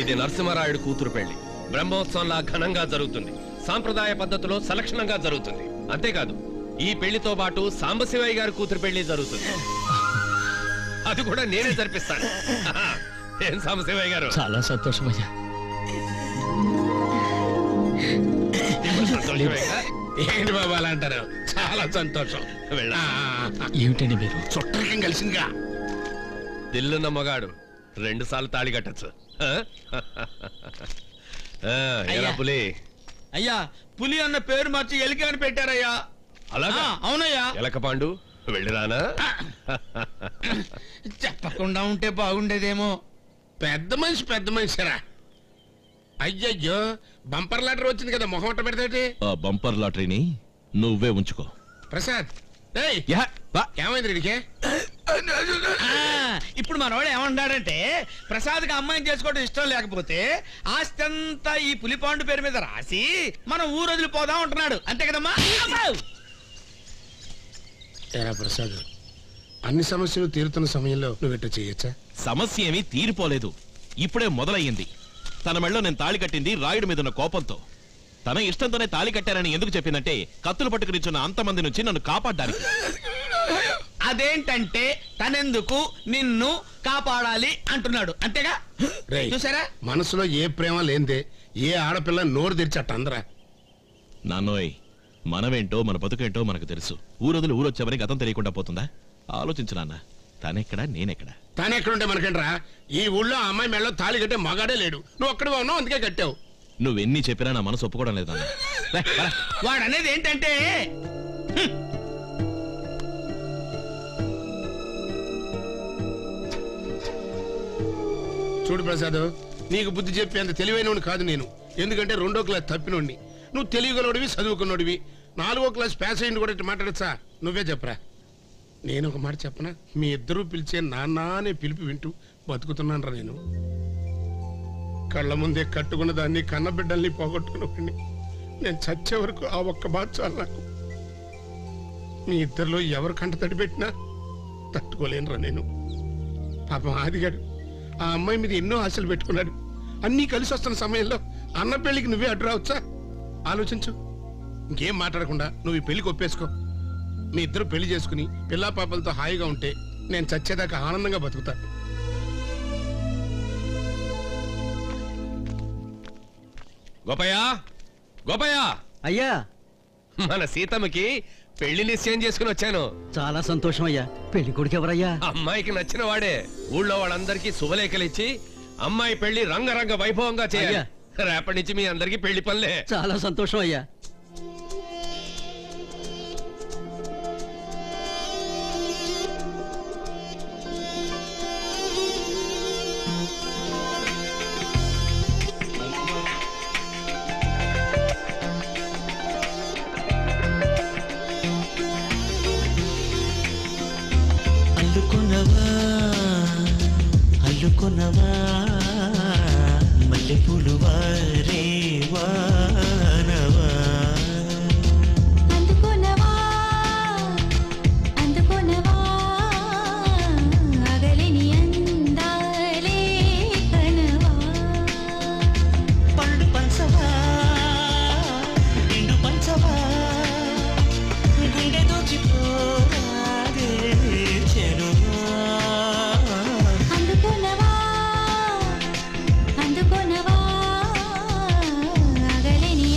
ఇది నరసింహరాయుడు కూతురు పెళ్లి బ్రహ్మోత్సవంలా ఘనంగా జరుగుతుంది సాంప్రదాయ పద్ధతిలో సలక్షణంగా జరుగుతుంది అంతేకాదు ఈ పెళ్లితో పాటు సాంబశివయ్య గారి కూతురు పెళ్లి జరుగుతుంది అది కూడా నేనే జరిపిస్తాను ఏం సాంబశివయ్య గారు చాలా సంతోషమయ్యా సంతోషమేగా? ఏంటి బాబు అలా అంటారు చాలా సంతోషం వెళ్ళా. ఏమిటండి మీరు చుట్టరికం కలిసిందిగా దిల్లున్న మగాడు రెండు సార్లు తాళి కట్టచ్చు అయ్యా. పులి అయ్యా పులి అన్న పేరు మార్చి ఎలిక అని పెట్టారయ్యా అలాగా ఆ, అవునయ్యా ఎలకపాండు వెళ్ళిరానా చెప్పకుండా ఉంటే బాగుండేదేమో పెద్ద మనిషి పెద్ద మనిషిరా అయ్యయ్యో బంపర్ లెటర్ వచ్చింది కదా మొహం అట్ట పెడతాటి ఆ బంపర్ లాటరీని నువ్వే ఉంచుకో ప్రసాద్ ఏయ్ ఏమైంది వీడికి ఆ, ఇప్పుడు మనవాడు ఏమన్నాడంటే ప్రసాద్కి అమ్మాయిని చేసుకోవడం ఇష్టం లేకపోతే ఆస్తి అంతా ఈ పులిపాండు పేరు మీద రాసి మనం ఊరు వదిలిపోదాం అంటున్నాడు అంతే కదమ్మా అమ్మా! ఏరా ప్రసాద్ అన్ని సమస్యలు తీరుతున్న సమయంలో నువ్వు ఇట్ట చేయొచ్చా సమస్య ఏమీ తీరిపోలేదు ఇప్పుడే మొదలయ్యింది తన మెళ్ళో నేను తాళి కట్టింది రాయుడి మీద ఉన్న కోపంతో తన ఇష్టంతోనే తాళి కట్టారని ఎందుకు చెప్పిందంటే కత్తులు పట్టుకునిచ్చున్న అంతమంది నుంచి నన్ను కాపాడడానికి అదేంటంటే తనెందుకు నిన్ను కాపాడాలి అంటున్నాడు అంతేగా రేయ్, చూసారా మనసులో ఏ ప్రేమ లేనిదే ఏ ఆడపిల్ల నోరు తెరిచట్ట అందరా నాన్నోయ్ మనమేంటో మన బతుకేంటో మనకు తెలుసు ఊరొదిలి ఊరొచ్చామని గతం తెలియకుండా పోతుందా ఆలోచించు నాన్న తనెక్కడా నేనెక్కడా తాను ఎక్కడుంటే మనకేంట్రా ఈ ఊళ్ళో ఆ అమ్మాయి మెళ్ళలో తాళి కట్టే మగాడే లేడు నువ్వు ఒక్కడిగా ఉన్నావు అందుకే కట్టావు నువ్వెన్ని చెప్పినా నా మనసు ఒప్పుకోవడం లేదు నాన్న లే, పద. వాడు అనేది ఏంటంటే చూడు ప్రసాద్ నీకు బుద్ధి చెప్పేంత తెలివైనోడు కాదు నేను ఎందుకంటే రెండో క్లాస్ తప్పినోడిని నువ్వు తెలియగలోడివి చదువుకున్నోడివి నాలుగో క్లాస్ పాస్ అయ్యింది కూడా ఇట్లా మాట్లాడచ్చా నువ్వే చెప్పరా నేను ఒక మాట చెప్పనా మీ ఇద్దరూ పిలిచే నాన్న అనే పిలిపి వింటూ బతుకుతున్నాను రా నేను కళ్ళ ముందే కట్టుకున్న దాన్ని కన్నబిడ్డల్ని పోగొట్టుకున్నవాడిని నేను చచ్చే వరకు ఆ ఒక్క బాధ చాలు నాకు మీ ఇద్దరిలో ఎవరు కంట తడిపెట్టినా తట్టుకోలేనురా నేను పాపం ఆదిగాడు ఆ అమ్మాయి మీద ఎన్నో ఆశలు పెట్టుకున్నాడు అన్నీ కలిసి వస్తున్న సమయంలో అన్న పెళ్లికి నువ్వే అడ్డు రావచ్చా ఆలోచించు ఇంకేం మాట్లాడకుండా నువ్వు ఈ పెళ్లికి ఒప్పేసుకో మీ ఇద్దరు పెళ్లి చేసుకుని పిల్లా పాపలతో హాయిగా ఉంటే నేను చచ్చేదాకా ఆనందంగా బతుకుతా గోపయ్య గోపయ్య అయ్యా మన సీతమ్మకి పెళ్లి నిశ్చయం చేసుకుని వచ్చాను చాలా సంతోషం అయ్యా పెళ్లి కొడుకు ఎవరయ్యా అమ్మాయికి నచ్చిన వాడే ఊళ్ళో వాళ్ళందరికీ శుభలేఖలు ఇచ్చి అమ్మాయి పెళ్లి రంగరంగ వైభవంగా చేయాలి అయ్యా. రేపటి నుంచి మీ అందరికి పెళ్లి పనులే చాలా సంతోషం అయ్యా అల్లుకొనవా అల్లుకొనవా మల్లెపూలు వారే వానవా అందుకొనవా అందుకొనవా అగలిని అందాలే కనవా పండు పంచవా నిండు పంచవా గుండె దోచిపోరాదే చెరువా అందుకొనవా అందుకొనవా అగలిని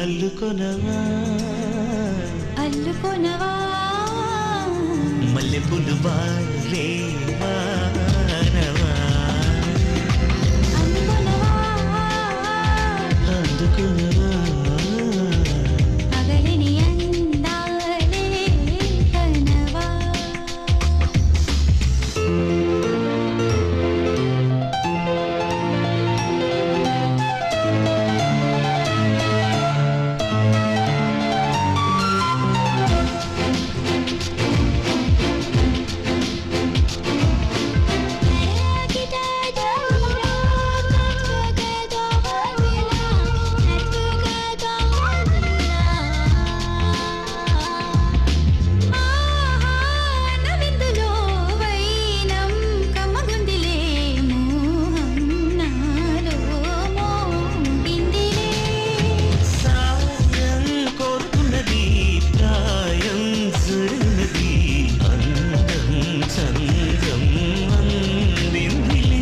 అల్లుకొనవా అల్లుకొనవా మల్లెపూలు వారే వానవా అందుకొనవా పగలిని అందాలే కనవా నవిందులో వైనం కమ్మగుందిలే మోహం నాలో మోగిందిలే సాయం కోరుకున్నది ప్రాయం సురున్నది అందం చందం అందిందిలే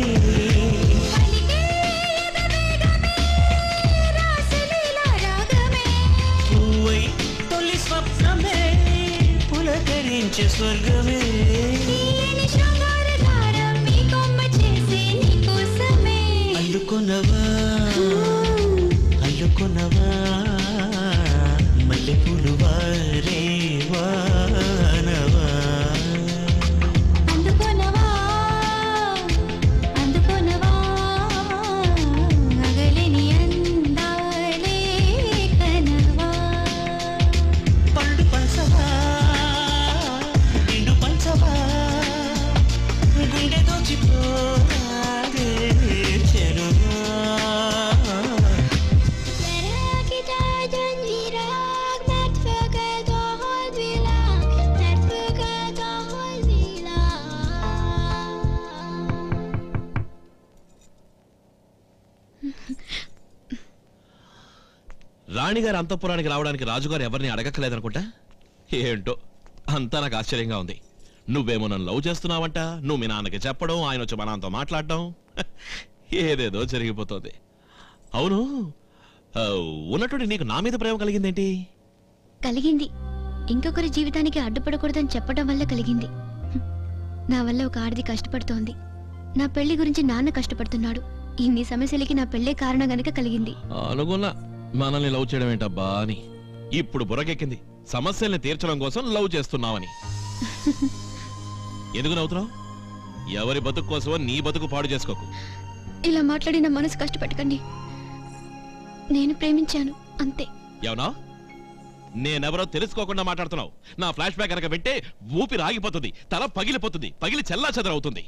పువ్వై తొలి స్వప్నమే పులకరించే స్వర్గమే తీయని శృంగారధారం ఈ కొమ్మ చేసే నీకోసమే అల్లుకొనవా అల్లుకొనవా మల్లెపూలు వారే వానవా అందుకొనవా అందుకొనవా అగలిని అందాలే కనవా పండు పంచవా నిండు పంచవా గుండె దోచిపోరాదే చెరువా Merak kita janjirak Net vergeet al bilang Net vergeet al bilang రాణిగారి అంతఃపురానికి రావడానికి రాజుగారు ఎవరిని అడగక్కలేదనుకుంటా ఏంటో అంతా నాకు ఆశ్చర్యంగా ఉంది నువ్వేమో నన్ను లవ్ చేస్తున్నావంట నువ్వు మీ నాన్నకి చెప్పడం ఆయన వచ్చి మా నాన్నతో మాట్లాడడం ఏదేదో జరిగిపోతుంది అవును ఆ, ఉన్నటువంటి నీకు నా మీద ప్రేమ కలిగిందేంటి కలిగింది ఇంకొకరి జీవితానికి అడ్డుపడకూడదని చెప్పడం వల్ల కలిగింది హ్మ్. నా వల్ల ఒక ఆడది కష్టపడుతోంది నా పెళ్లి గురించి నాన్న కష్టపడుతున్నాడు ఇన్ని సమస్యలకి నా పెళ్ళే కారణం గనుక కలిగింది అనుకున్నా మనల్ని లవ్ చేయడం ఏంటబ్బా అని ఇప్పుడు బుర్రకెక్కింది సమస్యల్ని తీర్చడం కోసం లవ్ చేస్తున్నావని ఎందుకు నవ్వుతున్నావు ఎవరి బతుకు కోసమో నీ బతుకు పాడు చేసుకోకు ఇలా మాట్లాడి నా మనసు కష్టపెట్టకండి నేను ప్రేమించాను అంతే ఏమన్నా నేనెవరో తెలుసుకోకుండా మాట్లాడుతున్నావు నా ఫ్లాష్ బ్యాక్ కనుక వింటే ఊపిరి ఆగిపోతుంది తల పగిలిపోతుంది పగిలి చెల్లా చెదరవుతుంది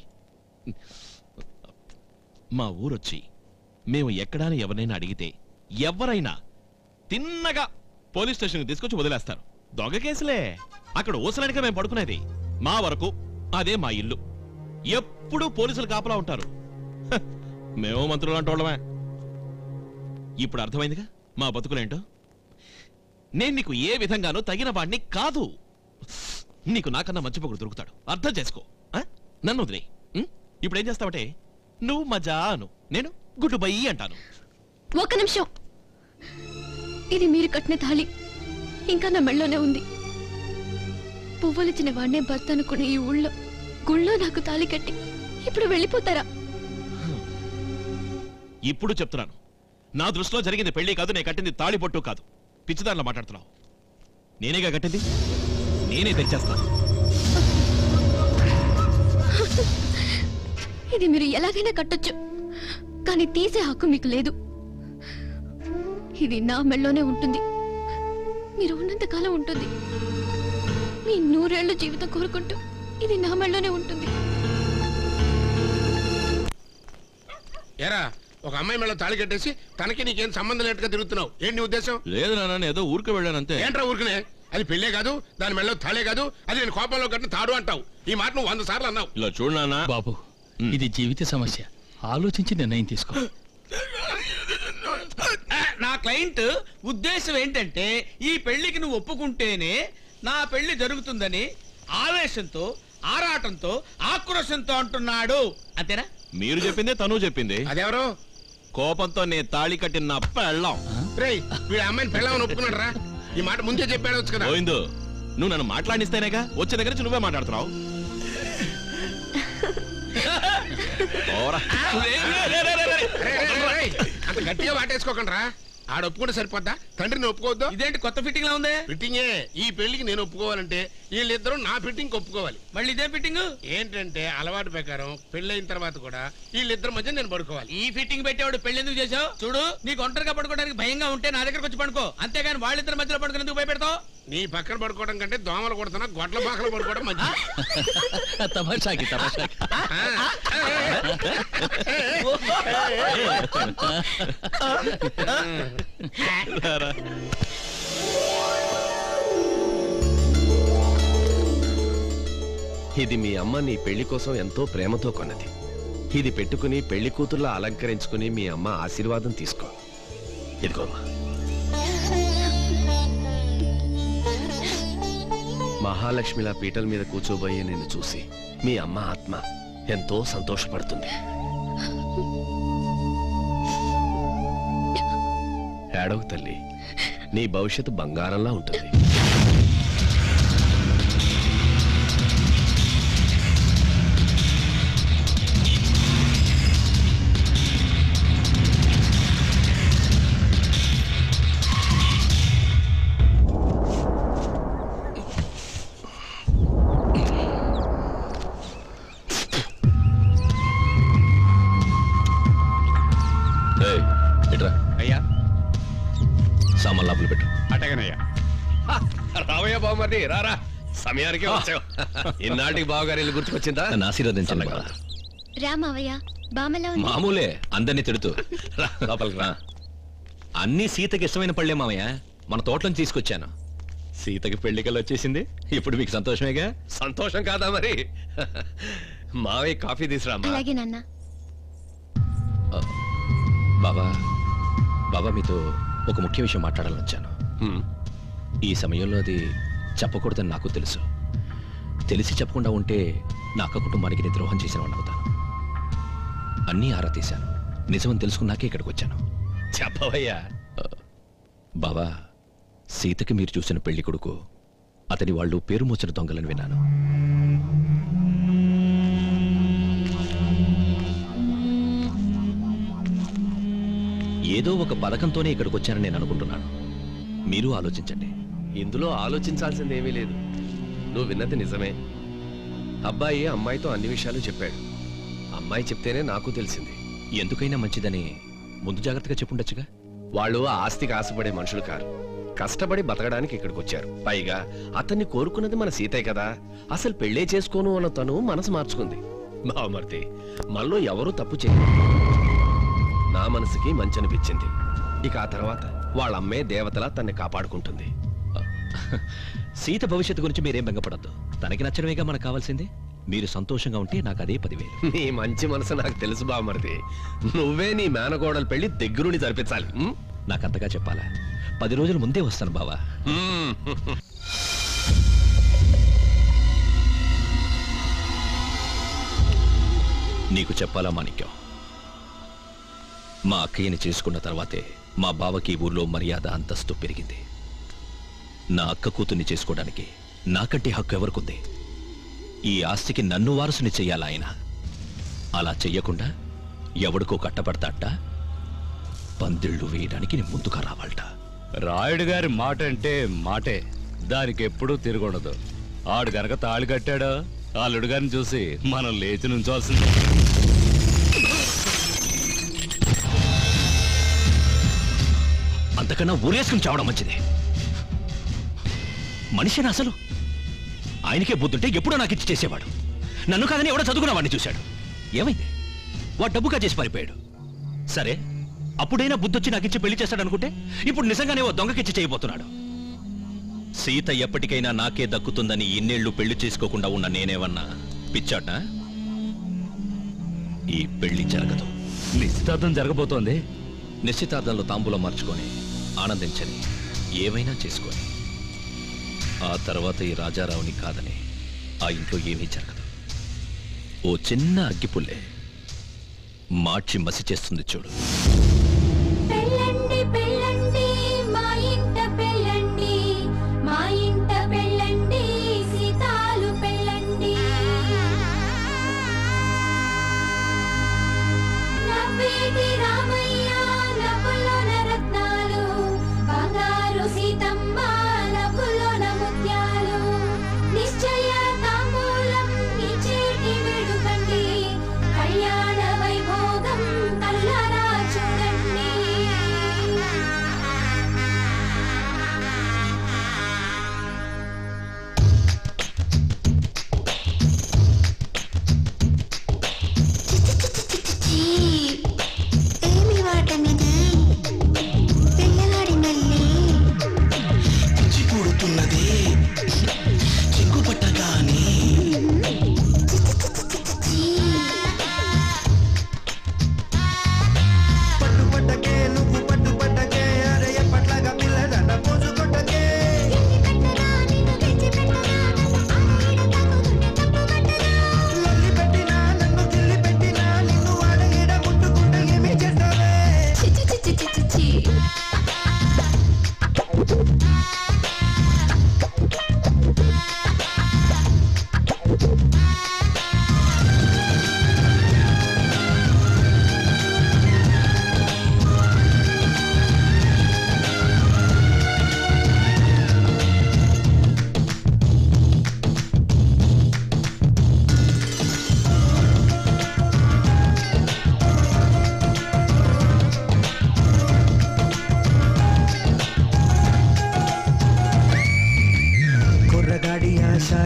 మా ఊరొచ్చి మేము ఎక్కడాని ఎవరినైనా అడిగితే ఎవరైనా తిన్నగా పోలీస్ స్టేషన్కి తీసుకొచ్చి వదిలేస్తారు దొంగ కేసులే అక్కడ ఊసలానిక మేము పడుకునేది మా వరకు అదే మా ఇల్లు ఎప్పుడూ పోలీసులు కాపలా ఉంటారు హ, మేము మంత్రులు అంటోళ్ళమే ఇప్పుడు అర్థమైందిగా మా బతుకులేంటో నేను నీకు ఏ విధంగానూ తగిన వాడిని కాదు నీకు నాకన్నా మంచి పొగుడు దొరుకుతాడు అర్థం చేసుకో ఆ? నన్ను వదిలే ఇప్పుడు ఏం చేస్తావంటే నువ్వు మజా అను నేను గుడ్డు బయ్యి అంటాను ఒక్క నిమిషం ఇది మీరు కట్టిన తాళి ఇంకా నా మెళ్ళలోనే ఉంది పువ్వులిచ్చిన వాడినే భర్త అనుకునే ఈ ఊళ్ళో గుళ్ళో నాకు తాళి కట్టి ఇప్పుడు వెళ్ళిపోతారా ఇప్పుడు చెప్తున్నాను నా దృష్టిలో జరిగింది పెళ్లి కాదు నేను కట్టింది తాళి పొట్టు కాదు పిచ్చిదానిలో మాట్లాడుతున్నావు నేనేగా కట్టింది నేనే తెచ్చేస్తాను ఇది మీరు ఎలాగైనా కట్టొచ్చు కానీ తీసే హక్కు మీకు లేదు ఇది నా మెళ్ళలోనే ఉంటుంది మీరు ఉన్నంత కాలం ఉంటుంది మీ నూరేళ్ల జీవితం కోరుకుంటూ ఇది నా మెళ్ళలోనే ఉంటుంది ఎరా ఒక అమ్మాయి మెళ్ళ తాళి కట్టేసి తనకి నీకేం సంబంధం లేట్టుగా తిరుగుతున్నావు ఏంటి నీ ఉద్దేశం లేదు నాన్న ఏదో ఊరికి వెళ్ళానంతే ఏంట్రా ఊరుకునే అది పెళ్ళే కాదు దాని మెళ్ళో తాళే కాదు అది నేను కోపంలో కట్టిన తాడు అంటావు ఈ మాట నువ్వు వంద సార్లు అన్నావు ఇలా చూడు నాన్న బాబు ఇది జీవిత సమస్య ఆలోచించి నిర్ణయం తీసుకో ఆ, నా క్లయింట్ ఉద్దేశం ఏంటంటే ఈ పెళ్లికి నువ్వు ఒప్పుకుంటేనే నా పెళ్లి జరుగుతుందని ఆవేశంతో ఆరాటంతో ఆక్రోశంతో అంటున్నాడు అంతేనా మీరు చెప్పిందే తను చెప్పింది అదెవరు కోపంతో నేను తాళి కట్టిన నా పెళ్ళం రేయ్ వీడు అమ్మాయిని పెళ్ళామని ఒప్పుకున్నాడు రా ఈ మాట ముందే చెప్పాడు వచ్చు కదా గోవిందు నువ్వు నన్ను మాట్లాడిస్తేనేగా వచ్చే దగ్గర నుంచి నువ్వే మాట్లాడుతున్నావు ఓరా. రేయ్, రేయ్, రేయ్, రేయ్, అంత గట్టిగా వాటేసుకోకండి రా ఆడ ఒప్పుకుంటే సరిపోద్దా తండ్రిని ఒప్పుకోవద్దు ఇదేంటి కొత్త ఫిట్టింగ్ లా ఉంది ఫిట్టింగే ఈ పెళ్లికి నేను ఒప్పుకోవాలంటే వీళ్ళిద్దరూ నా ఫిట్టింగ్ ఒప్పుకోవాలి మళ్ళీ ఇదే ఫిట్టింగ్ ఏంటంటే అలవాటు ప్రకారం పెళ్ళైన తర్వాత కూడా వీళ్ళిద్దరి మధ్య నేను పడుకోవాలి ఈ ఫిట్టింగ్ పెట్టేవాడు పెళ్లి ఎందుకు చేసావు చూడు నీకు ఒంటరిగా పడుకోవడానికి భయంగా ఉంటే నా దగ్గరకు వచ్చి పడుకో అంతేగాని వాళ్ళిద్దరి మధ్యలో పడుకునేందుకు భయపెడతావు నీ పక్కన పడుకోవడం కంటే దోమలు కొడుతున్నా గొడ్ల పాకలు పడుకోవడం మంచిది తమాషాకి తమాషాకి ఇది మీ అమ్మ నీ పెళ్లి కోసం ఎంతో ప్రేమతో కొన్నది ఇది పెట్టుకుని పెళ్లి కూతుర్లా అలంకరించుకుని మీ అమ్మ ఆశీర్వాదం తీసుకో ఇదిగోమ్మా మహాలక్ష్మిలా పీటల మీద కూర్చోబోయే నిన్ను చూసి మీ అమ్మ ఆత్మ ఎంతో సంతోషపడుతుంది ఏడవ తల్లి నీ భవిష్యత్తు బంగారంలా ఉంటుంది ఏయ్, ఇట్రా అయ్యా సామాన్ లోపల పెట్టు అటగనయ్యా రావయ్య బావమర్ది రారా సమయానికి వచ్చావు ఇన్నాటికి బావగారు ఇల్లు గుర్తుకొచ్చిందా నన్ను ఆశీర్వదించండి బావ. రామవయ్య బామలా ఉంది మామూలే అందరినీ తిడుతూ రా, లోపలికి రా అన్ని సీతకి ఇష్టమైన పళ్ళే మామయ్య మన తోటలోంచి తీసుకొచ్చాను సీతకి పెళ్లికల్ వచ్చేసింది ఇప్పుడు మీకు సంతోషమేగా సంతోషం కాదా మరి మావయ్య కాఫీ తీసురామ్మా అలాగే నాన్న బాబా బాబా మీతో ఒక ముఖ్య విషయం మాట్లాడాలని వచ్చాను ఈ సమయంలో అది చెప్పకూడదని నాకు తెలుసు తెలిసి చెప్పకుండా ఉంటే నా అక్క కుటుంబానికి నేను ద్రోహం చేసిన వాడిని అవుతాను అన్నీ ఆరా తీశాను నిజమని తెలుసుకున్నాకే ఇక్కడికి వచ్చాను చెప్పవయ్యా బాబా సీతకి మీరు చూసిన పెళ్లి కొడుకు అతని వాళ్ళు పేరు మోచిన దొంగలని విన్నాను ఏదో ఒక పథకంతోనే ఇక్కడికి వచ్చానని నేను అనుకుంటున్నాను మీరు ఆలోచించండి ఇందులో ఆలోచించాల్సింది ఏమీ లేదు నువ్వు విన్నది నిజమే అబ్బాయి అమ్మాయితో అన్ని విషయాలు చెప్పాడు అమ్మాయి చెప్తేనే నాకు తెలిసింది ఎందుకైనా మంచిదని ముందు జాగ్రత్తగా చెప్పుండొచ్చుగా వాళ్ళు ఆ ఆస్తికి ఆశపడే మనుషులు కారు కష్టపడి బతకడానికి ఇక్కడికి వచ్చారు పైగా అతన్ని కోరుకున్నది మన సీతే కదా అసలు పెళ్ళే చేసుకోను అన్న తను మనసు మార్చుకుంది బావమర్తి మనలో ఎవరూ తప్పు చేయరు నా మనసుకి మంచి అనిపించింది ఇక ఆ తర్వాత వాళ్ళ అమ్మే దేవతలా తన్ని కాపాడుకుంటుంది సీత భవిష్యత్తు గురించి మీరేం బెంగపడద్దు తనకి నచ్చడమేగా మనకు కావాల్సింది మీరు సంతోషంగా ఉంటే నాకు అదే పదివేలు నీ మంచి మనసు నాకు తెలుసు బావమరిది నువ్వే నీ మేనకోడలు పెళ్లి దగ్గరుండి జరిపించాలి ఉం? నాకంతగా చెప్పాలా పది రోజుల ముందే వస్తాను బావా ఉం. నీకు చెప్పాలా మాణిక్యం మా అక్కయ్యని చేసుకున్న తర్వాతే మా బావకి ఈ ఊర్లో మర్యాద అంతస్తు పెరిగింది నా అక్క కూతుర్ని చేసుకోవడానికి నాకంటే హక్కు ఎవరికుంది ఈ ఆస్తికి నన్ను వారసుని చెయ్యాలా ఆయన అలా చెయ్యకుండా ఎవడికో కట్టబడతాట పందిళ్ళు వేయడానికి నేను ముందుగా రావాలట రాయుడు గారి మాట అంటే మాటే దానికి ఎప్పుడూ తిరగఉండదు ఆడు గనక తాళి కట్టాడో అల్లుడు గారిని చూసి మనం లేచి నుంచోవాల్సిందే అంతకన్నా ఊరేసుకుని చావడం మంచిది మనిషిని అసలు ఆయనకే బుద్ధుంటే ఎప్పుడో నాకు ఇచ్చి చేసేవాడు నన్ను కాదని ఎవడో చదువుకున్న వాడిని చూశాడు ఏమైంది వాడు డబ్బుగా చేసి పారిపోయాడు సరే అప్పుడైనా బుద్ధొచ్చి నాకు ఇచ్చి పెళ్లి చేస్తాడనుకుంటే ఇప్పుడు నిజంగానే ఓ దొంగకిచ్చి చేయబోతున్నాడు సీత ఎప్పటికైనా నాకే దక్కుతుందని ఇన్నేళ్లు పెళ్లి చేసుకోకుండా ఉన్న నేనేవన్నా పిచ్చాట ఈ పెళ్లి జరగదు నిశ్చితార్థం జరగబోతోంది నిశ్చితార్థంలో తాంబూలం మార్చుకొని ఆనందించని ఏమైనా చేసుకొని ఆ తర్వాత ఈ రాజారావుని కాదని ఆ ఇంట్లో ఏమీ జరగదు ఓ చిన్న అగ్గిపుల్లే మార్చి మసి చేస్తుంది చూడు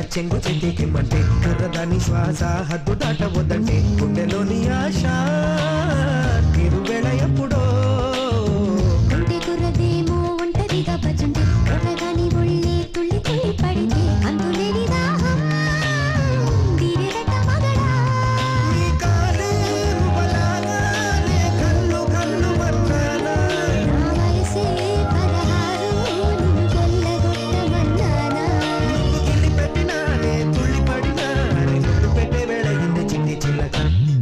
చెంగు చెందికిమ్మంటే కర్రదాని శ్వాస హద్దు దాటవద్దంటే గుండెలోని ఆశ తిరువేళ ఎప్పుడో ఉంటే కుర్రదేమో ఒంటరిగా బజుంటే ఒక్కగాని ఒళ్ళే తుళ్ళి తుళ్ళి పడితే అంతులేని దాహం తీరేదట మగడా నీ కాలే నువ్వలాగా నే కళ్ళు కళ్ళు మన్నానా నా వయసే పదహారు నిన్ను కొల్లగొట్టమన్నానా నువ్వు గిల్లి పెట్టినానే తుళ్ళి పడినానే ముద్దు పెట్టే వేళ ఇంది చిట్టి చిల్లక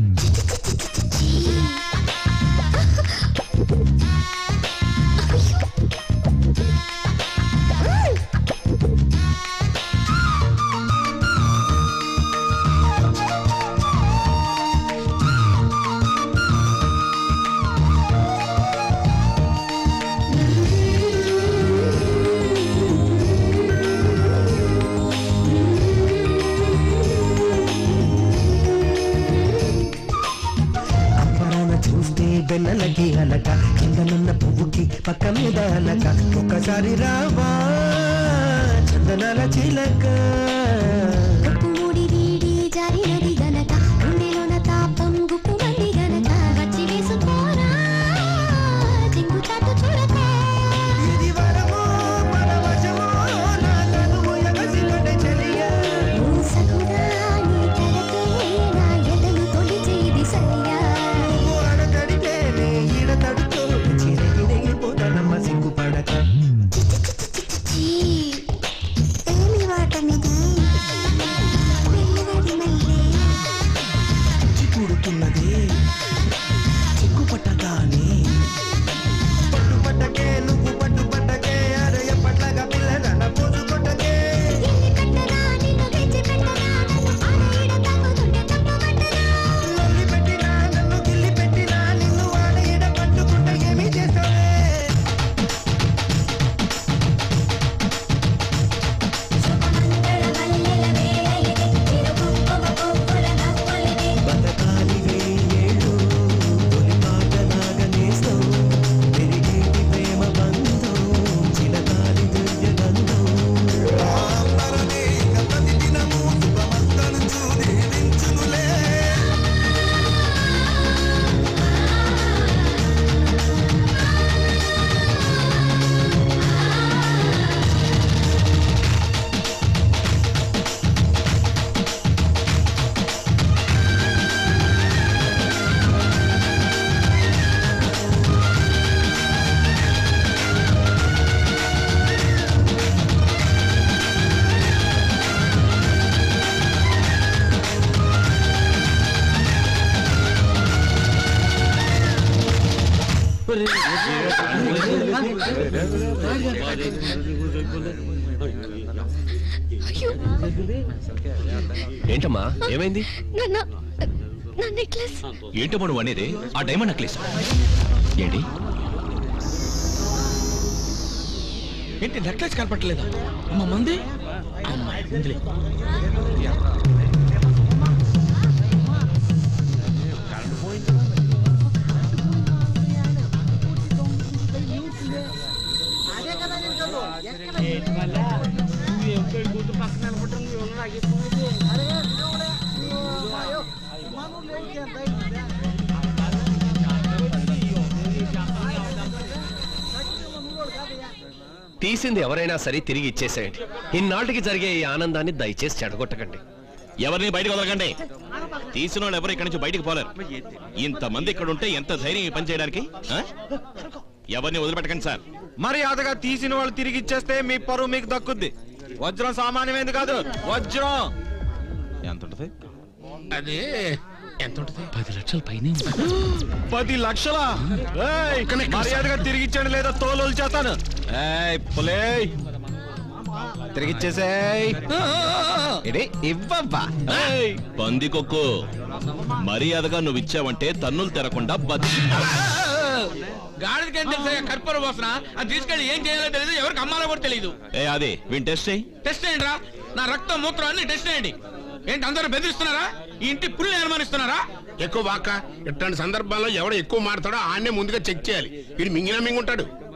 అంబరాన చూస్తే వెన్నెలకి అలక కిందనున్న పువ్వుకి పక్క మీద అలక ఒక్కసారి రావా చందనాల చిలక ముడి వీడి జారినది గనక గుండెలోన తాపం గుప్పుమంది గనక వచ్చి వేసుకోరా జింగు చాటు చూడక ఇది వరమో మన వశమో నా తనువు ఎగసి పడే చెలియా మూసకురా నీ కలకే నా ఎదలు తొలిచేది సయ్యా నువ్వు అడగడితేనే ఈడ తడుతూ చిరగిరిగిపోతానమ్మ సిగ్గుపడక చీ ఏమి వాటమిది మెల్లగది మళ్ళీ చిక్కుడుతున్నదే చిక్కుపట్టగానే పట్టుపట్టకే నువ్వు పట్టుపట్టకే అరే ఎప్పట్లాగా పిల్లన పోజు కొట్టకే ఎన్ని కట్టనా నిన్ను తెచ్చి పెట్టనా నన్ను ఆడ ఈడ తాకుతుంటే తప్పబట్టనా లొల్లి పెట్టినా నన్ను గిల్లి పెట్టినా నిన్ను ఆడ ఈడ పట్టుకుంటే ఏమి చేస్తావే బతకాలివే ఏళ్ళు తొలి మాట నాగనేస్తం పెరిగేటి ప్రేమ బంధం చిలకాలి దివ్య గంధం అందరనే ప్రతి దినము శుభమంతను చూడే వించునులే ఏంటమ్మా ఏమైంది నా- నా నా నెక్లెస్ ఏంటో నువ్వు అనేది ఆ డైమండ్ నెక్లెస్ ఏంటి ఏంటి నెక్లెస్ కనపట్లేదా అమ్మ మంది అమ్మాయి ఉందిలే తీసింది ఎవరైనా సరే తిరిగి ఇచ్చేసేయండి ఇన్నాళ్ళకి జరిగే ఈ ఆనందాన్ని దయచేసి చెడగొట్టకండి ఎవరిని బయటకు వదలకండి తీసిన వాళ్ళు ఎవరు ఇక్కడి నుంచి బయటకు పోలేరు ఇంతమంది ఇక్కడ ఉంటే ఎంత ధైర్యం ఈ పని చేయడానికి ఆ? ఎవరిని వదిలిపెట్టకండి సార్ మర్యాదగా తీసిన వాళ్ళు తిరిగి ఇచ్చేస్తే మీ పరువు మీకు దక్కుద్ది వజ్రం సామాన్యమైంది కాదు వజ్రం ఎంత ఉంటది అదే ఎంత ఉంటుంది పది లక్షల పైన పది లక్షలా ఏయ్, మర్యాదగా తిరిగి ఇచ్చాడు లేదా తోలు చేస్తాను ఏయ్ పులే తిరిగిచ్చేసేయ్ ఇది ఇవ్వబ్బా ఏయ్, పందికొక్కు మర్యాదగా నువ్వు ఇచ్చావంటే తన్నులు తెరకుండా బతికి గాడిదకి ఏం తెలుసా కర్పూర వాసన అది తీసుకెళ్ళి ఏం చేయాలో తెలియదు ఎవరికి అమ్మాలో కూడా తెలియదు ఏ అదే విన్ టెస్ట్ చేయి టెస్ట్ చేయండి రా నా రక్తం మూత్రం అన్ని టెస్ట్ చేయండి ఏంటి అందరూ బెదిరిస్తున్నారా ఈ ఇంటి పుల్లి అనుమానిస్తున్నారా ఎక్కువ వాక్క ఇట్లాంటి సందర్భాల్లో ఎవడు ఎక్కువ మాడతాడో ఆన్నే ముందుగా చెక్ చేయాలి వీడు మింగినా మింగుంటాడు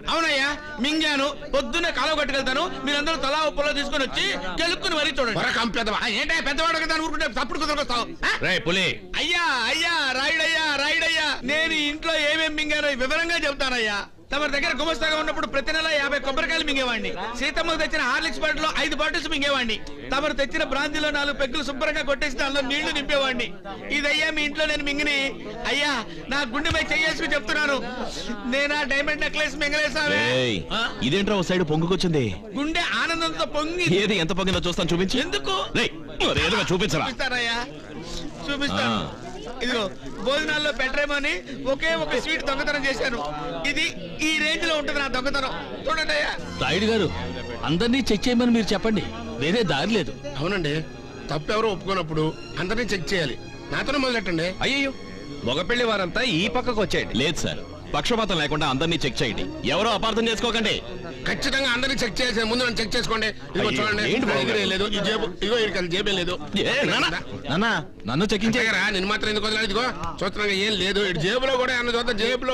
అవునయ్యా మింగాను పొద్దున్నే కాలువ కట్టుకెళ్తాను మీరందరూ తలా ఉప్పులో తీసుకొని వచ్చి కెలుక్కుని మరీ చూడండి ఒరే కంపెదవా. ఆ, ఏంటయ్యా పెద్దవాడు కదా ఊరుకుంటే తప్పుడు కుదరకొస్తావు రే పులి అయ్యా అయ్యా రాయుడయ్యా రాయుడయ్యా నేను ఈ ఇంట్లో ఏమేం మింగానో వివరంగా చెప్తానయ్యా తమ దగ్గర గుమస్తాగా ఉన్నప్పుడు ప్రతి నెల యాభై కొబ్బరికాయలు మింగేవాడిని సీతమ్మకు తెచ్చిన హార్లిక్స్ బాటిల్ ఐదు బాటిల్స్ మింగేవాడిని తమరు తెచ్చిన బ్రాంతిలో నాలుగు పెగ్గులు శుభ్రంగా కొట్టేసి దానిలో నీళ్లు నింపేవాడిని ఇదయ్యా మీ ఇంట్లో నేను మింగిని అయ్యా నా గుండె మీద చెయ్యేసి చెప్తున్నాను నేనా డైమండ్ నెక్లెస్ మింగలేసావే ఏయ్, ఇదేంట్రా ఓ సైడ్ పొంగుకొచ్చింది గుండె ఆనందంతో పొంగి ఏది ఎంత పొంగిందో చూస్తాను చూపించు ఎందుకు రేయ్, మరి ఏదైనా చూపించరా చూపిస్తానయ్యా చూపిస్తాను ఆ. ఇదిగో భోజనాల్లో పెట్టరేమని ఒకే ఒక స్వీట్ దొంగతనం చేశాను ఇది ఈ రేంజ్ లో ఉంటుంది నా దొంగతనం చూడండి అయ్యా రాయుడు గారు అందరినీ చెక్ చేయమని మీరు చెప్పండి వేరే దారి లేదు అవునండి తప్పెవరో ఒప్పుకున్నప్పుడు అందరినీ చెక్ చేయాలి నాతోనే మొదలెట్టండి అయ్యయ్యో మగపెళ్లి వారంతా ఈ పక్కకు వచ్చేయండి లేదు సార్ పక్షపాతం లేకుండా అందరినీ చెక్ చేయండి ఎవరో అపార్థం చేసుకోకండి ఖచ్చితంగా అందరినీ చెక్ చేసే ముందు నన్ను చెక్ చేసుకోండి ఇదిగో అయ్యో, చూడండి ఏంటి బాబు దగ్గర ఏం లేదు ఈ జేబు ఇదిగో ఇక్కడ జేబే లేదు ఏ, నాన్న, నాన్న నన్ను చెక్కించే అంతేగారా, నిన్ను మాత్రం ఎందుకు వదలాలి ఇదిగో చూస్తున్నాగా ఏం లేదు ఇటు జేబులో కూడా అన్న చూద్దాం జేబులో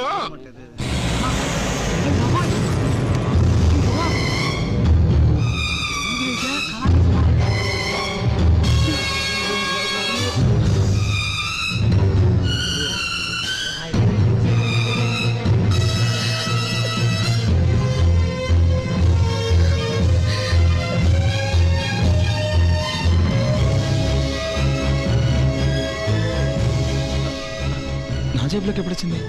నా జేబులోకి ఎప్పుడు వచ్చింది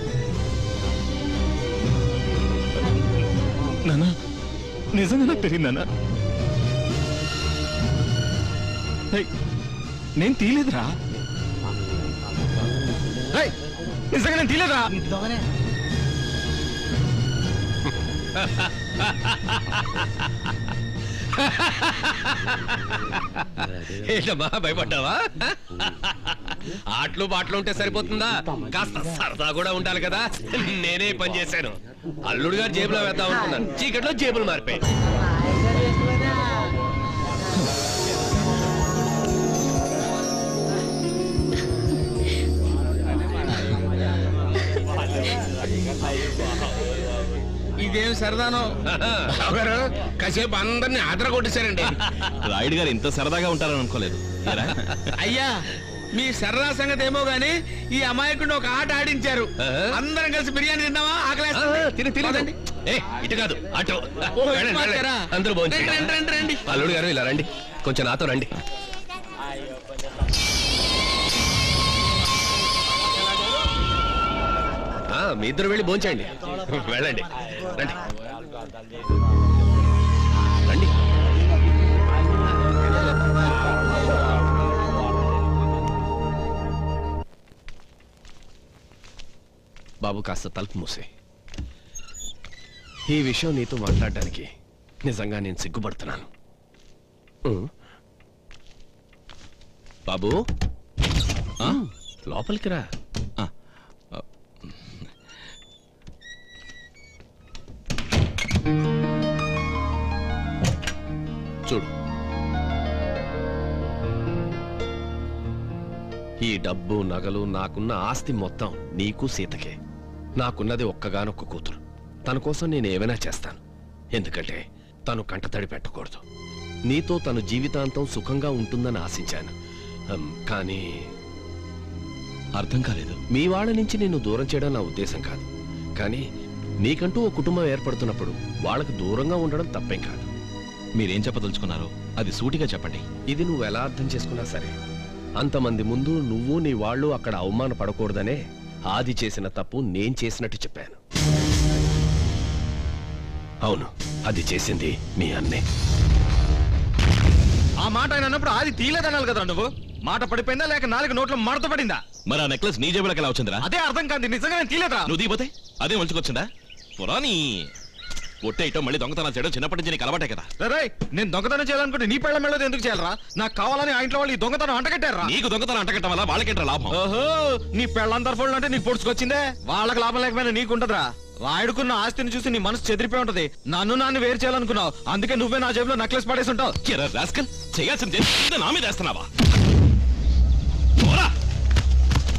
నానా నిజంగా నాకు తెలియదు నాన్న ఏయ్, నేను తీయలేదురా ఏయ్, నిజంగా నేను తీయలేదురా ఏంటమ్మా భయపడ్డావా ఆటలు బాటలు ఉంటే సరిపోతుందా కాస్త సరదా కూడా ఉండాలి కదా నేనే పని చేశాను అల్లుడు గారు జేబులో వేద్దాం అనుకున్నాను చీకట్లో జేబులు మారిపోయాయి ఇదేం సరదానో గారు కాసేపు అందరినీ ఆదర కొట్టేశారండి రాయుడు గారు ఇంత సరదాగా ఉంటారని అనుకోలేదు ఏరా? అయ్యా మీ సరదా సంగతి ఏమో గానీ ఈ అమాయకుడిని ఒక ఆట ఆడించారు అందరం కలిసి బిర్యానీ తిన్నావా ఆకలేస్తుంది తిని తిని పదండి. ఏ ఇటు కాదు అటు ఓ, ఇటు వెళ్ళండి, మార్చారా? వెళ్ళండి. అందరూ భోంచేయండి. రండి, రండి, రండి, రండి. అల్లుడు గారు ఇలా రండి కొంచెం నాతో రండి ఆ, మీ ఇద్దరు వెళ్ళి భోంచేయండి వెళ్ళండి రండి రండి బాబు కాస్త తలుపు మూసే ఈ విషయం నీతో మాట్లాడడానికి నిజంగా నేను సిగ్గుపడుతున్నాను ఉం. బాబు ఆ, లోపలికి రా చూడు ఈ డబ్బు నగలు నాకున్న ఆస్తి మొత్తం నీకు సీతకే నాకున్నది ఒక్కగానొక్క కూతురు తన కోసం నేను ఏమైనా చేస్తాను ఎందుకంటే తను కంటతడి పెట్టకూడదు నీతో తను జీవితాంతం సుఖంగా ఉంటుందని ఆశించాను హం, కానీ అర్థం కాలేదు మీ వాళ్ళ నుంచి నిన్ను దూరం చేయడం నా ఉద్దేశం కాదు కానీ నీకంటూ ఓ కుటుంబం ఏర్పడుతున్నప్పుడు వాళ్ళకు దూరంగా ఉండడం తప్పేం కాదు మీరేం చెప్పదలుచుకున్నారో అది సూటిగా చెప్పండి ఇది నువ్వు ఎలా అర్థం చేసుకున్నా సరే అంతమంది ముందు నువ్వు నీ వాళ్ళు అక్కడ అవమానపడకూడదనే ఆది చేసిన తప్పు నేను చేసినట్టు చెప్పాను అవును అది చేసింది మీ అన్నే ఆ మాట ఆయన అన్నప్పుడు అది తీయలేదనాలి కదా నువ్వు మాట పడిపోయిందా లేక నాలుగు నోట్లో మడత పడిందా మరి ఆ నెక్లెస్ నీ జేబులోకి ఎలా వచ్చిందిరా అదే అర్థం కాదు నిజంగా నేను తీయలేదురా నువ్వు దిగిపోతే అదే వంచుకొచ్చిందా పురాని ఒట్టేయటం మళ్ళీ దొంగతనం చేయడం చిన్నప్పటి నుంచి నీకు అలవాటే కదా రే నేను దొంగతనం చేయాలనుకుంటే నీ పెళ్ళ మెళ్ళది ఎందుకు చేయాలరా నాకు కావాలని ఆ ఇంట్లో వాళ్ళు ఈ దొంగతనం అంటగట్టారా నీకు దొంగతనం అంటగట్టం వల్ల వాళ్ళకేంట్రా లాభం ఓహో నీ పెళ్ళందరు ఫోన్లు అంటే నీకు పొడుచుకొచ్చిందే వాళ్ళకి లాభం లేకపోయినా నీకుంటదిరా రాయుడుకున్న ఆస్తిని చూసి నీ మనసు చెదిరిపోయి ఉంటది నన్ను నాన్ను వేరు చేయాలనుకున్నావు అందుకే నువ్వే నా జేబులో నెక్లెస్ పడేసి ఉంటావు ఎరా రాస్కల్ చేయాల్సింది చేసి నా మీద వేస్తున్నావా పోరా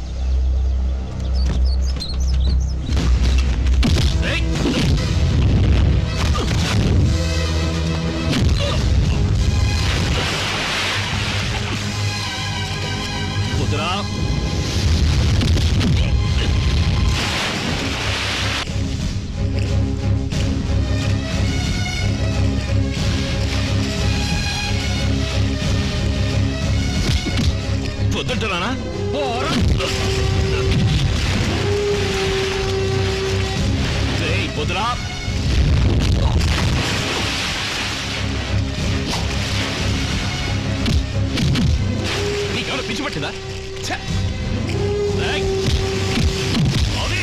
ఏయ్! పోరా ఏయ్, వద్దురా నీకెవరో పిచ్చి పట్టిందా ఛే! ఏయ్! అది!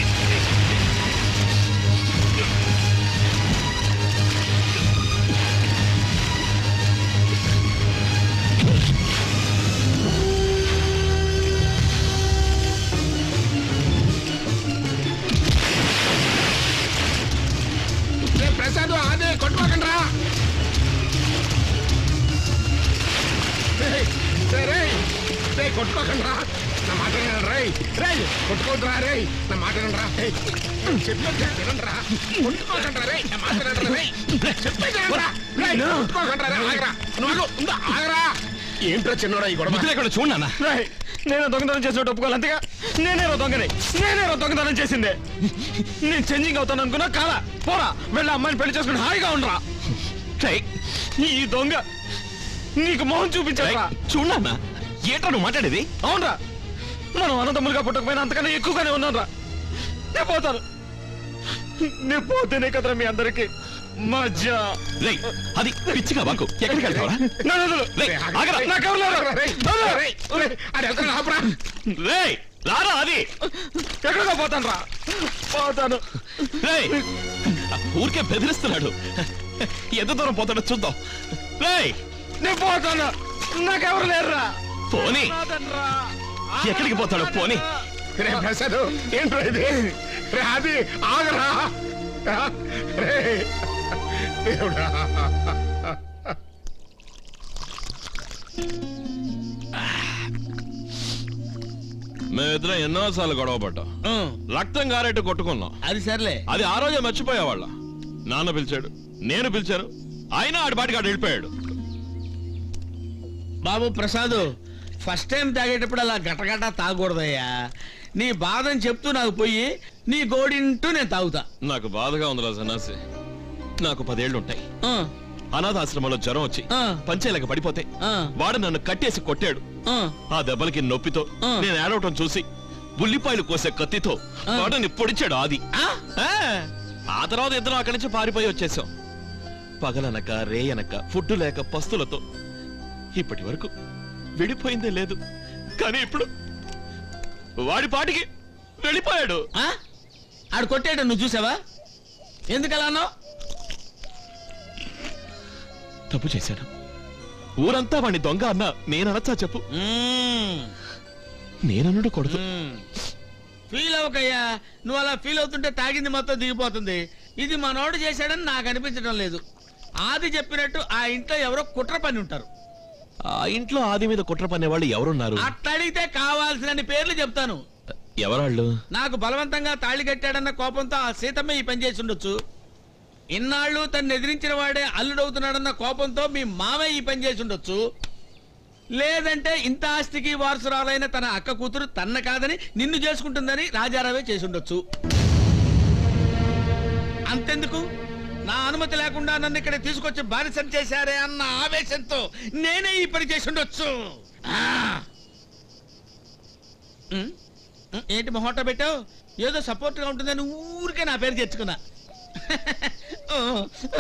రే ప్రసాద్ అదే కొట్టుకోకండి రా రేయ్, రే, రేయ్, రేయ్, కొట్టుకోకండి రా నా మాట వినండి రేయ్ రేయ్ కొట్టుకోవద్దురా రేయ్ నా మాట వినండి రా రేయ్, చెప్పేది వినండి రా కొట్టుకోకండి రా రేయ్ నా మాట వినండి రా రేయ్ చెప్పేది వినండి రా రేయ్ కొట్టుకోకండి రా రేయ్, ఆగరా నువ్వు ఆగు, ఉండు, ఆగరా ఏంట్రా చిన్నోడా ఈ గొడవ బుద్ధి లేకుండా చూడు నాన్న రేయ్, నేను దొంగతనం చేసినట్టు ఒప్పుకోవాలి అంతేగా నేనేరో దొంగని నేనేరో దొంగతనం చేసిందే నేను చేంజింగ్ అవుతాను అనుకున్నా కాదా పోరా వెళ్ళి అమ్మాయిని పెళ్లి చేసుకుని హాయిగా ఉండరా రేయ్, ఈ దొంగ నీకు మొహం చూపించారా చూడు నాన్న ఏంట్రా నువ్వు మాట్లాడేది అవునరా మనం అన్నదమ్ములుగా పుట్టకపోయినా అంతకన్నా ఎక్కువగానే ఉన్నాను రా నేను పోతాను నేను పోతేనే కదరా మీ అందరికి మజా రేయ్ అది పిచ్చిగా వాకు ఎక్కడికి వెళ్తావరా నన్ను వదులు. రేయ్, ఆగరా. నాకెవరు లేరు. రేయ్, వదులు. రేయ్, రేయ్, అది వెళ్తాను ఆపురా రేయ్ రారా అది ఎక్కడికో పోతాను రా పోతాను రేయ్ ఊరికే బెదిరిస్తున్నాడు ఎంత దూరం పోతాడో చూద్దాం రేయ్ నేను పోతాను నాకెవరు లేరురా పోనీ పోతానురా. ఎక్కడికి పోతాడో పోనీ రే ప్రసాద్ ఏంట్రా ఇది రే అది ఆగరా రే దేవుడా మేమిద్దరం ఎన్నోసార్లు గొడవ పడ్డాం రక్తం గారెట్టు కొట్టుకున్నాం అది సర్లే అది ఆ రోజే మర్చిపోయేవాళ్ళ నాన్న పిలిచాడు నేను పిలిచాను అయినా ఆడి బాటికి ఆడు వెళ్ళిపోయాడు బాబు ప్రసాద్ ఫస్ట్ టైం తాగేటప్పుడు అలా గటగట తాగకూడదయ్యా నీ బాధని చెప్తూ నాకు పోయి నీ గోడింటూ నేను తాగుతా నాకు బాధగా ఉందిరా సన్నాసి నాకు పదేళ్లు ఉంటాయి ఆ, అనాథాశ్రమంలో జ్వరం వచ్చి ఆ. పంచేలాగ పడిపోతే ఆ. వాడు నన్ను కట్టేసి కొట్టాడు ఆ, ఆ దెబ్బలకి నొప్పితో ఆ. నేను ఏడవటం చూసి ఉల్లిపాయలు కోసే కత్తితో ఆ. వాడిని పొడిచాడు ఆది ఆ? ఆ. ఆ తర్వాత ఇద్దరం అక్కడి నుంచి పారిపోయి వచ్చేసాం పగలనక రేయనక ఫుడ్ లేక పస్తులతో ఇప్పటి వరకు విడిపోయిందే లేదు కానీ ఇప్పుడు వాడి పాటికి వెళ్ళిపోయాడు ఆ? ఆడు కొట్టాడు నువ్వు చూసావా ఎందుకలా అన్నావు తప్పు చేశాను ఊరంతా వాడిని దొంగ అన్నా నేననచ్చా చెప్పు నేనన్నుడు కొడుతు ఫీల్ అవ్వకయ్యా నువ్వు అలా ఫీల్ అవుతుంటే తాగింది మొత్తం దిగిపోతుంది ఇది మనోడు చేశాడని నాకు అనిపించడం లేదు ఆది చెప్పినట్టు ఆ ఇంట్లో ఎవరో కుట్ర పని ఉంటారు ఆ ఇంట్లో ఆది మీద కుట్ర పన్నే వాళ్ళు ఎవరున్నారు అట్లా అడిగితే కావాల్సిన పేర్లు చెప్తాను ఎవరాళ్ళు నాకు బలవంతంగా తాళి కట్టాడన్న కోపంతో ఆ సీతమ్మ ఈ పని చేసి ఉండొచ్చు ఇన్నాళ్ళు తను ఎదిరించిన వాడే అల్లుడవుతున్నాడన్న కోపంతో మీ మామయ్య ఈ పని చేసి ఉండొచ్చు లేదంటే ఇంత ఆస్తికి వారసురాలైన తన అక్క కూతురు తన్న కాదని నిన్ను చేసుకుంటుందని రాజారావే చేసి ఉండొచ్చు అంతెందుకు నా అనుమతి లేకుండా నన్ను ఇక్కడ తీసుకొచ్చి బానిసం చేశారే అన్న ఆవేశంతో నేనే ఈ పని చేసి ఉండొచ్చు ఆ. ఉమ్, ఉమ్, ఏంటి మొహోట పెట్టావు ఏదో సపోర్ట్ గా ఉంటుందని ఊరికే నా పేరు తెచ్చుకున్నా ఓ, ఆ.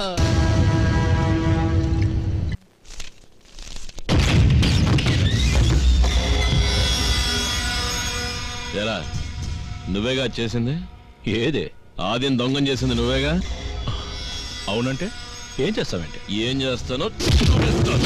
ఎలా నువ్వేగా చేసింది ఏదే ఆదిని దొంగం చేసింది నువ్వేగా అవునంటే ఏం చేస్తావంటే ఏం చేస్తానో చూపిస్తాను.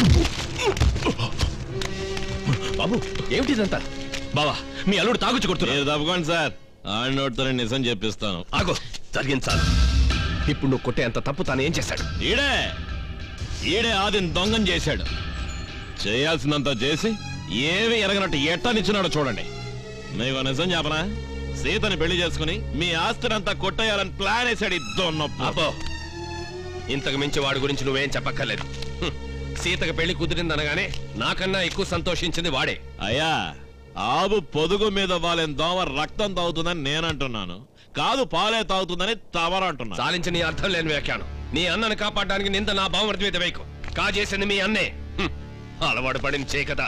బాబు ఏమిటి ఇదంతా బావా మీ అల్లుడు తాగుచ్చి కొడుతున్నా మీరు తప్పుకోండి సార్ ఆడి నోటితోనే నిజం చెప్పిస్తాను ఆగో జరిగించాలి ఇప్పుడు నువ్వు కొట్టే అంత తప్పు తాను ఏం చేశాడు ఈడే ఈడే ఆదిని దొంగం చేశాడు చేయాల్సినంత చేసి ఏవి ఎరగనట్టు ఎట్టనిచ్చినాడో చూడండి మీకు నిజం చెప్పనా సీతని పెళ్లి చేసుకుని మీ ఆస్తినంతా కొట్టేయాలని ప్లాన్ వేసాడు ఈ దొన్నప్పు అబ్బో ఇంతకు మించి వాడి గురించి నువ్వేం చెప్పక్కర్లేదు హ్మ్. సీతకు పెళ్లి కుదిరిందనగానే నాకన్నా ఎక్కువ సంతోషించింది వాడే అయ్యా ఆవు పొదుగు మీద వాలేని దోమ రక్తం తాగుతుందని నేనంటున్నాను కాదు పాలే తాగుతుందని తవరంటున్నా సాలించి నీ అర్థం లేని వ్యాఖ్యానం నీ అన్నను కాపాడడానికి నింద నా బావమర్ది మీద వేయకు కాజేసింది మీ అన్నే హ్మ్. అలవాటు పడిన చేకత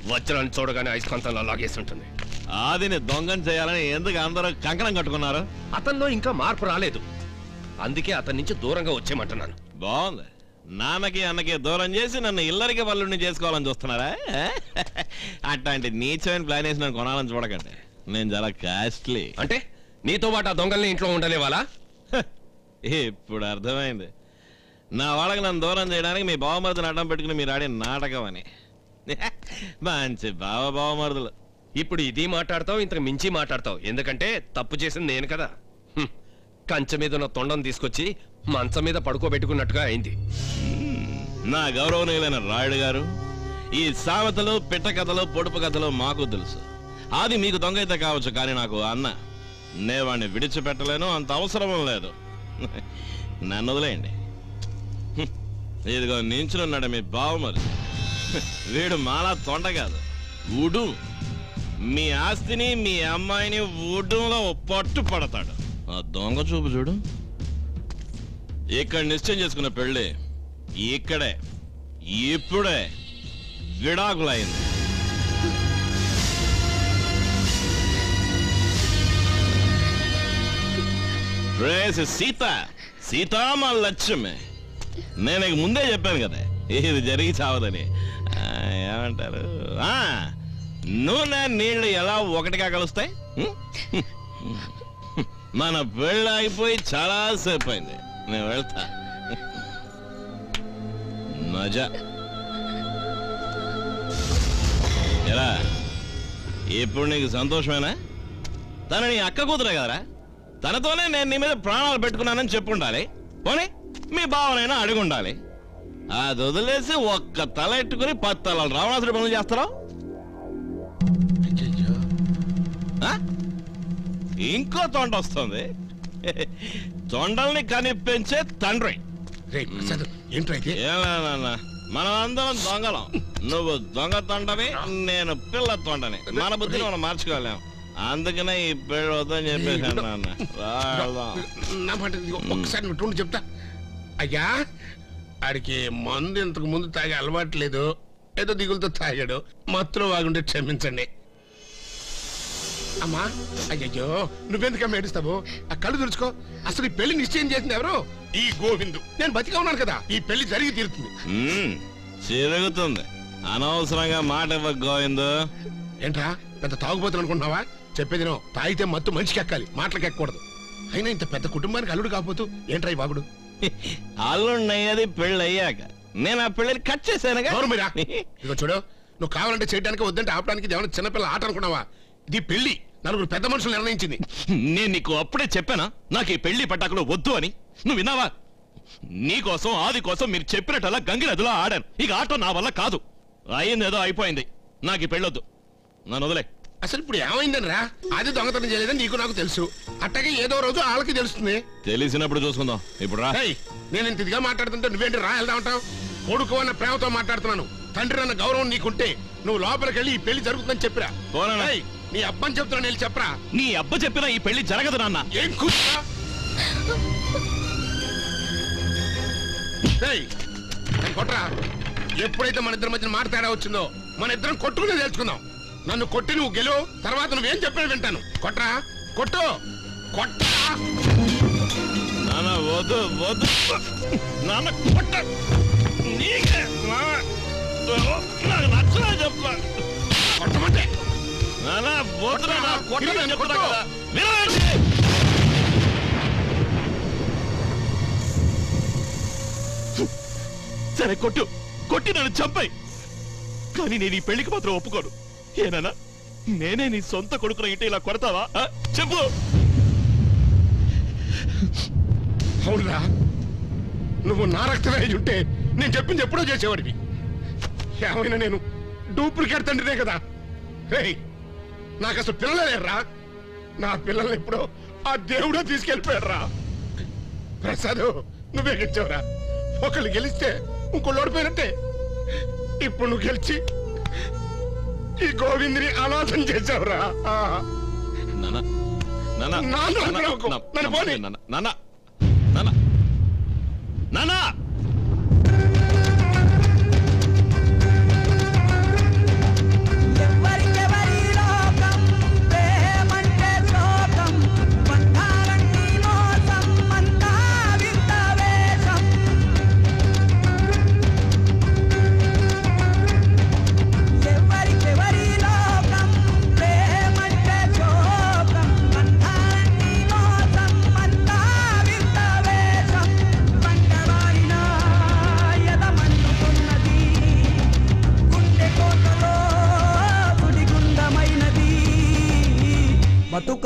వజ్రాన్ని చూడగానే అయస్కాంతంలో లాగేసి ఉంటుంది ఆదిని దొంగని చేయాలని ఎందుకు అందరూ కంకణం కట్టుకున్నారు అతనిలో ఇంకా మార్పు రాలేదు అందుకే అతని నుంచి దూరంగా వచ్చేయమంటున్నాను బాగుంది నాన్నకి అన్నకి దూరం చేసి నన్ను ఇల్లరికి వల్లుని చేసుకోవాలని చూస్తున్నారా అట్లాంటి నీచమైన ప్లాన్ వేసి నన్ను కొనాలని చూడకండి నేను చాలా కాస్ట్లీ అంటే నీతో పాటు ఆ దొంగల్ని ఇంట్లో ఉండలేవాలా ఇప్పుడు అర్థమైంది నా వాళ్ళకి నన్ను దూరం చేయడానికి మీ బావమరుదుని అడ్డం పెట్టుకుని మీరు ఆడే నాటకం అని మంచి బావ బావమరుదులు ఇప్పుడు ఇది మాట్లాడతావు ఇంతకు మించి మాట్లాడతావు ఎందుకంటే తప్పు చేసింది నేను కదా హ్మ్. కంచె మీద ఉన్న తొండం తీసుకొచ్చి మంచం మీద పడుకోబెట్టుకున్నట్టుగా అయింది నా గౌరవనీయులైన రాయుడు గారు ఈ సామెతలు పిట్ట కథలు పొడుపు కథలు మాకు తెలుసు అది మీకు దొంగ అయితే కావచ్చు కానీ నాకు అన్న నే వాడిని విడిచిపెట్టలేను అంత అవసరం లేదు నన్ను వదిలేయండి హ్మ్. ఇదిగో నించునున్నాడు మీ బావమరి వీడు మాలా తొండ కాదు ఉడు మీ ఆస్తిని మీ అమ్మాయిని ఉడులో పట్టు పడతాడు ఆ దొంగ చూపు చూడు ఇక్కడ నిశ్చయం చేసుకున్న పెళ్ళి ఇక్కడే ఇప్పుడే విడాకులైంది రేసి సీత సీతా మా లక్ష్యమే నేను ఇక ముందే చెప్పాను కదా ఇది జరిగి చావదని ఆ, ఏమంటారు ఆ, నూనె నీళ్లు ఎలా ఒకటిగా కలుస్తాయి హ్మ్? మన పెళ్ళి అయిపోయి చాలా సేపు అయింది నేను వెళ్తా మజా ఎలా ఇప్పుడు నీకు సంతోషమేనా తన నీ అక్క కూతురే కదరా తనతోనే నేను నీ మీద ప్రాణాలు పెట్టుకున్నానని చెప్పుండాలి పోనీ మీ భావనైనా అడిగి ఉండాలి అది వదిలేసి ఒక్క తల ఎట్టుకుని పది తలలు రావణాసుడి పనులు చేస్తారా ఆ? ఇంకో తొండ వస్తుంది తొండల్ని కనిపించే తండ్రి ఏమన్నా మనం అందరం దొంగలం నువ్వు దొంగ తొండవి నేను పిల్ల తొండని మన బుద్ధిని మనం మార్చుకోలేం అందుకనే ఈ పెళ్ళి వద్దని చెప్పేశాను నాన్న వెళ్దాం. నా మాట ఇదిగో ఒక్కసారి నువ్వు ఉండు చెప్తా అయ్యా ఆడికి మందు ఇంతకు ముందు తాగే అలవాటు లేదు ఏదో దిగులతో తాగాడు మత్తులో వాగుంటే క్షమించండి అమ్మా అయ్యయ్యో నువ్వెందుకమ్మా ఏడుస్తావు ఆ కళ్ళు తుడుచుకో అసలు ఈ పెళ్లి నిశ్చయం చేసింది ఎవరు ఈ గోవిందు నేను బతిగా ఉన్నాను కదా ఈ పెళ్లి జరిగి తీరుతుంది మ్మ్. చిరుగుతుంది అనవసరంగా మాట ఇవ్వ గోవిందు ఏంట్రా పెద్ద తాగుబోతులు అనుకుంటున్నావా చెప్పేది నువ్వు తాగితే మత్తు మనిషికి ఎక్కాలి మాటలకు ఎక్కకూడదు అయినా ఇంత పెద్ద కుటుంబానికి అల్లుడు కాకపోతూ ఏంట్రా ఈ వాగుడు అల్లుండయ్యేది పెళ్ళి అయ్యాక నేను ఆ పెళ్ళని కట్ చేశానుగా ఎవరు మీరా ఇదిగో చూడు నువ్వు కావాలంటే చేయడానికి వద్దంటే ఆపడానికి ఇది ఏమైనా చిన్నపిల్ల ఆట అనుకున్నావా ఇది పెళ్లి నలుగురు పెద్ద మనుషులు నిర్ణయించింది నేను నీకు అప్పుడే చెప్పానా నాకు ఈ పెళ్లి పట్టాకులు వద్దు అని నువ్వు విన్నావా నీకోసం ఆది కోసం మీరు చెప్పినట్టలా గంగి నదిలో ఆడాను ఇక ఆటో నా వల్ల కాదు అయింది ఏదో అయిపోయింది నాకు ఈ పెళ్ళొద్దు నన్ను వదిలే అసలు ఇప్పుడు ఏమైందని రా అది దొంగతనం చేయలేదని నీకు నాకు తెలుసు అట్టగే ఏదో రోజు వాళ్ళకి తెలుస్తుంది తెలిసినప్పుడు చూసుకుందాం ఇప్పుడు రా ఏయ్, నేను ఇంత ఇదిగా మాట్లాడుతుంటే నువ్వేంటి రా వెళ్దా ఉంటావు కొడుకు అన్న ప్రేమతో మాట్లాడుతున్నాను తండ్రి అన్న గౌరవం నీకుంటే నువ్వు లోపలికి వెళ్ళి ఈ పెళ్లి జరుగుతుందని చెప్పిరా ఏయ్, నీ అబ్బని చెప్తున్నాను వెళ్ళి చెప్పరా నీ అబ్బ చెప్పినా ఈ పెళ్లి జరగదు నాన్న ఏం కూర్చో ఏయ్, నన్ను కొట్రా ఎప్పుడైతే మన ఇద్దరి మధ్య మాట తేడా వచ్చిందో మన ఇద్దరం కొట్టుకునే తెలుసుకుందాం నన్ను కొట్టి నువ్వు గెలువు తర్వాత నువ్వేం చెప్పినా వింటాను కొట్రా కొట్టు కొట్టరా నాన్న వద్దు వద్దు నాన్న కొట్ట నీకే నాన్న నాకు నచ్చలే చెప్తా కొట్టమంటే నాన్న వద్దు నాన్న కొట్టని చెప్తున్నా కొట్టు. కదా వినండి సరే కొట్టు కొట్టి నన్ను చంపాయి కానీ నేను ఈ పెళ్లికి మాత్రం ఒప్పుకోను ఏనన్నా నేనే నీ సొంత కొడుకున ఇంటి ఇలా కొడతావా ఆ? చెప్పు అవునురా నువ్వు నా రక్తమే అయి ఉంటే నేను చెప్పింది ఎప్పుడో చేసేవాడివి ఏమైనా నేను డూప్లికేట్ తండ్రినే కదా రేయ్ నాకు అసలు పిల్లలే లేరురా నా పిల్లల్ని ఎప్పుడో ఆ దేవుడే తీసుకెళ్ళిపోయాడు రా ప్రసాద్ నువ్వే గెలిచావురా ఒకళ్ళు గెలిస్తే ఇంకోళ్ళు ఓడిపోయినట్టే ఇప్పుడు నువ్వు గెలిచి ఈ గోవిందుని అనాథం చేశావురా ఆ. నాన్న నాన్న నాన్న నాన్న, అనుకోకు. నా- నన్ను నా- పోనీ. నాన్న నాన్న నాన్న నాన్న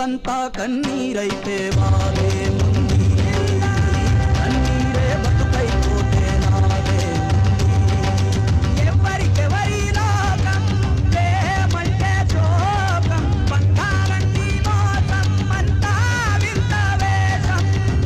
బతుకంతా కన్నీరైతే వాదేముంది కన్నీరే బతుకైపోతే నాదేముంది ఎవరికెవరి లోకం ప్రేమంటే శోకం బంధాలన్నీ మోసం అంతా వింత వేషం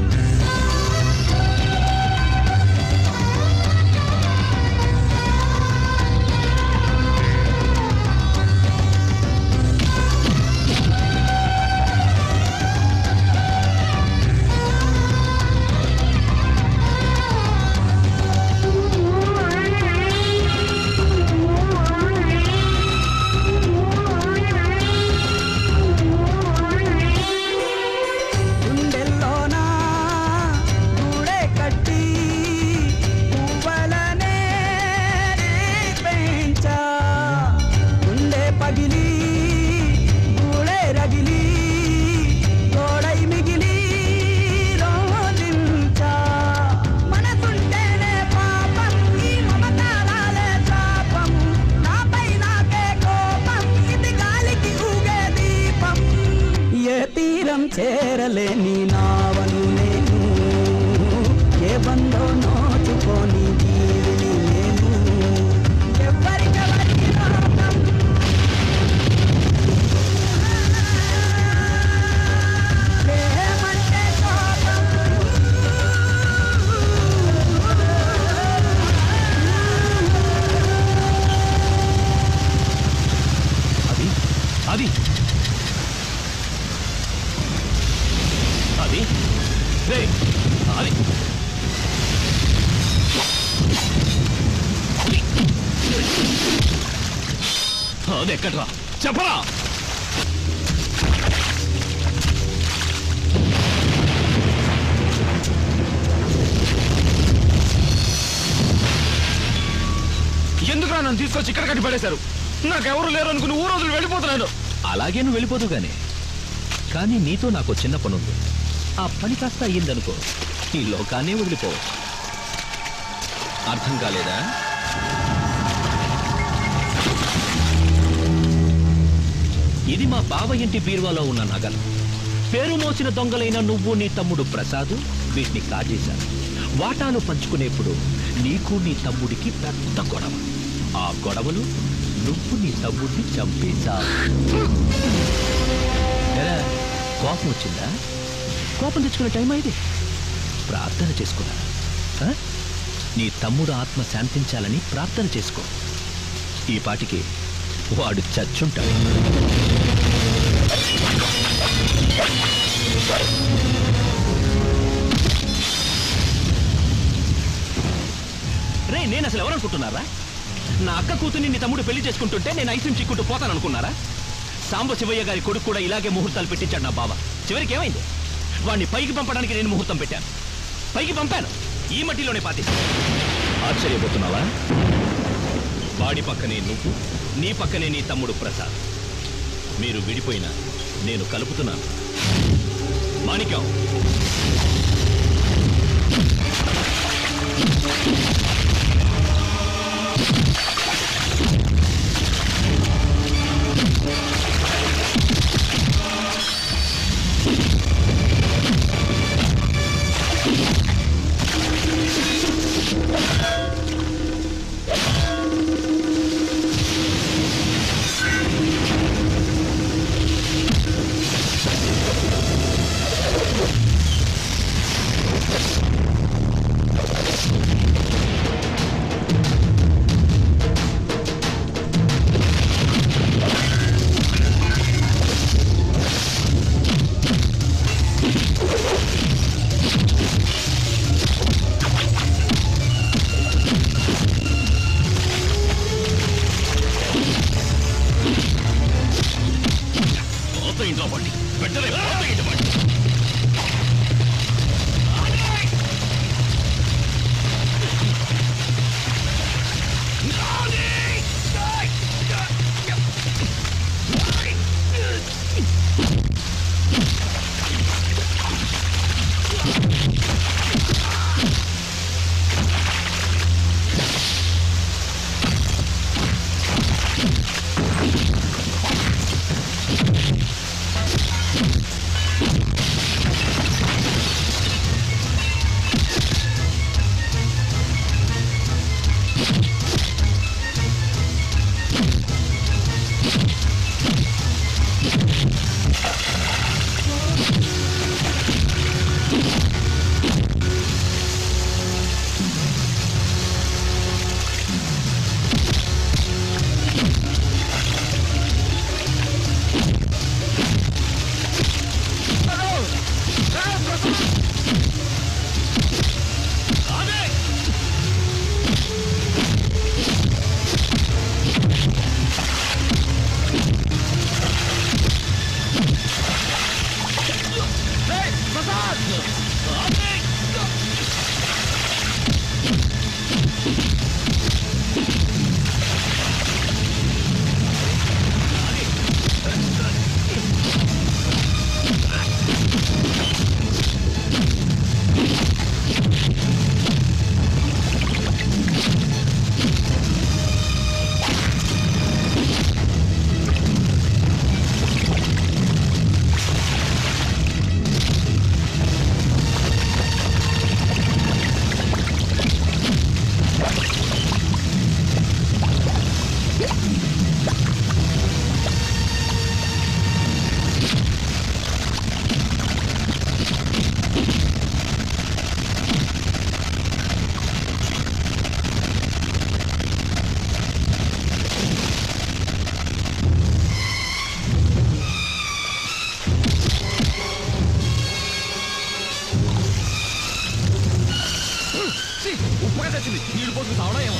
గుండెల్లోనా గూడే కట్టి పువ్వలనే పెంచా గుండె పగిలి గూడే రగిలి గోడై మిగిలి రోజించా మనసుంటేనే పాపం ఈ మమకారాలే శాపం నాపై నాకే కోపం ఇది గాలికి ఊగే దీపం ఏ తీరం చేరలేని నావను నేను ఏ బందో నోచుకొని జీవిని నేను ఎవరికెవరి లోకం ప్రేమంటే శోకం అది అది అది రే అది అది ఎక్కడ్రా చెప్పరా ఎందుకురా నన్ను తీసుకొచ్చి ఇక్కడ కట్టి పడేశారు నాకెవరు లేరు అనుకుని ఊరు రోజులు వెళ్ళిపోతున్నాను అలాగే నువ్వు వెళ్ళిపోదు గాని కానీ నీతో నాకు చిన్న పని ఉంది ఆ పని కాస్త అయ్యిందనుకో ఈ లోకాన్నే వదిలిపోవచ్చు అర్థం కాలేదా ఇది మా బావ ఇంటి బీరువాలో ఉన్న నగలు పేరు మోసిన దొంగలైన నువ్వు నీ తమ్ముడు ప్రసాద్ వీటిని కాజేశారు వాటాలు పంచుకునేప్పుడు నీకు నీ తమ్ముడికి పెద్ద గొడవ ఆ గొడవలు నువ్వు నీ తమ్ముడిని చంపేశావు ఎరా, కోపం వచ్చిందా కోపం తెచ్చుకునే టైం అయింది ప్రార్థన చేసుకున్నా ఆ? నీ తమ్ముడు ఆత్మ శాంతించాలని ప్రార్థన చేసుకో ఈ పాటికి వాడు చచ్చుంటాడు రే నేను అసలు ఎవరనుకుంటున్నారా నా అక్క కూతుర్ని నీ తమ్ముడు పెళ్లి చేసుకుంటుంటే నేను ఐసం చిక్కుంటూ పోతాననుకున్నారా సాంబ శివయ్య గారి కొడుకు కూడా ఇలాగే ముహూర్తాలు పెట్టించాడు నా బావ చివరికి ఏమైంది వాడిని పైకి పంపడానికి నేను ముహూర్తం పెట్టాను పైకి పంపాను ఈ మట్టిలోనే పాతేసి ఆశ్చర్యపోతున్నావా వాడి పక్కనే నువ్వు నీ పక్కనే నీ తమ్ముడు ప్రసాద్ మీరు విడిపోయినా నేను కలుపుతున్నాను మాణిక్యం ఉప్పుగా చచ్చింది నీళ్ళు పోసుకు సావడం ఏమో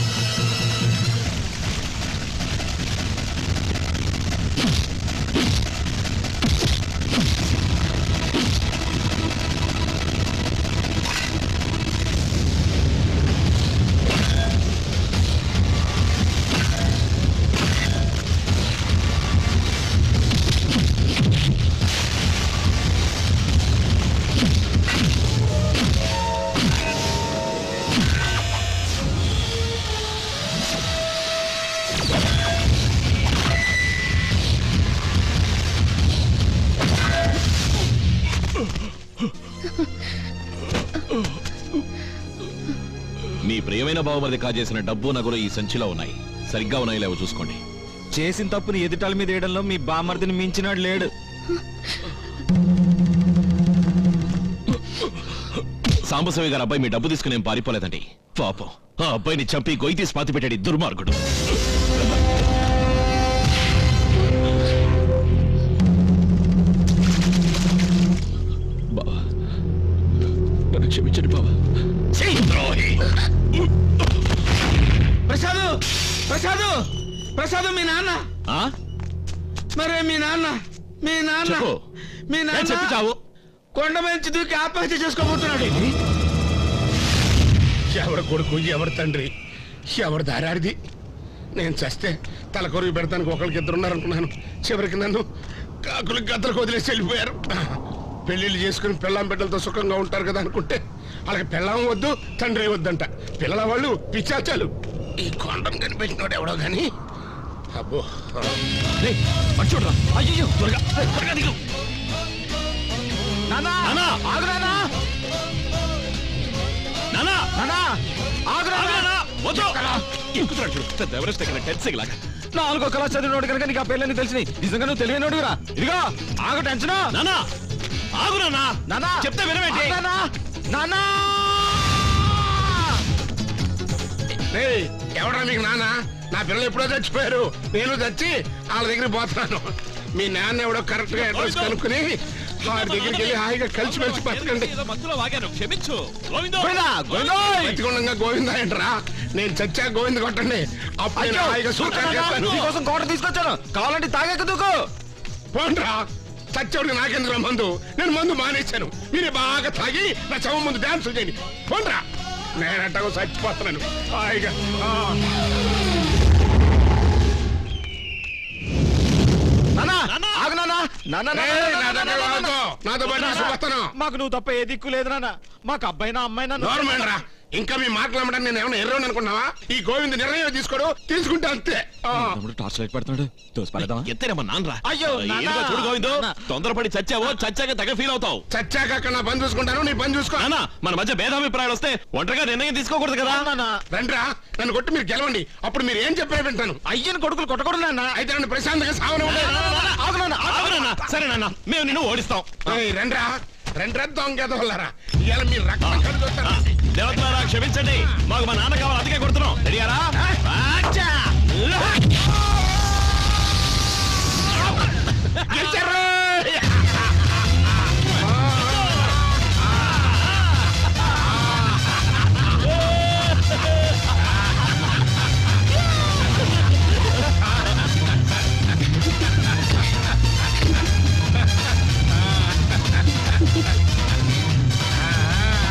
మీ ప్రియమైన బావమరిది కాజేసిన డబ్బు నగలు ఈ సంచిలో ఉన్నాయి సరిగ్గా ఉన్నాయి లేవో చూసుకోండి చేసిన తప్పుని ఎదుటాల మీద వేయడంలో మీ బామర్దిని మించినాడు లేడు సాంబశివయ్య గారు అబ్బాయి మీ డబ్బు తీసుకుని ఏం పారిపోలేదండి పాపం ఆ అబ్బాయిని చంపి గొయ్యి తీసి పాతి పెట్టాడు ఈ దుర్మార్గుడు బావా నన్ను క్షమించండి బావా ప్రసాదు ప్రసాదు ప్రసాదు మీ నాన్న ఆ? మరే మీ నాన్న మీ నాన్న చెప్పు. మీ ఏ, నాన్న చెప్పు చావు. కొండ మంచి దూకి ఆత్మహత్య చేసుకోబోతున్నాడు ఎవరి కొడుకు ఎవరి తండ్రి ఎవరి దారాడిది నేను చస్తే తల కొరుగు పెడతానికి ఒకరికి ఇద్దరు ఉన్నారనుకున్నాను చివరికి నన్ను కాకులు గద్దలకు వదిలేసి వెళ్ళిపోయారు పెళ్లిళ్ళు చేసుకుని పెళ్ళాం బిడ్డలతో సుఖంగా ఉంటారు కదా అనుకుంటే వాళ్ళకి పెళ్ళాం వద్దు తండ్రి వద్దంట పిల్లల వాళ్ళు పిచ్చాచాలు ఈ కొండం కనిపెట్టినోడు ఎవడో గాని అబ్బో చూడరా అయ్యో త్వరగా త్వరగా దిగు నానా నానా! ఆగు నానా నానా నానా ఆగు నానా వద్దు ఎక్కుతున్నాడు చూడు పెద్ద ఎవరెస్ట్ ఎక్కడ టెన్త్ లాగా నాలుగో కళ చదివినోడు కనుక నీకు ఆ పేర్లన్నీ తెలిసినాయి నిజంగా నువ్వు తెలివైనోడురా ఇదిగో ఆగు టెన్షన్ నానా ఆగు నానా నానా చెప్తే వినవేంటి? ఆగు నానా నానా రేయ్, ఎవడ్రా మీకు నాన్న నా పిల్లలు ఎప్పుడో చచ్చిపోయారు నేను చచ్చి వాళ్ళ దగ్గరికి పోతున్నాను మీ నాన్న ఎవడో కరెక్ట్ గా అడ్రస్ కనుక్కుని వాడి దగ్గరికి వెళ్ళి హాయిగా కలిసి మెలిసి బతకండి ఏదో మత్తులో వాగాను క్షమించు గోవిందో బతికుండగా గోవింద ఏంట్రా నేను చచ్చా గోవింద కొట్టండి అప్పుడు నేను హాయిగా సుఖంగా చేస్తాను. నీకోసం కోట తీసుకొచ్చాను కావాలంటే తాగేక దూకు పోండ్రా చచ్చేవాడికి నాకెందుకు మందు నేను మందు మానేశాను మీరు బాగా తాగి నా శవం ముందు డాన్స్ చేయండి పోండ్రా నేను అట్టగో చచ్చిపోతున్నాను హాయిగా ఆ. నానా ఆగు నానా నానా రేయ్, నా దగ్గర రావద్దు. నాతో పాటు తీసుకుపోతాను. మాకు నువ్వు తప్ప ఏ దిక్కు లేదు నాన్న మాకు అబ్బాయినా అమ్మాయినా నువ్వు- గవర్నమెంట్ ఇంకా మీ మాట్లాడమని నేను ఏమైనా ఎర్రని అనుకున్నావా ఈ గోవింద్ నిర్ణయం తీసుకోడు తీసుకుంటే అంతే ఆ. తమ్ముడు టార్చ్ లైట్ పెడుతున్నాడు తోసిపడదామా ఎత్తేనమ్మా నాన్నరా అయ్యో, నాన్న. ఏనుగా చూడు గోవిందో నాన్న. తొందరపడి చచ్చావో చచ్చాక తెగ ఫీల్ అవుతావు చచ్చాక అక్కడ నా పని చూసుకుంటాను నీ పని చూసుకో నాన్న మన మధ్య భేదాభిప్రాయాలు వస్తే ఒంటరిగా నిర్ణయం తీసుకోకూడదు కదా రండ్రా నన్ను కొట్టి మీరు గెలవండి అప్పుడు మీరు ఏం చెప్పే వింటాను అయ్యని కొడుకులు కొట్టకూడదు నాన్న అయితే నన్ను ప్రశాంతంగా సావన ఆగు నాన్న ఆగు నాన్న. సరే నాన్న మేము నిన్ను ఓడిస్తాం రండ్రా రండ్రా దొంగ వల్లరా ఇవాళ మీరు రక్తం కడుగుతారా దేవతలారా క్షమించండి మాకు మా నాన్న కావాలి అందుకే కొడుతున్నాం రెడీయారా ఆచ్చా! గెలిచారు!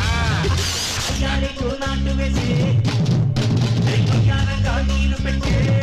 అయ్యారితో నాటు వేసే కళ్యాణంగా నీరు పెట్టే